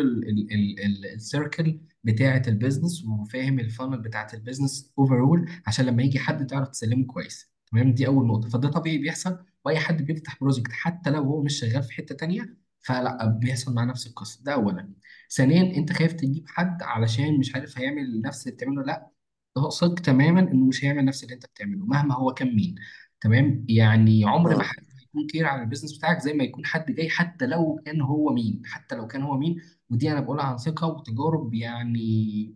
السيركل بتاعة البيزنس وفاهم الفانل بتاعة البيزنس اوفرول عشان لما يجي حد تعرف تسلمه كويس تمام دي أول نقطة فده طبيعي بيحصل وأي حد بيفتح بروجكت حتى لو هو مش شغال في حتة تانية فلا بيحصل معاه نفس القصة ده أولا ثانيا انت خايف تجيب حد علشان مش عارف هيعمل نفس اللي بتعمله لا ده ثق تماما انه مش هيعمل نفس اللي انت بتعمله مهما هو كان مين تمام يعني عمر ما مم. حد هيكون كير على البيزنس بتاعك زي ما يكون حد جاي حتى لو كان هو مين حتى لو كان هو مين ودي انا بقولها عن ثقة وتجارب يعني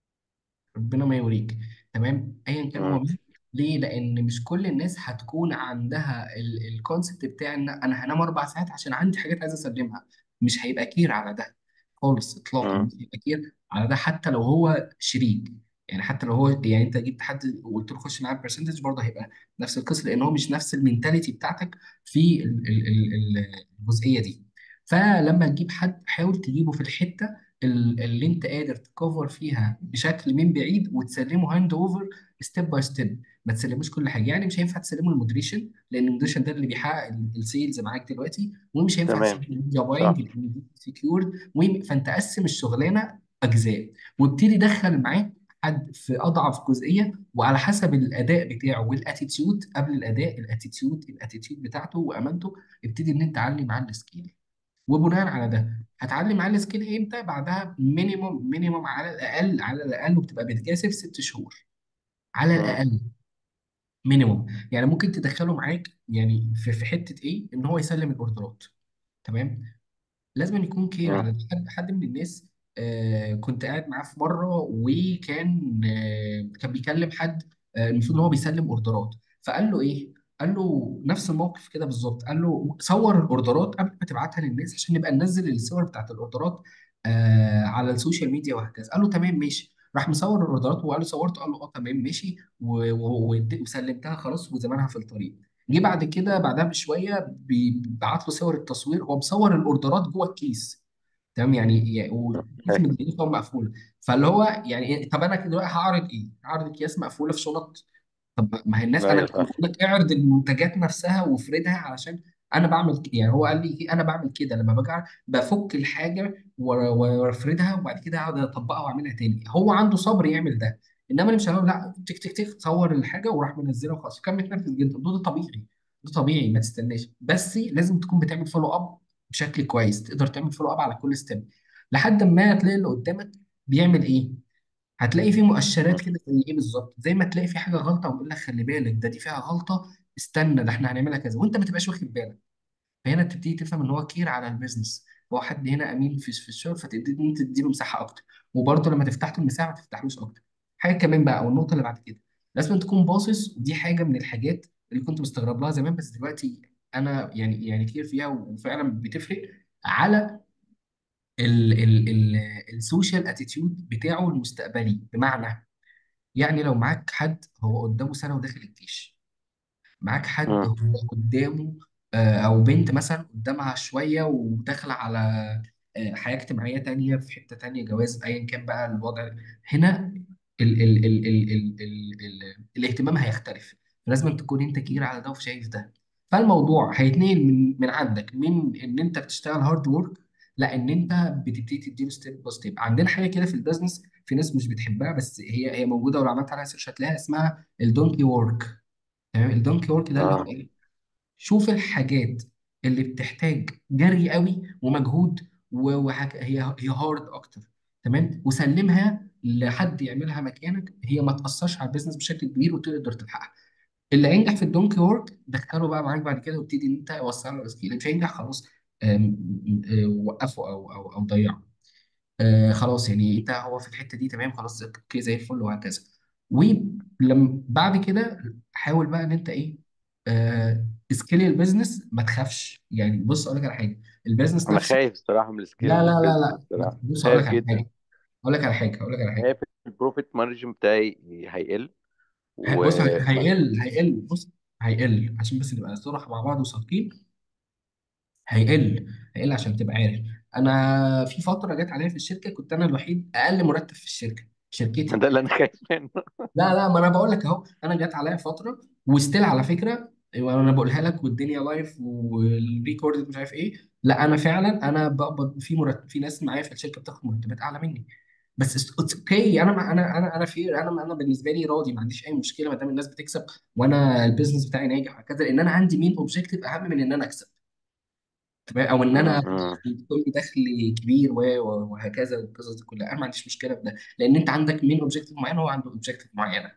ربنا ما يوريك تمام ايا كان هو مم. مين ليه لان مش كل الناس هتكون عندها الكونسبت بتاع ان انا هنام اربع ساعات عشان عندي حاجات عايز اسلمها مش هيبقى كير على ده خالص اطلاقا مم. مش هيبقى كير على ده حتى لو هو شريك يعني حتى لو هو يعني انت جبت حد وقلت له خش معاه برسنتج برضه هيبقى نفس القصه لان هو مش نفس المينتاليتي بتاعتك في ال- ال- ال- ال- الجزئيه دي فلما تجيب حد حاول تجيبه في الحته ال- اللي انت قادر تكفر فيها بشكل من بعيد وتسلمه هاند اوفر ستيب باي ستيب ما تسلموش كل حاجه يعني مش هينفع تسلمه المودريشن لان المودريشن ده اللي بيحقق السيلز معاك دلوقتي ومش هينفع تمام تسلمه الميديا باينج صح لان دي سكيورد فانت قسم الشغلانه اجزاء وابتدي دخل معاك حد في اضعف جزئيه وعلى حسب الاداء بتاعه والاتيتيود قبل الاداء الاتيتيود الاتيتيود بتاعته وامانته ابتدي ان انت تعلي معاه السكيل وبناء على ده هتعلم على السكيل امتى بعدها مينيموم مينيموم على الاقل على الاقل وبتبقى بتكاسب ست شهور على مم. الاقل مينيموم يعني ممكن تدخله معاك يعني في في حته ايه ان هو يسلم الاوردرات تمام لازم أن يكون كير مم. على ده. حد حد من الناس آه كنت قاعد معاه في مره وكان آه كان بيكلم حد آه المفروض ان هو بيسلم اوردرات فقال له ايه؟ قال له نفس الموقف كده بالظبط قال له صور الاوردرات قبل ما تبعتها للناس عشان نبقى ننزل الصور بتاعت الاوردرات آه على السوشيال ميديا وهكذا قال له تمام ماشي راح مصور الاوردرات وقال له صورت قال له اه تمام ماشي و- و- ود- وسلمتها خلاص وزمانها في الطريق جه بعد كده بعدها بشويه بيبعت له صور التصوير هو مصور الاوردرات جوه الكيس تمام يعني يعني والكيس مدينه طبعا مقفوله فاللي هو يعني إيه، طب انا دلوقتي هعرض ايه؟ هعرض اكياس مقفوله في شنط طب ما هي الناس انا ايوه كنت بقول صح لك اعرض المنتجات نفسها وافردها علشان انا بعمل ك- يعني هو قال لي إيه؟ انا بعمل كده لما باجي أعرض، بفك الحاجه و- و- وافردها وبعد كده اقعد اطبقها واعملها تاني هو عنده صبر يعمل ده انما اللي مش هنقول لا تك تك تك صور الحاجه وراح منزلها وخلاص كان متنفذ جدا ده, ده طبيعي ده طبيعي ما تستناش بس لازم تكون بتعمل فولو اب بشكل كويس تقدر تعمل فولو اب على كل ستيب لحد ما تلاقي اللي قدامك بيعمل ايه هتلاقي في مم. مؤشرات كده زي ايه بالظبط زي ما تلاقي في حاجه غلطه ويقول لك خلي بالك ده دي فيها غلطه استنى ده احنا هنعملها كذا وانت ما تبقاش واخد بالك فهنا تبتدي تفهم ان هو كير على البيزنس هو حد هنا امين في في الشغل فتبتدي ان انت تديله مساحه اكتر وبرضه لما تفتح له المساحه ما تفتحلوش اكتر حاجه كمان بقى او النقطه اللي بعد كده لازم تكون باصص ودي حاجه من الحاجات اللي كنت مستغرب لها زمان بس دلوقتي انا يعني يعني كتير فيها وفعلا بتفرق على ال ال ال السوشيال اتيتيود بتاعه المستقبلي بمعنى يعني لو معاك حد هو قدامه سنه وداخل الجيش معاك حد مم. هو قدامه آه، او بنت مثلا قدامها شويه وداخله على آه، حياه اجتماعيه تانية في حته تانية جواز ايا كان بقى الوضع هنا ال ال ال ال ال ال ال الاهتمام هيختلف لازم تكون انت كبير على ده وشايف ده فالموضوع هيتنقل من من عندك من ان انت بتشتغل هارد وورك لا ان انت بتبتدي تديله ستيب باي ستيب عندنا حاجه كده في البيزنس في ناس مش بتحبها بس هي هي موجوده ولو عملت عليها سيرش هتلاقيها اسمها الدونكي وورك تمام الدونكي وورك ده اللي هو اه ايه شوف الحاجات اللي بتحتاج جري قوي ومجهود و- وحاجة هي هي هارد اكتر تمام وسلمها لحد يعملها مكانك هي ما تاثرش على البيزنس بشكل كبير وتقدر تلحقها اللي هينجح في الدونكي وورك دخله بقى معاك بعد كده وابتدي ان انت وسع له السكيل اللي مش هينجح خلاص آم، آه، وقفه او او او ضيعه آه خلاص يعني انت هو في الحته دي تمام خلاص اوكي زي الفل وهكذا ولما بعد كده حاول بقى ان انت ايه آه سكيل البيزنس ما تخافش يعني بص اقول لك على حاجه البيزنس انا نفسه خايف الصراحه من السكيل لا لا لا البيزنس لا الصراحه بص اقول خايف لك على جدا حاجه اقول لك على حاجه اقول لك على حاجه خايف البروفيت مارجن بتاعي هيقل ه- بص هي- وما هيقل هيقل بص هيقل عشان بس نبقى صراحه مع بعض وصادقين هيقل هيقل عشان تبقى عارف انا في فتره جت عليا في الشركه كنت انا الوحيد اقل مرتب في الشركه شركتي ده اللي انا خايف منه لا لا ما انا بقول لك اهو انا جت عليا فتره وستيل على فكره وانا بقولها لك والدنيا لايف والريكورد مش عارف ايه لا انا فعلا انا بقبض في مرتب في ناس معايا في الشركه بتاخد مرتبات اعلى مني بس اتس اوكي انا انا انا انا فير انا انا بالنسبه لي راضي ما عنديش اي مشكله ما دام الناس بتكسب وانا البيزنس بتاعي ناجح وهكذا لان انا عندي مين اوبجيكتيف اهم من ان انا اكسب تمام او ان انا م- يكون لي دخل كبير و- و- وهكذا والقصص دي كلها انا ما عنديش مشكله في ده لان انت عندك مين اوبجيكتيف معين هو عنده اوبجيكتيف معينه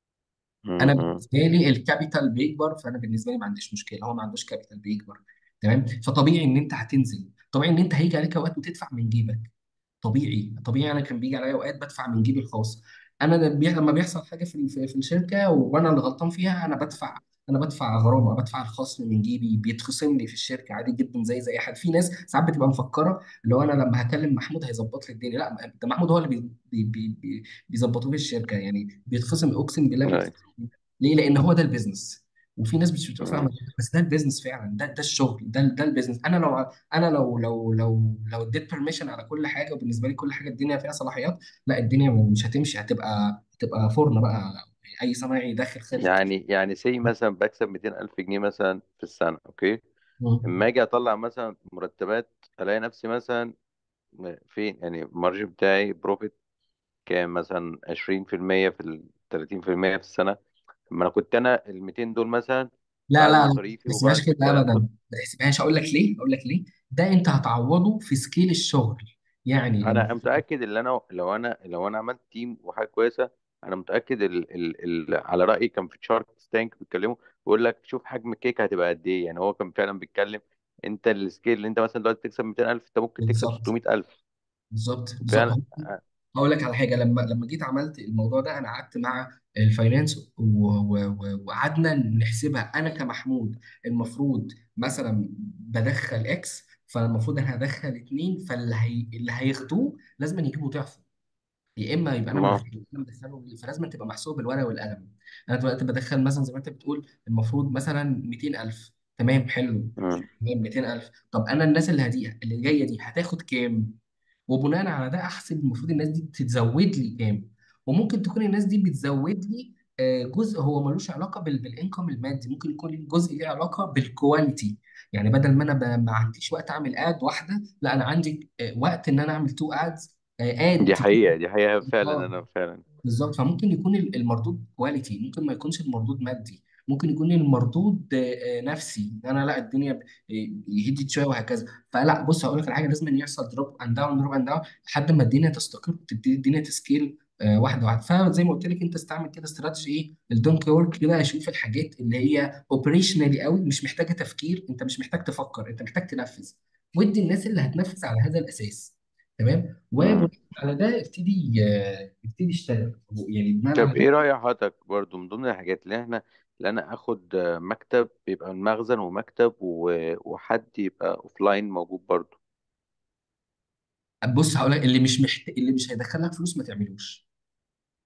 انا م- م. بالنسبه لي الكابيتال بيكبر فانا بالنسبه لي ما عنديش مشكله هو ما عندوش كابيتال بيكبر تمام فطبيعي ان انت هتنزل طبيعي ان انت هيجي عليك اوقات وتدفع من جيبك طبيعي طبيعي انا كان بيجي عليا اوقات بدفع من جيبي الخاص انا ده بي- لما بيحصل حاجه في في في الشركه وانا اللي غلطان فيها انا بدفع انا بدفع غرامه بدفع الخصم من جيبي بيتخصم لي في الشركه عادي جدا زي زي اي حد في ناس ساعات بتبقى مفكره اللي هو انا لما هكلم محمود هيظبط لي الدنيا لا ده محمود هو اللي بي بي بي بي بيظبطوه في الشركه يعني بيتخصم اقسم بالله أيوة. بيتخصم ليه؟ لان هو ده البيزنس وفي ناس مش بتبقى فاهمه م. كده، بس ده البيزنس فعلا ده ده الشغل ده ده البيزنس انا لو انا لو لو لو لو اديت بيرميشن على كل حاجه وبالنسبه لي كل حاجه الدنيا فيها صلاحيات لا الدنيا مش هتمشي هتبقى هتبقى فرن بقى اي صنايعي داخل خارج كده يعني يعني سي مثلا بكسب 200 ألف جنيه مثلا في السنة أوكي مم. اما أجي أطلع مثلا مرتبات ألاقي نفسي مثلا م- فين يعني المارجن بتاعي بروفيت كام مثلا 20% في ال 30% في السنة اما أنا كنت أنا ال 200 دول مثلا لا بعد لا لا ما مصاريفي تحسبهاش وبعد كده الكلام ابدا كله ما تحسبهاش اقول لك ليه اقول لك ليه ده انت هتعوضه في سكيل الشغل يعني لما انا متاكد ان انا لو انا لو انا عملت تيم وحاجه كويسه انا متاكد ال ال ال على رايي كان في شارك تانك بيتكلموا بيقول لك شوف حجم الكيك هتبقى قد ايه يعني هو كان فعلا بيتكلم انت السكيل اللي انت مثلا دلوقتي تكسب 200000 انت ممكن تكسب بالظبط 600000 بالظبط بالظبط فعلا هقول لك على حاجه لما لما جيت عملت الموضوع ده انا قعدت مع الفاينانس و- و- و- وقعدنا نحسبها انا كمحمود المفروض مثلا بدخل اكس فالمفروض انا هدخل اتنين فاللي هي... اللي هياخدوه لازم يجيبوا ضعفه يا اما يبقى انا ما مدخل انا مدخله فلازم تبقى محسوب بالورقه والقلم انا دلوقتي بدخل مثلا زي ما انت بتقول المفروض مثلا 200000 تمام حلو مم. تمام 200000 طب انا الناس اللي هدي اللي جايه دي هتاخد كام وبناء على ده احسب المفروض الناس دي تتزود لي كام وممكن تكون الناس دي بتزود لي آه، جزء هو ملوش علاقه بال بالانكم المادي ممكن يكون جزء ليه علاقه بالكواليتي يعني بدل ما انا ب- ما عنديش وقت اعمل اد واحده لا انا عندي آه، وقت ان انا اعمل تو ادز اد دي تكون حقيقه دي حقيقه فعلا اه انا فعلا بالظبط فممكن يكون ال- المردود كواليتي ممكن ما يكونش المردود مادي ممكن يكون المردود آه، آه، نفسي إن انا لا الدنيا ب- آه، هديت شويه وهكذا فلا بص هقول لك على حاجه لازم يحصل دروب اند داون دروب اند داون لحد ما الدنيا تستقر وتبتدي الدنيا تسكيل آه، واحده واحده فزي ما قلت لك انت استعمل كده استراتيجي ايه الدونكي ورك كده اشوف الحاجات اللي هي اوبريشنالي قوي مش محتاجه تفكير انت مش محتاج تفكر انت محتاج تنفذ ودي الناس اللي هتنفذ على هذا الاساس تمام وبناء مم. على ده ابتدي آه، ابتدي اشتغل يعني بمعنى طب على ايه راي حضرتك برضو من ضمن الحاجات اللي احنا اللي انا اخد مكتب يبقى المخزن ومكتب و- وحد يبقى اوفلاين موجود برضو بص هقول لك اللي مش محت... اللي مش هيدخل لك فلوس ما تعملوش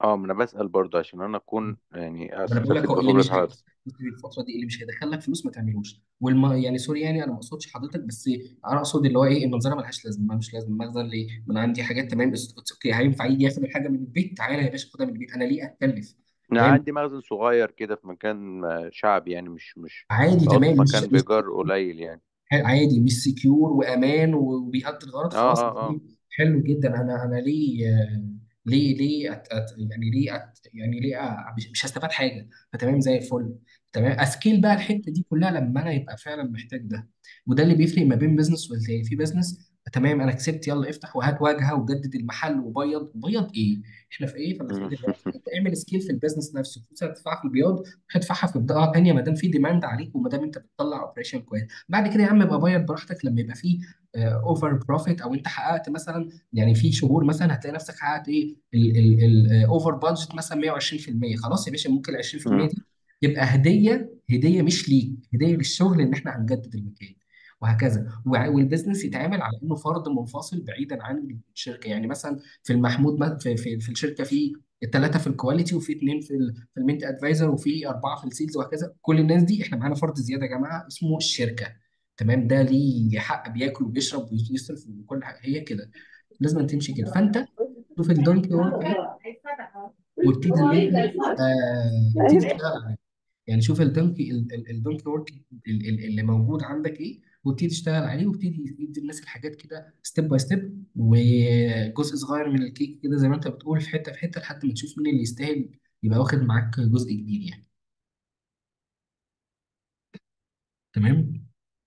اه ما انا بسأل برضو عشان انا اكون يعني ما انا بقول لك استفيد هو اللي بخبرة مش هي... حضرتك بص في الفتره دي اللي مش هيدخل لك فلوس ما تعملوش والم... يعني سوري يعني انا ما اقصدش حضرتك بس انا اقصد اللي هو ايه المنظره ملهاش لازمه ملوش لازمه مخزن ليه؟ ما انا عندي حاجات تمام بس it's اوكي هينفع يجي ياخد الحاجه من البيت تعالى يا باشا خدها من البيت انا ليه اتكلف انا فاهم عندي مخزن صغير كده في مكان آه، شعبي يعني مش مش عادي بحطه تمام في مش مكان بإيجار قليل يعني عادي مش سكيور وامان وبيأدي الغرض اه خلاص اه اه اوكي حلو جدا انا انا ليه آه، ليه ليه أت أت يعني ليه أت يعني ليه أ- مش مش هستفاد حاجه فتمام زي الفل تمام اسكيل بقى الحته دي كلها لما انا يبقى فعلا محتاج ده وده اللي بيفرق ما بين بزنس والتاني في بزنس تمام انا كسبت يلا افتح وهات واجهه وجدد المحل وبيض بيض ايه احنا في ايه فانا في مم. ايه دلوقتي انت اعمل سكيل في البيزنس نفسه فلوس هتدفعها في البياض هتدفعها في بضاعه تانيه ما دام في ديماند عليك وما دام انت بتطلع اوبريشن كويس بعد كده يا عم ابقى بايع براحتك لما يبقى فيه اوفر بروفيت او انت حققت مثلا يعني في شهور مثلا هتلاقي نفسك حققت ايه الاوفر بادجت مثلا 120% خلاص يا باشا ممكن ال 20% مم. دي تبقى هديه هديه مش ليك هديه للشغل ان احنا هنجدد المكان وهكذا وع- والبزنس يتعامل على انه فرد منفصل بعيدا عن الشركه يعني مثلا في المحمود ما- في في, في الشركه في ثلاثه في الكواليتي وفي اثنين في ال في المنت ادفايزر وفي اربعه في السيلز وهكذا كل الناس دي احنا معانا فرد زياده يا جماعه اسمه الشركه تمام ده ليه حق بياكل وبيشرب ويصرف وكل حاجه هي كده لازم تمشي كده فانت شوف الدونكي ورك ايه وابتدي ان انت آه ابتدي اشتغل عليه يعني شوف الدونكي ال- ال- الدونكي ورك ال- ال- اللي موجود عندك ايه وابتدي اشتغل عليه وابتدي يدي الناس الحاجات كده ستيب باي ستيب وجزء صغير من الكيك كده زي ما انت بتقول في حته في حته لحد ما تشوف مين اللي يستاهل يبقى واخد معاك جزء كبير يعني تمام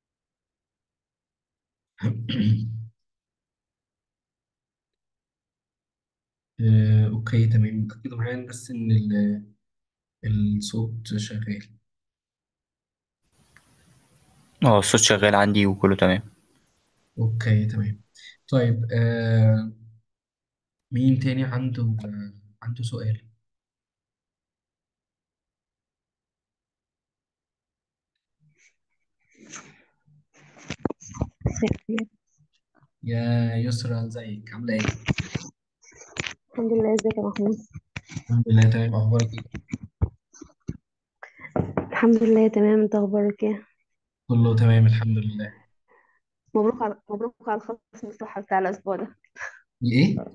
آه، اوكي تمام كده معايا بس ان ال- الصوت شغال اه الصوت شغال عندي وكله تمام اوكي تمام طيب آه مين تاني عنده آه عنده سؤال يا يسرا ازيك عامله ايه الحمد لله ازيك يا محمود الحمد لله تمام اخبارك ايه الحمد لله تمام انت اخبارك ايه كله تمام الحمد لله مبروك على مبروك على الخصم الصحة بتاع الاسبوع ده ايه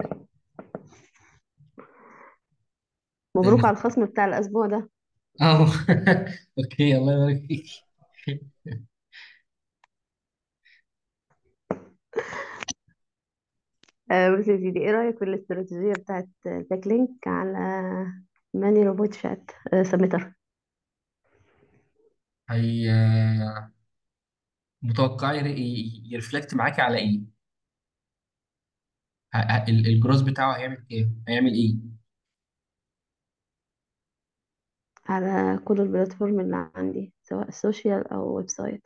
مبروك على الخصم بتاع الاسبوع ده اه اوكي الله يبارك فيك آه بص يا سيدي ايه رأيك في الاستراتيجية بتاعت باك لينك على ماني روبوت شات آه سبميتر هي متوقع يرفلكت معاكي على ايه ه- ه- ال- الجروس بتاعه هيعمل ايه هيعمل ايه على كل البلاتفورم اللي عندي سواء سوشيال او ويب سايت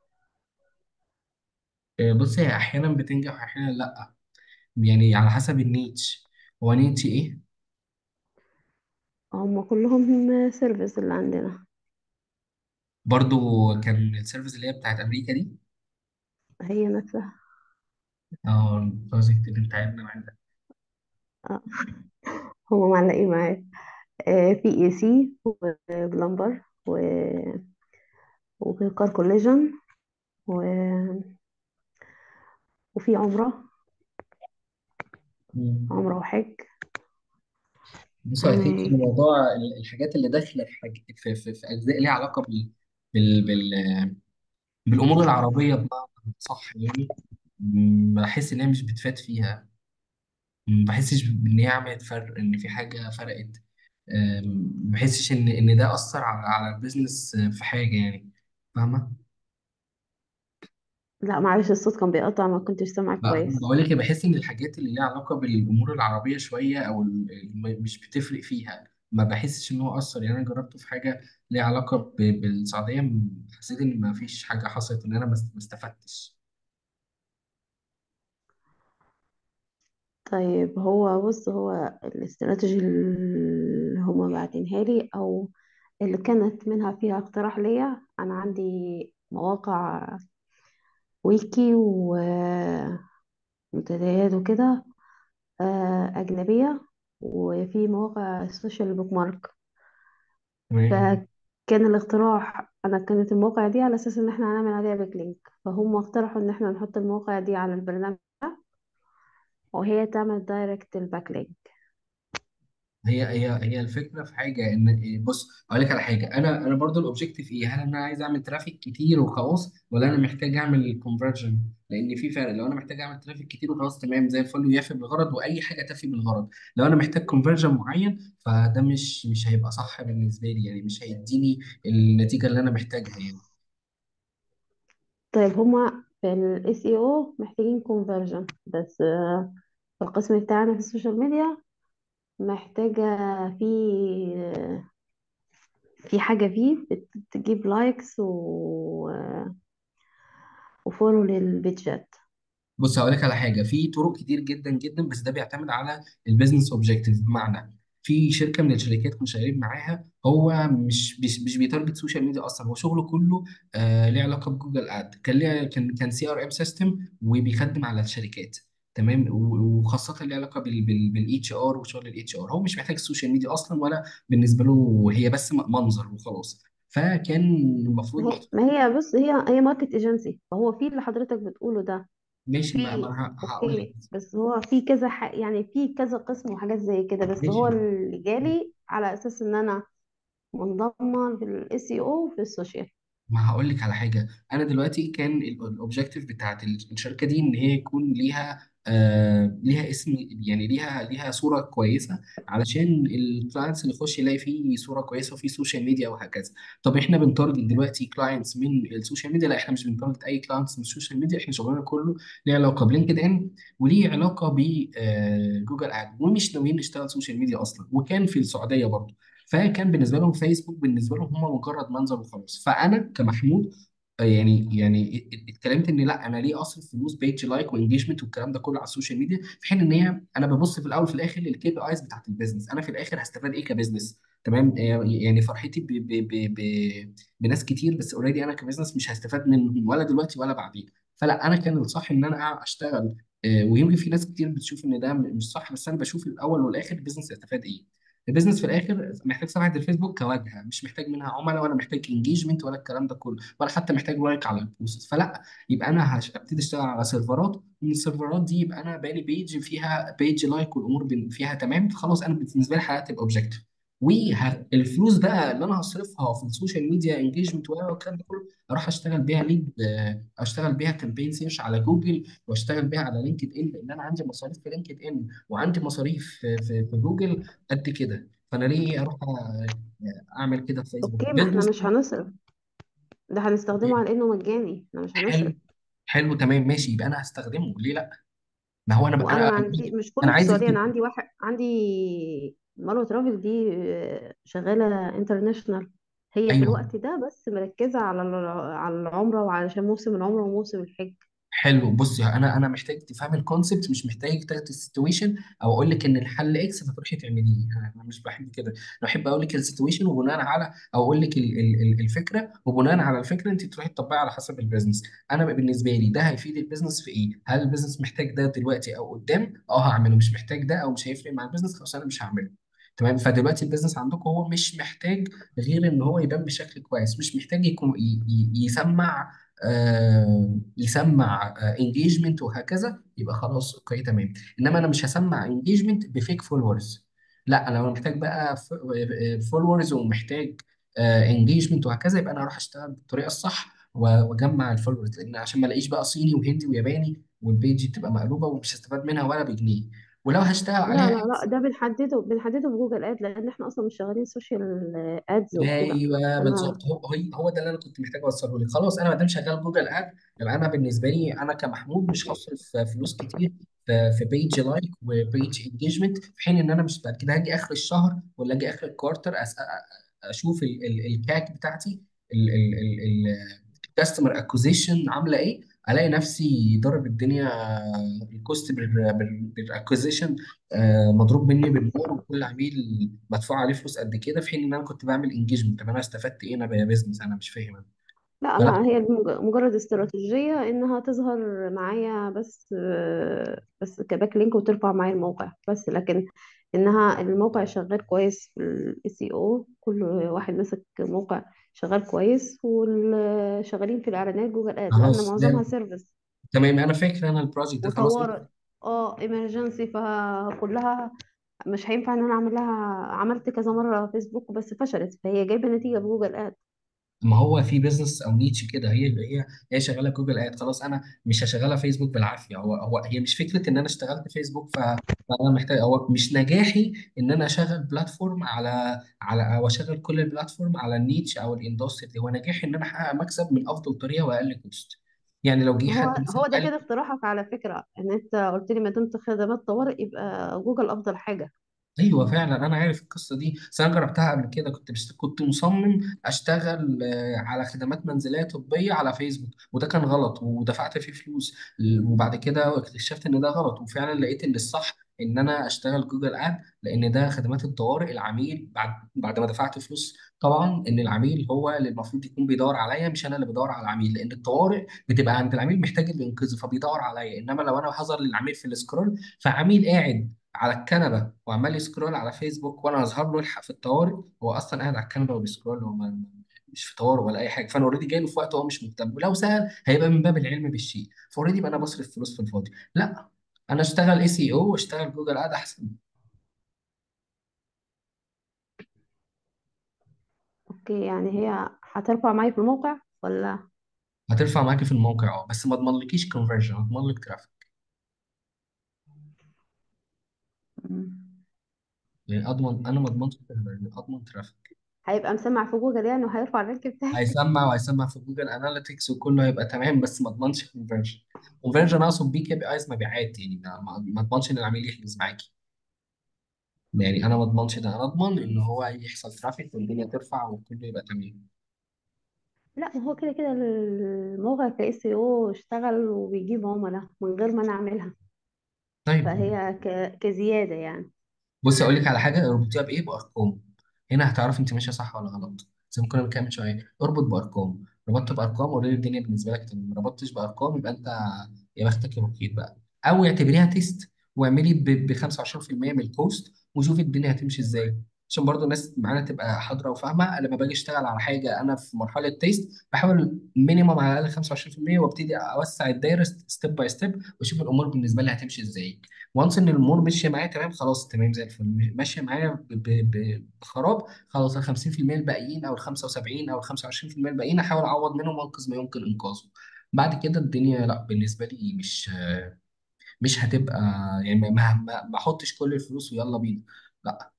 آه، بصي هي احيانا بتنجح واحيانا لا يعني على حسب النيتش هو نيتش ايه هم كلهم سيرفيس اللي عندنا برضو كان السيرفيس اللي هي بتاعت امريكا دي هي نفسها اه البروجكت اللي بتاعتنا معانا آه. هم معلقين معايا آه في اي سي وبلمبر و وكار كوليجن و... وفي عمرة مم. عمرة وحج بص اي ثينك ان يعني موضوع ال- الحاجات اللي داخله في حاج... في, في, في اجزاء ليها علاقه بال... بال... بال... بالامور العربيه بمعنى صح يعني مم، بحس ان هي مش بتفات فيها ما بحسش ان هي عملت فرق ان في حاجه فرقت أم، ما بحسش ان ان ده اثر على على البيزنس في حاجه يعني فاهمه لا معلش الصوت كان بيقطع ما كنتش سامعك كويس بقول لك بحس ان الحاجات اللي ليها علاقه بالامور العربيه شويه او ال- م- مش بتفرق فيها ما بحسش ان هو اثر يعني انا جربته في حاجه ليها علاقه ب- بالسعوديه م- حسيت ان ما فيش حاجه حصلت ان انا ما است- ما استفدتش طيب هو بص هو الاستراتيجي اللي هما باعتينها لي او اللي كانت منها فيها اقتراح ليا انا عندي مواقع ويكي ومنتديات وكده آه، أجنبية وفي مواقع السوشيال بوك مارك تمام فكان الاقتراح انا كانت المواقع دي على اساس ان احنا هنعمل عليها باك لينك فهم اقترحوا ان احنا نحط المواقع دي على البرنامج وهي تعمل دايركت الباك لينك هي هي هي الفكره في حاجه ان بص اقول لك على حاجه انا انا برضو الاوبجيكتيف ايه هل انا عايز اعمل ترافيك كتير وخلاص ولا انا محتاج اعمل كونفرجن لان في فرق لو انا محتاج اعمل ترافيك كتير وخلاص تمام زي الفل ويفي بالغرض واي حاجه تفي بالغرض لو انا محتاج كونفرجن معين فده مش مش هيبقى صح بالنسبه لي يعني مش هيديني النتيجه اللي انا محتاجها يعني طيب هما في ال SEO محتاجين conversion بس آه، في القسم بتاعنا في السوشيال ميديا محتاجة في في حاجة فيه بتجيب لايكس و وفولو للبيتجات بص هقول لك على حاجه في طرق كتير جدا جدا بس ده بيعتمد على البيزنس اوبجيكتيف بمعنى في شركه من الشركات كنا شغالين معاها هو مش مش مش بيتارجت سوشيال ميديا اصلا هو شغله كله آه ليه علاقه بجوجل اد كان ليه كان كان سي ار ام سيستم وبيخدم على الشركات تمام و- وخاصه ليه علاقه بالاتش ار وشغل الاتش ار هو مش محتاج السوشيال ميديا اصلا ولا بالنسبه له هي بس م- منظر وخلاص فكان ما المفروض هي ما هي بص هي هي ماركت ايجنسي فهو في اللي حضرتك بتقوله ده ماشي ما ما في أنا ه- هقول لك اوكي بس هو في كذا ح... يعني في كذا قسم وحاجات زي كده بس هو ماشي اللي جالي على اساس ان انا منضمه في الاس اي او في السوشيال ما هقول لك على حاجه انا دلوقتي كان الاوبجيكتيف بتاعت الشركه دي ان هي يكون ليها آه ليها اسم يعني ليها ليها صوره كويسه علشان الكلاينتس اللي يخش يلاقي فيه صوره كويسه وفي سوشيال ميديا وهكذا طب احنا بنتارجت دلوقتي كلاينتس من السوشيال ميديا لا احنا مش بنتارجت اي كلاينتس من السوشيال ميديا احنا شغلنا كله ليه علاقه بلينكد ان وليه علاقه بجوجل اد ومش ناويين نشتغل سوشيال ميديا اصلا وكان في السعوديه برضه فكان بالنسبه لهم فيسبوك بالنسبه لهم هم مجرد منظر وخلاص فانا كمحمود آه، يعني يعني ات- ات- اتكلمت ان لا انا ليه اصرف فلوس بيج لايك وانجيجمنت والكلام ده كله على السوشيال ميديا في حين ان هي انا ببص في الاول وفي الاخر للكي بي ايز بتاعت البيزنس انا في الاخر هستفاد ايه كبزنس تمام آه، يعني فرحتي ب ب ب ب بناس كتير بس اوريدي انا كبزنس مش هستفاد منهم ولا دلوقتي ولا بعدين فلا انا كان الصح ان انا اشتغل آه، ويمكن في ناس كتير بتشوف ان ده مش صح بس انا بشوف الاول والاخر البيزنس هيستفاد ايه البيزنس في الاخر محتاج صفحه الفيسبوك كواجهه مش محتاج منها عملاء ولا محتاج انجيجمنت ولا الكلام ده كله ولا حتى محتاج لايك على البوست فلا يبقى انا هش- هبتدي اشتغل على سيرفرات ومن السيرفرات دي يبقى انا باني بيج فيها بيج لايك والامور بن- فيها تمام خلاص انا بالنسبه لي حياتي تبقى اوبجيكتيف والفلوس بقى اللي انا هصرفها في السوشيال ميديا انجيجمنت والكلام ده كله اروح اشتغل بيها ليد اشتغل بيها كامبين سيرش على جوجل واشتغل بيها على لينكد ان لان انا عندي مصاريف في لينكد ان وعندي مصاريف في, في, في جوجل قد كده فانا ليه اروح أ- اعمل كده في فيسبوك اوكي ما احنا بيزنس مش هنصرف ده هنستخدمه على انه مجاني احنا مش هنصرف حلو حلو تمام ماشي يبقى انا هستخدمه ليه لا ما هو انا وانا انا ما انا عندي مش أنا كله في عايزك السعوديه انا تبقى عندي واحد عندي مروه ترافل دي آه، شغاله انترناشونال هي في ايوه الوقت ده بس مركزه على الع- على العمره وعلشان موسم العمره وموسم الحج حلو بصي انا انا محتاج تفهم الكونسبت مش محتاج تاخد السيتويشن او اقول لك ان الحل اكس فتروحي تعمليه انا مش بحب كده انا بحب اقول لك السيتويشن وبناء على او اقول لك ال- ال- ال- الفكره وبناء على الفكره انت تروحي تطبقي على حسب البيزنس انا بقى بالنسبه لي ده هيفيد البيزنس في ايه هل البيزنس محتاج ده دلوقتي او قدام اه هعمله مش محتاج ده او مش هيفرق مع البيزنس خلاص انا مش هعمله تمام فدلوقتي البيزنس عندكم هو مش محتاج غير ان هو يبان بشكل كويس مش محتاج يكون ي- ي- يسمع آه، يسمع انجيجمنت وهكذا يبقى خلاص اوكي تمام انما انا مش هسمع انجيجمنت بفيك فولورز لا انا لو محتاج بقى فولورز ومحتاج انجيجمنت وهكذا يبقى انا اروح اشتغل بالطريقه الصح و- واجمع الفولورز لان عشان ما الاقيش بقى صيني وهندي وياباني والبيج تبقى مقلوبه ومش هستفاد منها ولا بجنيه ولو هشتغل لا عليها لا لا ده بنحدده بنحدده بجوجل اد لان احنا اصلا مش شغالين سوشيال ادز وكده ايوه انا بالظبط هو هو هو ده اللي انا كنت محتاج اوصله لك خلاص انا ما دام شغال جوجل اد يبقى انا بالنسبه لي انا كمحمود مش هصرف فلوس كتير في في بيج لايك وبيج انجيجمنت في حين ان انا مش بعد كده هاجي اخر الشهر ولا اجي اخر الكوارتر أس- أ- اشوف ال- ال- الكاك بتاعتي الكاستمر اكوزيشن عامله ايه الاقي نفسي ضارب الدنيا الكوست بالاكوزيشن مضروب مني بالنار وكل عميل مدفوع عليه فلوس قد كده في حين ان انا كنت بعمل انجيجمنت طب انا استفدت ايه انا بزنس انا مش فاهم انا لا انا هي المج- مجرد استراتيجية انها تظهر معايا بس بس كباك لينك وترفع معايا الموقع بس لكن انها الموقع شغال كويس في الاس اي او كل واحد مسك موقع شغال كويس والشغالين في الاعلانات جوجل اد لان خلاص معظمها ده سيرفيس تمام انا فاكر انا البروجكت ده خلاص وطوارئ اه ايمرجنسي فكلها مش هينفع ان انا اعمل لها عملت كذا مرة فيسبوك بس فشلت فهي جايبة نتيجة بجوجل اد ما هو في بيزنس او نيتش كده هي هي هي شغاله جوجل اد خلاص انا مش هشغلها فيسبوك بالعافيه هو هو هي مش فكره ان انا اشتغلت فيسبوك ف- فانا محتاج هو مش نجاحي ان انا اشغل بلاتفورم على على او اشغل كل البلاتفورم على النيتش او الاندستري هو نجاحي ان انا احقق مكسب من افضل طريقه واقل كوست يعني لو جه ما حد هو مثلا هو ده قال كده اقتراحك على فكرة ان انت قلت لي ما دمت خدمات طوارئ يبقى جوجل افضل حاجة ايوه فعلا انا عارف القصه دي بس انا جربتها قبل كده كنت بس كنت مصمم اشتغل آه، على خدمات منزليه طبيه على فيسبوك وده كان غلط ودفعت فيه فلوس وبعد كده اكتشفت ان ده غلط وفعلا لقيت ان الصح ان انا اشتغل جوجل اد لان ده خدمات الطوارئ العميل بعد بعد ما دفعت فلوس طبعا ان العميل هو اللي المفروض يكون بيدور عليا مش انا اللي بدور على العميل لان الطوارئ بتبقى عند العميل محتاج اللي ينقذه فبيدور عليا انما لو انا هظهر للعميل في السكرول فعميل قاعد على الكنبه وعمال يسكرول على فيسبوك وانا اظهر له الحق في الطوارئ هو اصلا قاعد على الكنبه وبيسكرول هو ما- مش في طوارئ ولا اي حاجه فانا اوريدي جاي له في وقت هو مش مهتم ولو سال هيبقى من باب العلم بالشيء فاوريدي بقى انا بصرف فلوس في الفاضي لا انا اشتغل اي سي او واشتغل جوجل اد احسن اوكي يعني هي هترفع معايا في الموقع ولا هترفع معاكي في الموقع اه بس ما اضمنلكيش كونفرجن اضمن لك ترافيك مم. يعني اضمن انا ما اضمنش conversion، اضمن ترافيك هيبقى مسمع في جوجل يعني وهيرفع الرانك بتاعي هيسمع وهيسمع في جوجل اناليتكس وكله هيبقى تمام بس ما اضمنش كونفرجن كونفرجن اقصد بيه كي بي ايز مبيعات يعني ما ما- ما اضمنش ان العميل يحجز معاكي يعني انا ما اضمنش ده انا اضمن ان هو يحصل ترافيك والدنيا ترفع وكله يبقى تمام لا ما هو كده كده الموقع كاس او اشتغل وبيجيب عملاء من غير ما انا اعملها طيب فهي ك... كزيادة يعني بصي اقول لك على حاجه اربطيها بايه بارقام هنا هتعرف انت ماشيه صح ولا غلط زي ما كنا بنتكلم من شويه اربط بارقام ربطت بارقام اوريدي الدنيا بالنسبه لك تمام ما ربطتش بارقام يبقى انت يا بختك يا بخيت بقى او اعتبريها تيست واعملي ب 25% من الكوست وشوفي الدنيا هتمشي ازاي عشان برضو الناس معانا تبقى حاضره وفاهمه لما باجي اشتغل على حاجه انا في مرحله تيست بحاول مينيمم على الاقل 25% وابتدي اوسع الدايره ستيب باي ستيب واشوف الامور بالنسبه لي هتمشي ازاي وانس ان الامور ماشيه معايا تمام خلاص تمام زي الفل ماشيه معايا ب- ب- ب- بخراب خلاص ال 50% الباقيين او ال 75 او ال 25% الباقيين احاول اعوض منهم وانقذ ما يمكن انقاذه بعد كده الدنيا لا بالنسبه لي مش مش هتبقى يعني ما ما ما ما احطش كل الفلوس ويلا بينا لا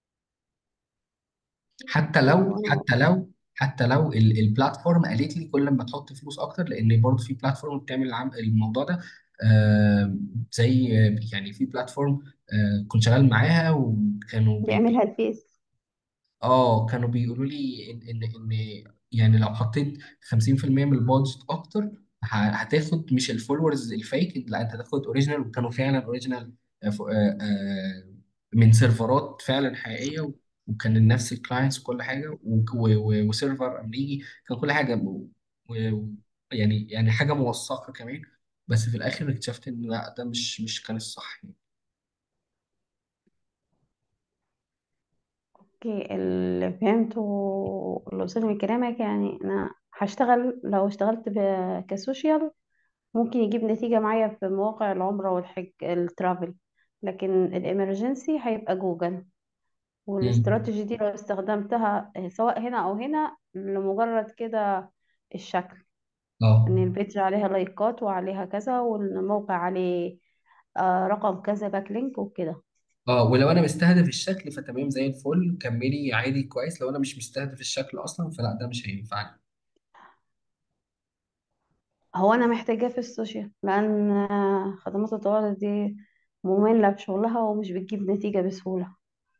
حتى لا لو هو انا حتى لو حتى لو ال- البلاتفورم قالت لي كل ما تحط فلوس اكتر لان برضه في بلاتفورم بتعمل العم- الموضوع ده آه، زي يعني في بلاتفورم آه، كنت شغال معاها وكانوا بي بيعملها الفيس اه كانوا بيقولوا لي ان ان ان يعني لو حطيت 50% من البادجت اكتر ه- هتاخد مش الفولورز الفيك لا انت هتاخد اوريجينال وكانوا فعلا اوريجينال من سيرفرات فعلا حقيقيه وكان نفس الكلاينتس وكل حاجه و- و- و- وسيرفر امريكي كان كل حاجه و- و- يعني يعني حاجه موثقه كمان بس في الاخر اكتشفت ان لا ده مش مش كان الصح يعني. اوكي اللي فهمته اللي وصل من كلامك يعني انا هشتغل لو اشتغلت ب- كسوشيال ممكن يجيب نتيجة معايا في مواقع العمرة والحج الترافل لكن الامرجنسي هيبقى جوجل مم. والاستراتيجي دي لو استخدمتها سواء هنا او هنا لمجرد كده الشكل ان اه البيج عليها لايكات وعليها كذا والموقع عليه آه رقم كذا باك لينك وكده اه ولو انا مستهدف الشكل فتمام زي الفل كملي عادي كويس لو انا مش مستهدف الشكل اصلا فلا ده مش هينفعني هو انا محتاجاه في السوشيال لان آه، خدمات الطوارئ دي مملة في شغلها ومش بتجيب نتيجة بسهولة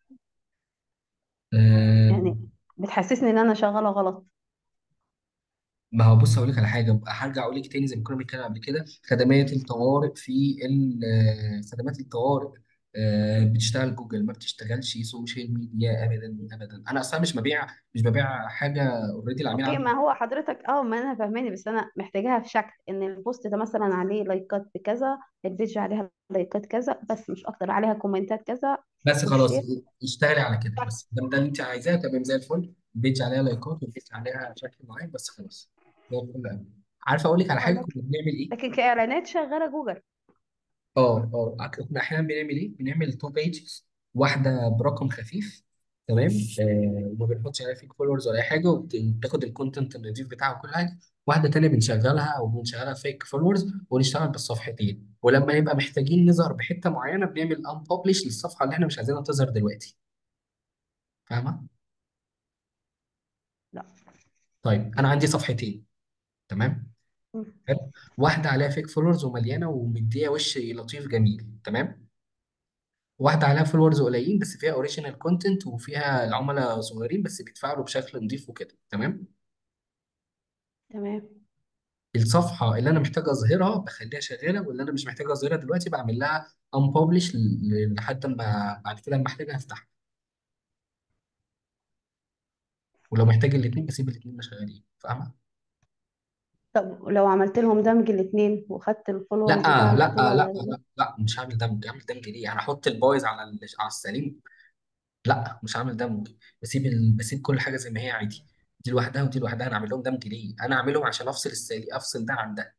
آه يعني بتحسسني ان انا شغالة غلط ما هو بص هقول لك على حاجه بقى هرجع اقول لك تاني زي ما كنا بنتكلم قبل كده خدمات الطوارئ في ال- آه، خدمات الطوارئ آه، بتشتغل جوجل ما بتشتغلش سوشيال ميديا ابدا ابدا انا اصلا مش ببيع مش ببيع حاجه اوريدي العميل اوكي عنده ما هو حضرتك اه ما انا فاهماني بس انا محتاجاها في شكل ان البوست ده مثلا عليه لايكات بكذا الفيديو عليها لايكات كذا بس مش اكتر عليها كومنتات كذا بس خلاص والشير اشتغلي على كده بس ده ده اللي انت عايزاه تمام زي الفل البيج عليها لايكات والبيج عليها شكل معين بس خلاص زي الفل قوي عارفه اقول لك على اه حاجه لكن كنا بنعمل ايه لكن كاعلانات شغاله جوجل اه اه كنا احيانا بنعمل ايه بنعمل تو بيجز واحده برقم خفيف تمام آه وما بنحطش عليها فيك فولورز ولا اي حاجه وبتاخد الكونتنت النضيف بتاعها وكل حاجه واحده تانيه بنشغلها او بنشغلها فيك فولورز ونشتغل بالصفحتين ولما نبقى محتاجين نظهر بحته معينه بنعمل ان ببلش للصفحه اللي احنا مش عايزينها تظهر دلوقتي فاهمه لا طيب انا عندي صفحتين تمام مم. حلو واحده عليها فيك فولورز ومليانه ومديه وش لطيف جميل تمام واحده عليها فولورز قليلين بس فيها اوريجينال كونتنت وفيها العملاء صغيرين بس بيتفاعلوا بشكل نظيف وكده تمام تمام الصفحه اللي انا محتاج اظهرها بخليها شغاله واللي انا مش محتاج اظهرها دلوقتي بعمل لها unpublish ل- لحد ما بعد كده لما احتاجها افتحها ولو محتاج الاثنين بسيب الاثنين شغالين فاهمه طب لو عملت لهم دمج الاثنين وخدت لا الفولورز ده لا عملت له لا على لا لا مش هعمل دمج اعمل دمج ليه انا احط البايظ على ال- على السليم لا مش هعمل دمج بسيب ال... بسيب كل حاجه زي ما هي عادي دي لوحدها ودي لوحدها انا اعمل لهم دمج ليه انا اعملهم عشان افصل السالي افصل ده عن ده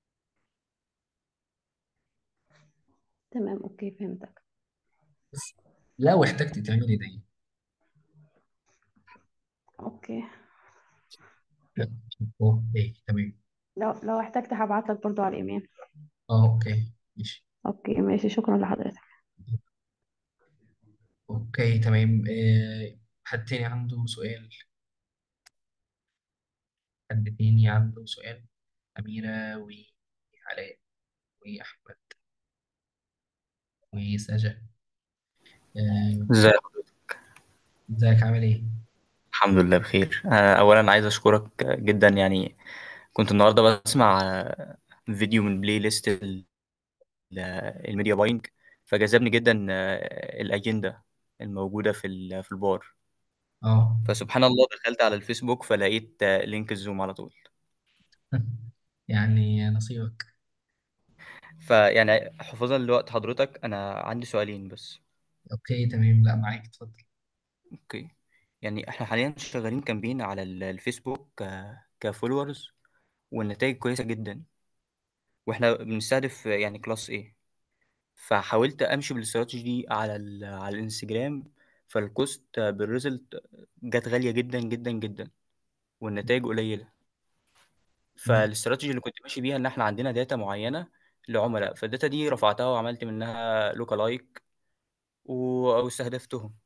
تمام اوكي فهمتك بس لو احتجت تعملي ده اوكي اوكي تمام لو لو احتجت هبعت لك برضو على الايميل اه اوكي ماشي اوكي ماشي شكرا لحضرتك اوكي تمام آه، حد تاني عنده سؤال حد تاني عنده سؤال أميرة وعلاء وأحمد وسجا آه، ازيك ازيك عامل ايه؟ الحمد لله بخير آه، اولا عايز اشكرك جدا يعني كنت النهارده بسمع آه، فيديو من بلاي ليست ال- ال- الميديا باينج فجذبني جدا آه، الاجنده الموجوده في ال- في البار اه فسبحان الله دخلت على الفيسبوك فلقيت آه، لينك الزوم على طول يعني نصيبك فيعني حفاظا لوقت حضرتك انا عندي سؤالين بس اوكي تمام لا معاك اتفضل اوكي يعني احنا حاليا شغالين كامبين على ال- الفيسبوك ك- كفولورز والنتائج كويسه جدا واحنا بنستهدف يعني كلاس A فحاولت امشي بالاستراتيجي دي على ال على الانستجرام فالكوست بالريزلت جت غاليه جدا جدا جدا والنتائج قليله مم. فالاستراتيجي اللي كنت ماشي بيها ان احنا عندنا داتا معينه لعملاء فالداتا دي رفعتها وعملت منها لوكالايك واستهدفتهم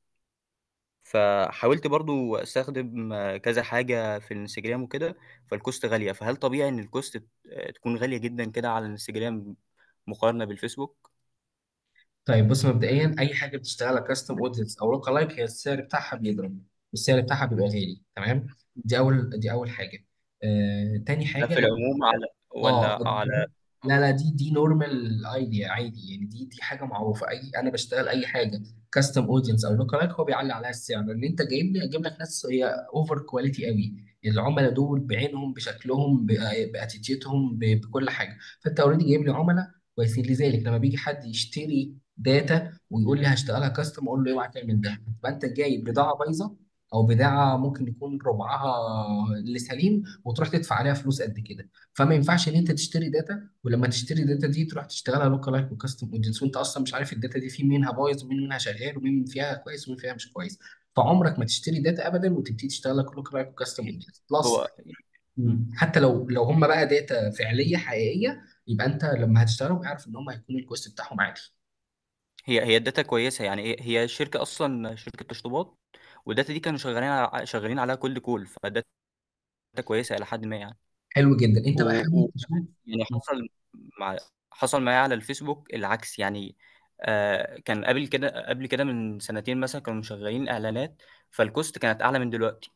فحاولت برضو استخدم كذا حاجه في الانستجرام وكده فالكوست غاليه فهل طبيعي ان الكوست تكون غاليه جدا كده على الانستجرام مقارنه بالفيسبوك طيب بص مبدئيا اي حاجه بتشتغل على كاستم اودينس او لوكال لايك هي السعر بتاعها بيضرب السعر بتاعها بيبقى غالي تمام دي اول دي اول حاجه آه، تاني ده حاجه في لما العموم على اه ولا على لا لا دي دي نورمال ايديا عادي يعني دي دي حاجه معروفه اي انا بشتغل اي حاجه كاستم اودينس او لوكال لايك هو بيعلي عليها السعر لان انت جايب لي اجيب لك ناس هي اوفر كواليتي قوي العملاء دول بعينهم بشكلهم ب- باتيتيودهم ب- بكل حاجه فانت اوريدي جايب لي عملاء كويسين لذلك لما بيجي حد يشتري داتا ويقول لي هشتغلها كاستم اقول له اوعى تعمل ده يبقى انت جايب بضاعه بايظه او بضاعه ممكن يكون ربعها لسليم وتروح تدفع عليها فلوس قد كده فما ينفعش ان انت تشتري داتا ولما تشتري الداتا دي تروح تشتغلها لوكال لايك وكاستم اودينس وانت اصلا مش عارف الداتا دي في منها بايظ ومين منها شغال ومين فيها كويس ومين فيها مش كويس فعمرك ما تشتري داتا ابدا وتبتدي تشتغل لك لوكال لايك وكاستم اودينس بلس هو مم. حتى لو لو هم بقى داتا فعليه حقيقيه يبقى انت لما هتشتغلهم اعرف ان هم هيكون الكوست بتاعهم عالي هي هي الداتا كويسه يعني هي هي شركه اصلا شركه تشطيبات والداتا دي كانوا شغالين على شغالين عليها كولد كول فالداتا كويسه الى حد ما يعني حلو جدا انت و... بقى و... حاول تشوف يعني حصل مع حصل معايا على الفيسبوك العكس يعني آه كان قبل كده قبل كده من سنتين مثلا كانوا مشغلين اعلانات فالكوست كانت اعلى من دلوقتي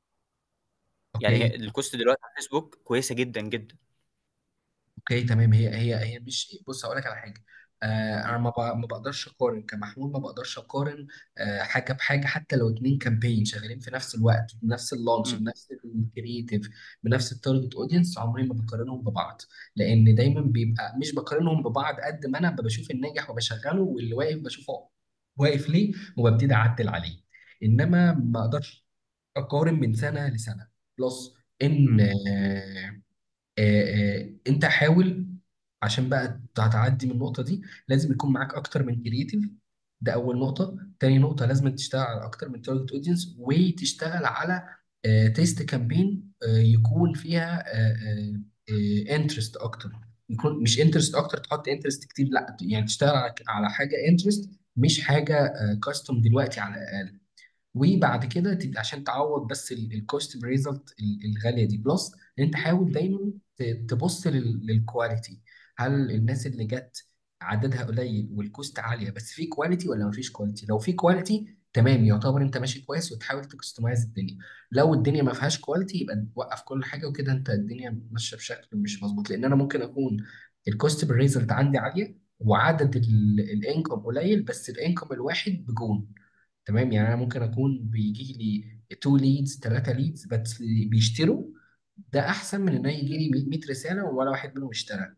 يعني اوكي هي الكوست دلوقتي على الفيسبوك كويسه جدا جدا اوكي تمام هي هي هي مش بص هقول لك على حاجه آه انا ما بق- ما بقدرش اقارن كمحمود ما بقدرش اقارن آه حاجه بحاجه حتى لو اتنين كامبين شغالين في نفس الوقت بنفس اللانش مم. بنفس الكرييتيف بنفس التارجت اودينس عمري ما بقارنهم ببعض لان دايما بيبقى مش بقارنهم ببعض قد ما انا بشوف الناجح وبشغله واللي واقف بشوفه واقف ليه وببتدي اعدل عليه انما ما اقدرش اقارن من سنه لسنه بلس ان مم. آه، آه، آه، انت حاول عشان بقى هتعدي من النقطة دي لازم يكون معاك أكتر من كرييتيف ده أول نقطة تاني نقطة لازم تشتغل على أكتر من تارجت أودينس وتشتغل على تيست كامبين يكون فيها انترست أكتر يكون مش انترست أكتر تحط انترست كتير لا يعني تشتغل على على حاجة انترست مش حاجة كاستم دلوقتي على الأقل وبعد كده تبقى عشان تعوض بس الكوست ريزلت الغاليه دي بلس ان انت حاول دايما ت- تبص لل- للكواليتي هل الناس اللي جت عددها قليل والكوست عاليه بس في كواليتي ولا مفيش كواليتي لو في كواليتي تمام يعتبر انت ماشي كويس وتحاول تكستمايز الدنيا لو الدنيا ما فيهاش كواليتي يبقى توقف كل حاجه وكده انت الدنيا ماشيه بشكل مش مظبوط لان انا ممكن اكون الكوست بالريزلت عندي عاليه وعدد الانكم قليل بس الانكم الواحد بجون تمام يعني انا ممكن اكون بيجي لي 2 ليدز 3 ليدز بس بيشتروا ده احسن من ان يجي لي 100 رساله ولا واحد منهم اشترى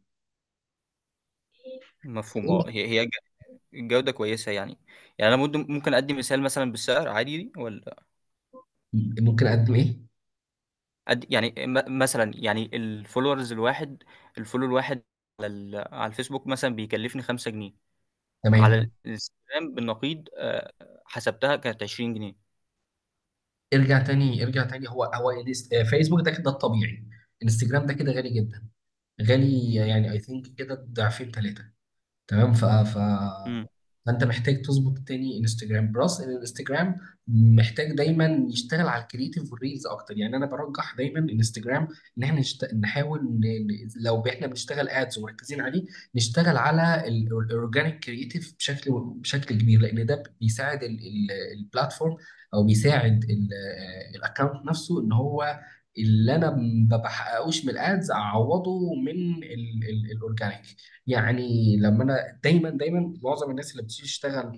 مفهوم اه هي هي ج- الجودة كويسة يعني يعني انا ممكن ممكن ادي مثال مثلا بالسعر عادي دي ولا ممكن اقدم ايه أدي يعني م- مثلا يعني الفولورز الواحد الفولو الواحد على ال- على الفيسبوك مثلا بيكلفني 5 جنيه على تمام الانستجرام بالنقيض آه، حسبتها كانت 20 جنيه ارجع تاني ارجع تاني هو هو الانست- آه، فيسبوك ده كده الطبيعي انستجرام ده كده غالي جدا غالي يعني اي ثينك كده ضعفين ثلاثه تمام ف... ف... امم فانت محتاج تظبط تاني انستجرام بلس ان الانستجرام محتاج دايما يشتغل على الكريتيف والريلز اكتر يعني انا برجح دايما انستجرام ان احنا نشت... نحاول ن... ن- لو احنا بنشتغل ادز ومركزين عليه نشتغل على الاورجانيك كريتيف بشكل بشكل كبير لان ده بيساعد البلاتفورم او بيساعد الاكونت نفسه ان هو اللي انا ما بحققوش من الادز اعوضه من الاورجانيك يعني لما انا دايما دايما معظم الناس اللي بتيجي تشتغل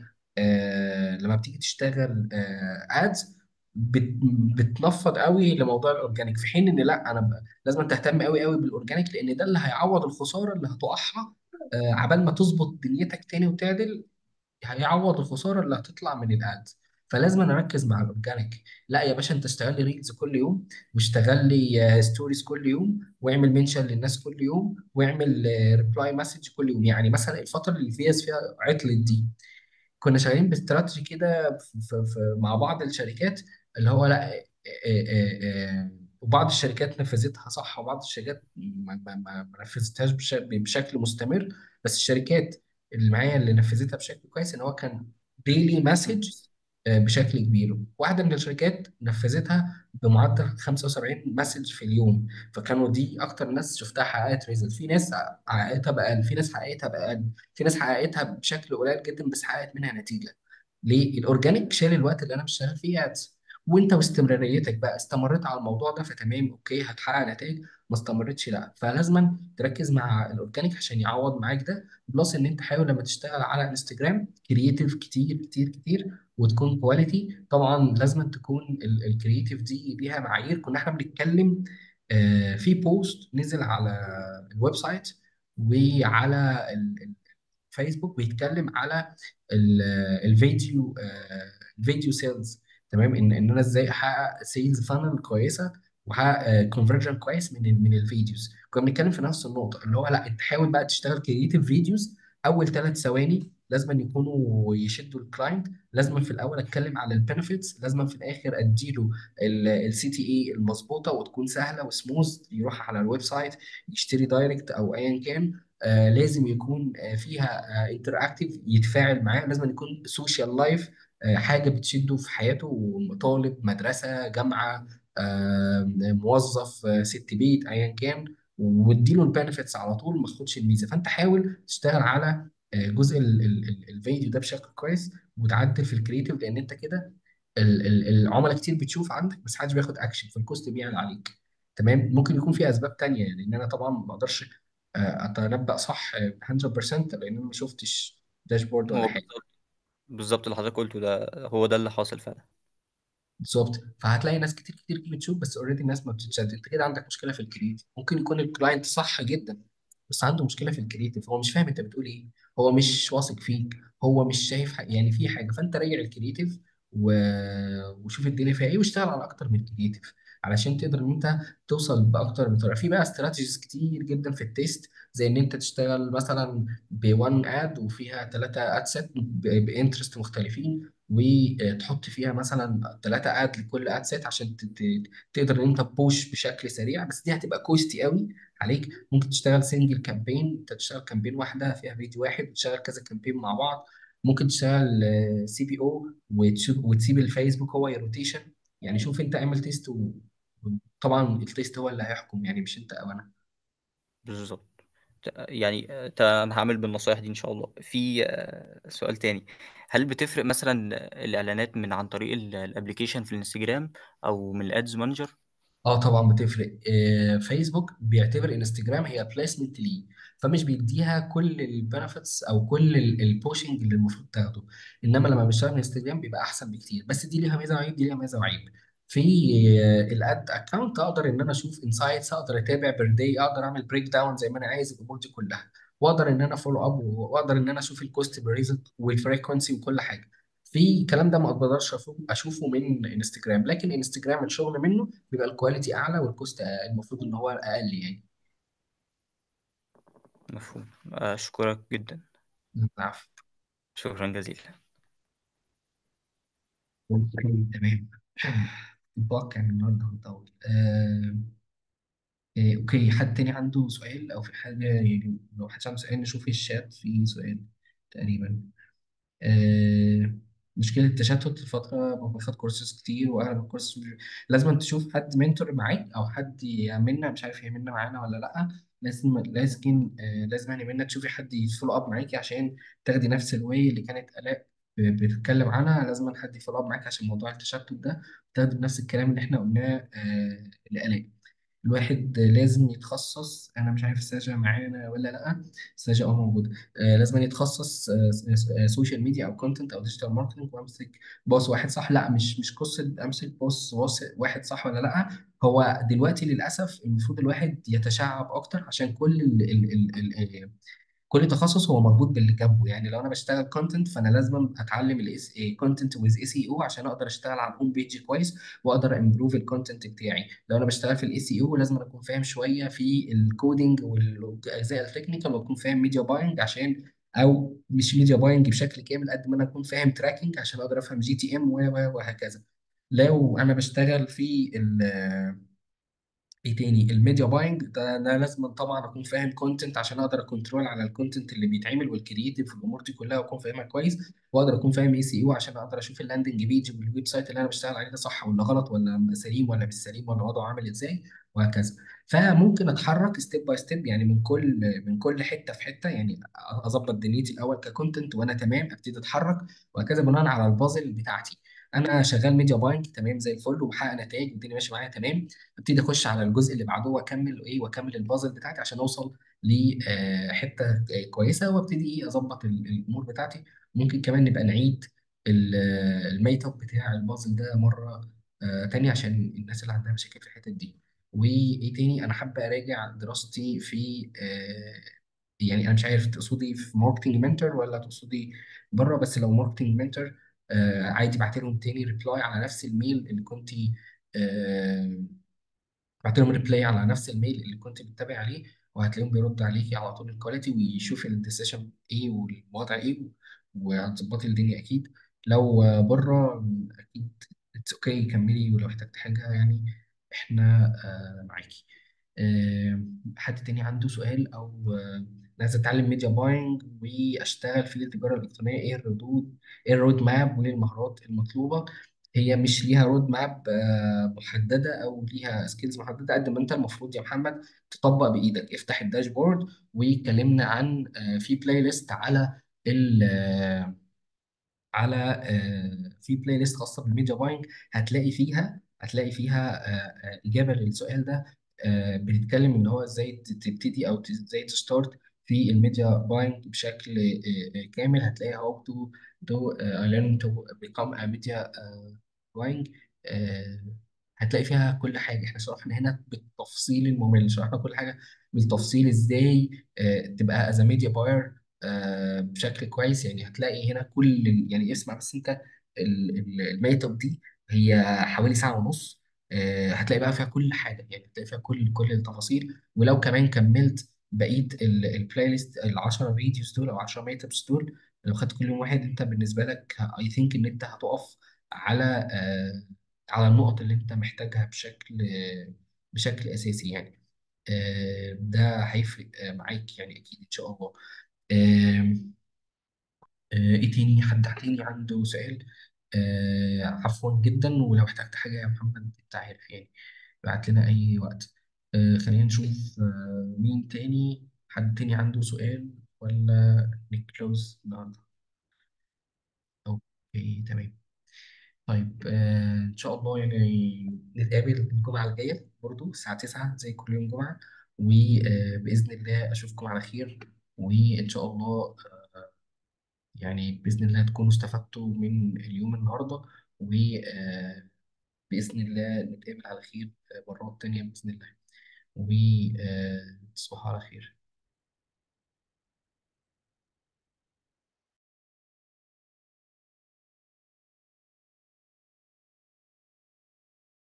آه لما بتيجي تشتغل آه ادز بت بتنفض قوي لموضوع الاورجانيك في حين ان لا انا ب- لازم تهتم قوي قوي بالاورجانيك لان ده اللي هيعوض الخساره اللي هتقعها آه عبال ما تظبط دنيتك تاني وتعدل هيعوض الخساره اللي هتطلع من الادز فلازم انا اركز مع الاورجانيك لا يا باشا انت اشتغل لي ريلز كل يوم واشتغل لي ستوريز كل يوم واعمل منشن للناس كل يوم واعمل ريبلاي مسج كل يوم يعني مثلا الفتره اللي فيها فيها عطلت دي كنا شغالين باستراتيجي كده في في في مع بعض الشركات اللي هو لا آه، آه، آه، وبعض الشركات نفذتها صح وبعض الشركات ما ما ما ما نفذتهاش بش- بشكل مستمر بس الشركات اللي معايا اللي نفذتها بشكل كويس ان هو كان ديلي مم. مسج بشكل كبير واحده من الشركات نفذتها بمعدل 75 مسج في اليوم فكانوا دي اكتر ناس شفتها حققت ريزلت في ناس حققتها باقل في ناس حققتها باقل في ناس حققتها بشكل قليل جدا بس حققت منها نتيجه ليه الاورجانيك شال الوقت اللي انا مش شغال فيه ادز وانت واستمراريتك بقى استمريت على الموضوع ده فتمام اوكي هتحقق نتائج ما استمرتش لا فلازما تركز مع الاورجانيك عشان يعوض معاك ده بلس ان انت حاول لما تشتغل على انستجرام كرييتيف كتير كتير كتير وتكون كواليتي طبعا لازم تكون الكرييتيف دي ليها معايير كنا احنا بنتكلم آه، في بوست نزل على الويب سايت وعلى فيسبوك بيتكلم على ال- الفيديو آه، الفيديو سيلز تمام ان ان انا ازاي احقق سيلز فانل كويسه واحقق كونفرجن كويس من ال- من الفيديوز كنا بنتكلم في نفس النقطه اللي هو لا انت حاول بقى تشتغل كرييتيف فيديوز اول ثلاث ثواني لازم يكونوا يشدوا الكلاينت لازم في الاول اتكلم على البنفيتس لازم في الاخر اديله السي تي اي المظبوطه وتكون سهله وسموث يروح على الويب سايت يشتري دايركت او ايا كان آه لازم يكون آه فيها انتراكتيف يتفاعل معاه لازم يكون سوشيال لايف آه حاجه بتشده في حياته طالب مدرسه جامعه آه موظف آه ست بيت ايا كان واديله البنفيتس على طول ما تاخدش الميزه فانت حاول تشتغل على آه جزء ال- ال- ال- الفيديو ده بشكل كويس وتعدل في الكريتيف لان انت كده ال- ال- العملاء كتير بتشوف عندك بس محدش بياخد اكشن فالكوست بيعلى عليك تمام ممكن يكون في اسباب تانية يعني ان انا طبعا ما اقدرش آه، اتنبأ صح آه، 100% لان انا ما شفتش داشبورد ولا هو حاجه بالظبط بالظبط اللي حضرتك قلته ده هو ده اللي حاصل فعلا بالظبط فهتلاقي ناس كتير كتير بتشوف بس اوريدي الناس ما بتتشد انت كده عندك مشكله في الكريتيف ممكن يكون الكلاينت صح جدا بس عنده مشكله في الكريتيف هو مش فاهم انت بتقول ايه هو مش واثق فيك هو مش شايف حاجة. يعني في حاجه فانت راجع الكريتيف و... وشوف الدنيا فيها ايه واشتغل على اكتر من كريتيف علشان تقدر ان انت توصل باكتر من طريقه في بقى استراتيجيز كتير جدا في التيست زي ان انت تشتغل مثلا بوان اد وفيها ثلاثه اد سيت بانترست مختلفين وتحط فيها مثلا ثلاثة اد لكل اد سيت عشان ت- ت- تقدر ان انت تبوش بشكل سريع بس دي هتبقى كوستي قوي عليك ممكن تشتغل سنجل كامبين انت تشتغل كامبين واحده فيها فيديو واحد وتشتغل كذا كامبين مع بعض ممكن تشتغل سي بي او وتسيب الفيسبوك هو يروتيشن يعني شوف انت اعمل تيست و- وطبعا التيست هو اللي هيحكم يعني مش انت او انا بالظبط ت- يعني آه، ت- انا هعمل بالنصايح دي ان شاء الله في آه، سؤال تاني هل بتفرق مثلا الاعلانات من عن طريق الابليكيشن في الانستجرام او من الادز مانجر اه طبعا بتفرق آه، فيسبوك بيعتبر انستجرام هي بليسمنت ليه فمش بيديها كل البنفيتس او كل البوشنج اللي المفروض تاخده انما لما بيشتغل من انستجرام بيبقى احسن بكتير بس دي ليها ميزه وعيب دي ليها ميزه وعيب في آه، الاد اكونت اقدر ان انا اشوف انسايتس اقدر اتابع بير داي اقدر اعمل بريك داون زي ما انا عايز الامور دي كلها واقدر ان انا فولو اب واقدر ان انا اشوف الكوست بريزلت والفريكونسي وكل حاجه في الكلام ده ما اقدرش أشوف- اشوفه من انستجرام لكن انستجرام الشغل منه بيبقى الكواليتي اعلى والكوست المفروض ان هو اقل يعني مفهوم اشكرك جدا عفوا شكرا جزيلا تمام متوقع ان النهارده هنطول آه، آه، اوكي حد تاني عنده سؤال او في حاجه يعني لو حد عنده سؤال نشوف الشات في سؤال تقريبا آه، مشكلة التشتت الفترة باخد كورسات كتير وأغلب الكورس لازم تشوف حد منتور معاك أو حد يعملنا مش عارف يعملنا معانا ولا لأ لازم لازم آه، لازم يعني منا تشوفي حد يفولو أب معاكي عشان تاخدي نفس الواي اللي كانت آلاء ب- بتتكلم عنها لازم حد يفولو أب معاك عشان موضوع التشتت ده تاخدي نفس الكلام اللي إحنا قلناه آه، لآلاء الواحد لازم يتخصص انا مش عارف الساجة معانا ولا لا الساجة اه موجودة آه لازم يتخصص آه آه سوشيال ميديا او كونتنت او ديجيتال ماركتنج وامسك بوس واحد صح لا مش مش قصة امسك بوس بوس واحد صح ولا لا هو دلوقتي للاسف المفروض الواحد يتشعب اكتر عشان كل ال ال ال ال كل تخصص هو مربوط باللي جنبه يعني لو انا بشتغل كونتنت فانا لازم اتعلم الاس كونتنت ويز اي سي او عشان اقدر اشتغل على الهوم بيج كويس واقدر امبروف الكونتنت بتاعي لو انا بشتغل في الاي سي او لازم اكون فاهم شويه في الكودينج والاجزاء التكنيكال واكون فاهم ميديا باينج عشان او مش ميديا باينج بشكل كامل قد ما انا اكون فاهم تراكنج عشان اقدر افهم جي تي ام وهكذا لو انا بشتغل في ال ايه تاني الميديا باينج ده انا لازم طبعا اكون فاهم كونتنت عشان اقدر اكونترول على الكونتنت اللي بيتعمل والكرييتيف والامور دي كلها واكون فاهمها كويس واقدر اكون فاهم اي سي او عشان اقدر اشوف اللاندنج بيج والويب سايت اللي انا بشتغل عليه ده صح ولا غلط ولا سليم ولا مش سليم ولا وضعه عامل ازاي وهكذا فممكن اتحرك ستيب باي ستيب يعني من كل من كل حته في حته يعني اظبط دنيتي الاول ككونتنت وانا تمام ابتدي اتحرك وهكذا بناء على البازل بتاعتي انا شغال ميديا باينج تمام زي الفل وبحقق نتائج والدنيا ماشيه معايا تمام ابتدي اخش على الجزء اللي بعده واكمل ايه واكمل البازل بتاعتي عشان اوصل لحته كويسه وابتدي ايه اظبط ال- الامور بتاعتي ممكن كمان نبقى نعيد ال- الميت اب بتاع البازل ده مره آه، تانية عشان الناس اللي عندها مشاكل في الحتت دي وايه تاني انا حابه اراجع دراستي في آه، يعني انا مش عارف تقصدي في ماركتنج منتور ولا تقصدي بره بس لو ماركتنج منتور عادي بعت لهم تاني ريبلاي على نفس الميل اللي كنت بعت لهم ريبلاي على نفس الميل اللي كنت بتتابع عليه وهتلاقيهم بيرد عليكي على طول الكواليتي ويشوف الديسيشن ايه والوضع ايه وهتظبطي الدنيا اكيد لو بره اكيد اتس اوكي كملي ولو احتجت حاجه يعني احنا آه، معاكي آه، حد تاني عنده سؤال او آه، عايز اتعلم ميديا باينج واشتغل في التجاره الالكترونيه ايه الردود ايه الرود ماب وايه المهارات المطلوبه هي مش ليها رود ماب آه، محدده او ليها سكيلز محدده قد ما انت المفروض يا محمد تطبق بايدك افتح الداشبورد وكلمنا عن آه، في بلاي ليست على ال آه، على آه، في بلاي ليست خاصه بالميديا باينج هتلاقي فيها هتلاقي فيها آه، آه، اجابه للسؤال ده آه، بنتكلم ان هو ازاي ت- تبتدي او ت- ازاي تستارت في الميديا باينج بشكل آه، آه، كامل هتلاقي how to do uh, learn to become a media uh, buying آه، هتلاقي فيها كل حاجه احنا شرحنا هنا بالتفصيل الممل شرحنا كل حاجه بالتفصيل ازاي آه، تبقى از ميديا باير بشكل كويس يعني هتلاقي هنا كل ال- يعني اسمع بس انت ال- ال- الميت اب دي هي حوالي ساعه ونص آه، هتلاقي بقى فيها كل حاجه يعني هتلاقي فيها كل كل التفاصيل ولو كمان كملت بقيه ال- البلاي ليست ال 10 فيديوز دول او 10 ميت ابس دول لو خدت كل يوم واحد انت بالنسبه لك اي ثينك ان انت هتقف على آه، على النقط اللي انت محتاجها بشكل بشكل اساسي يعني آه، ده هيفرق آه، معاك يعني اكيد ان شاء الله آم، آه، ايه تاني حد تاني عنده سؤال آه، عفوا جدا ولو احتجت حاجة يا محمد انت عارف يعني ابعت لنا اي وقت آه، خلينا نشوف آه، مين تاني حد تاني عنده سؤال ولا نكلوز النهارده اوكي تمام طيب آه، ان شاء الله يعني نتقابل الجمعة الجاية برضو الساعة 9 زي كل يوم جمعة وبإذن الله أشوفكم على خير وإن شاء الله يعني بإذن الله تكونوا استفدتوا من اليوم النهاردة وبإذن الله نتقابل على خير مرات تانية بإذن الله وتصبحوا على خير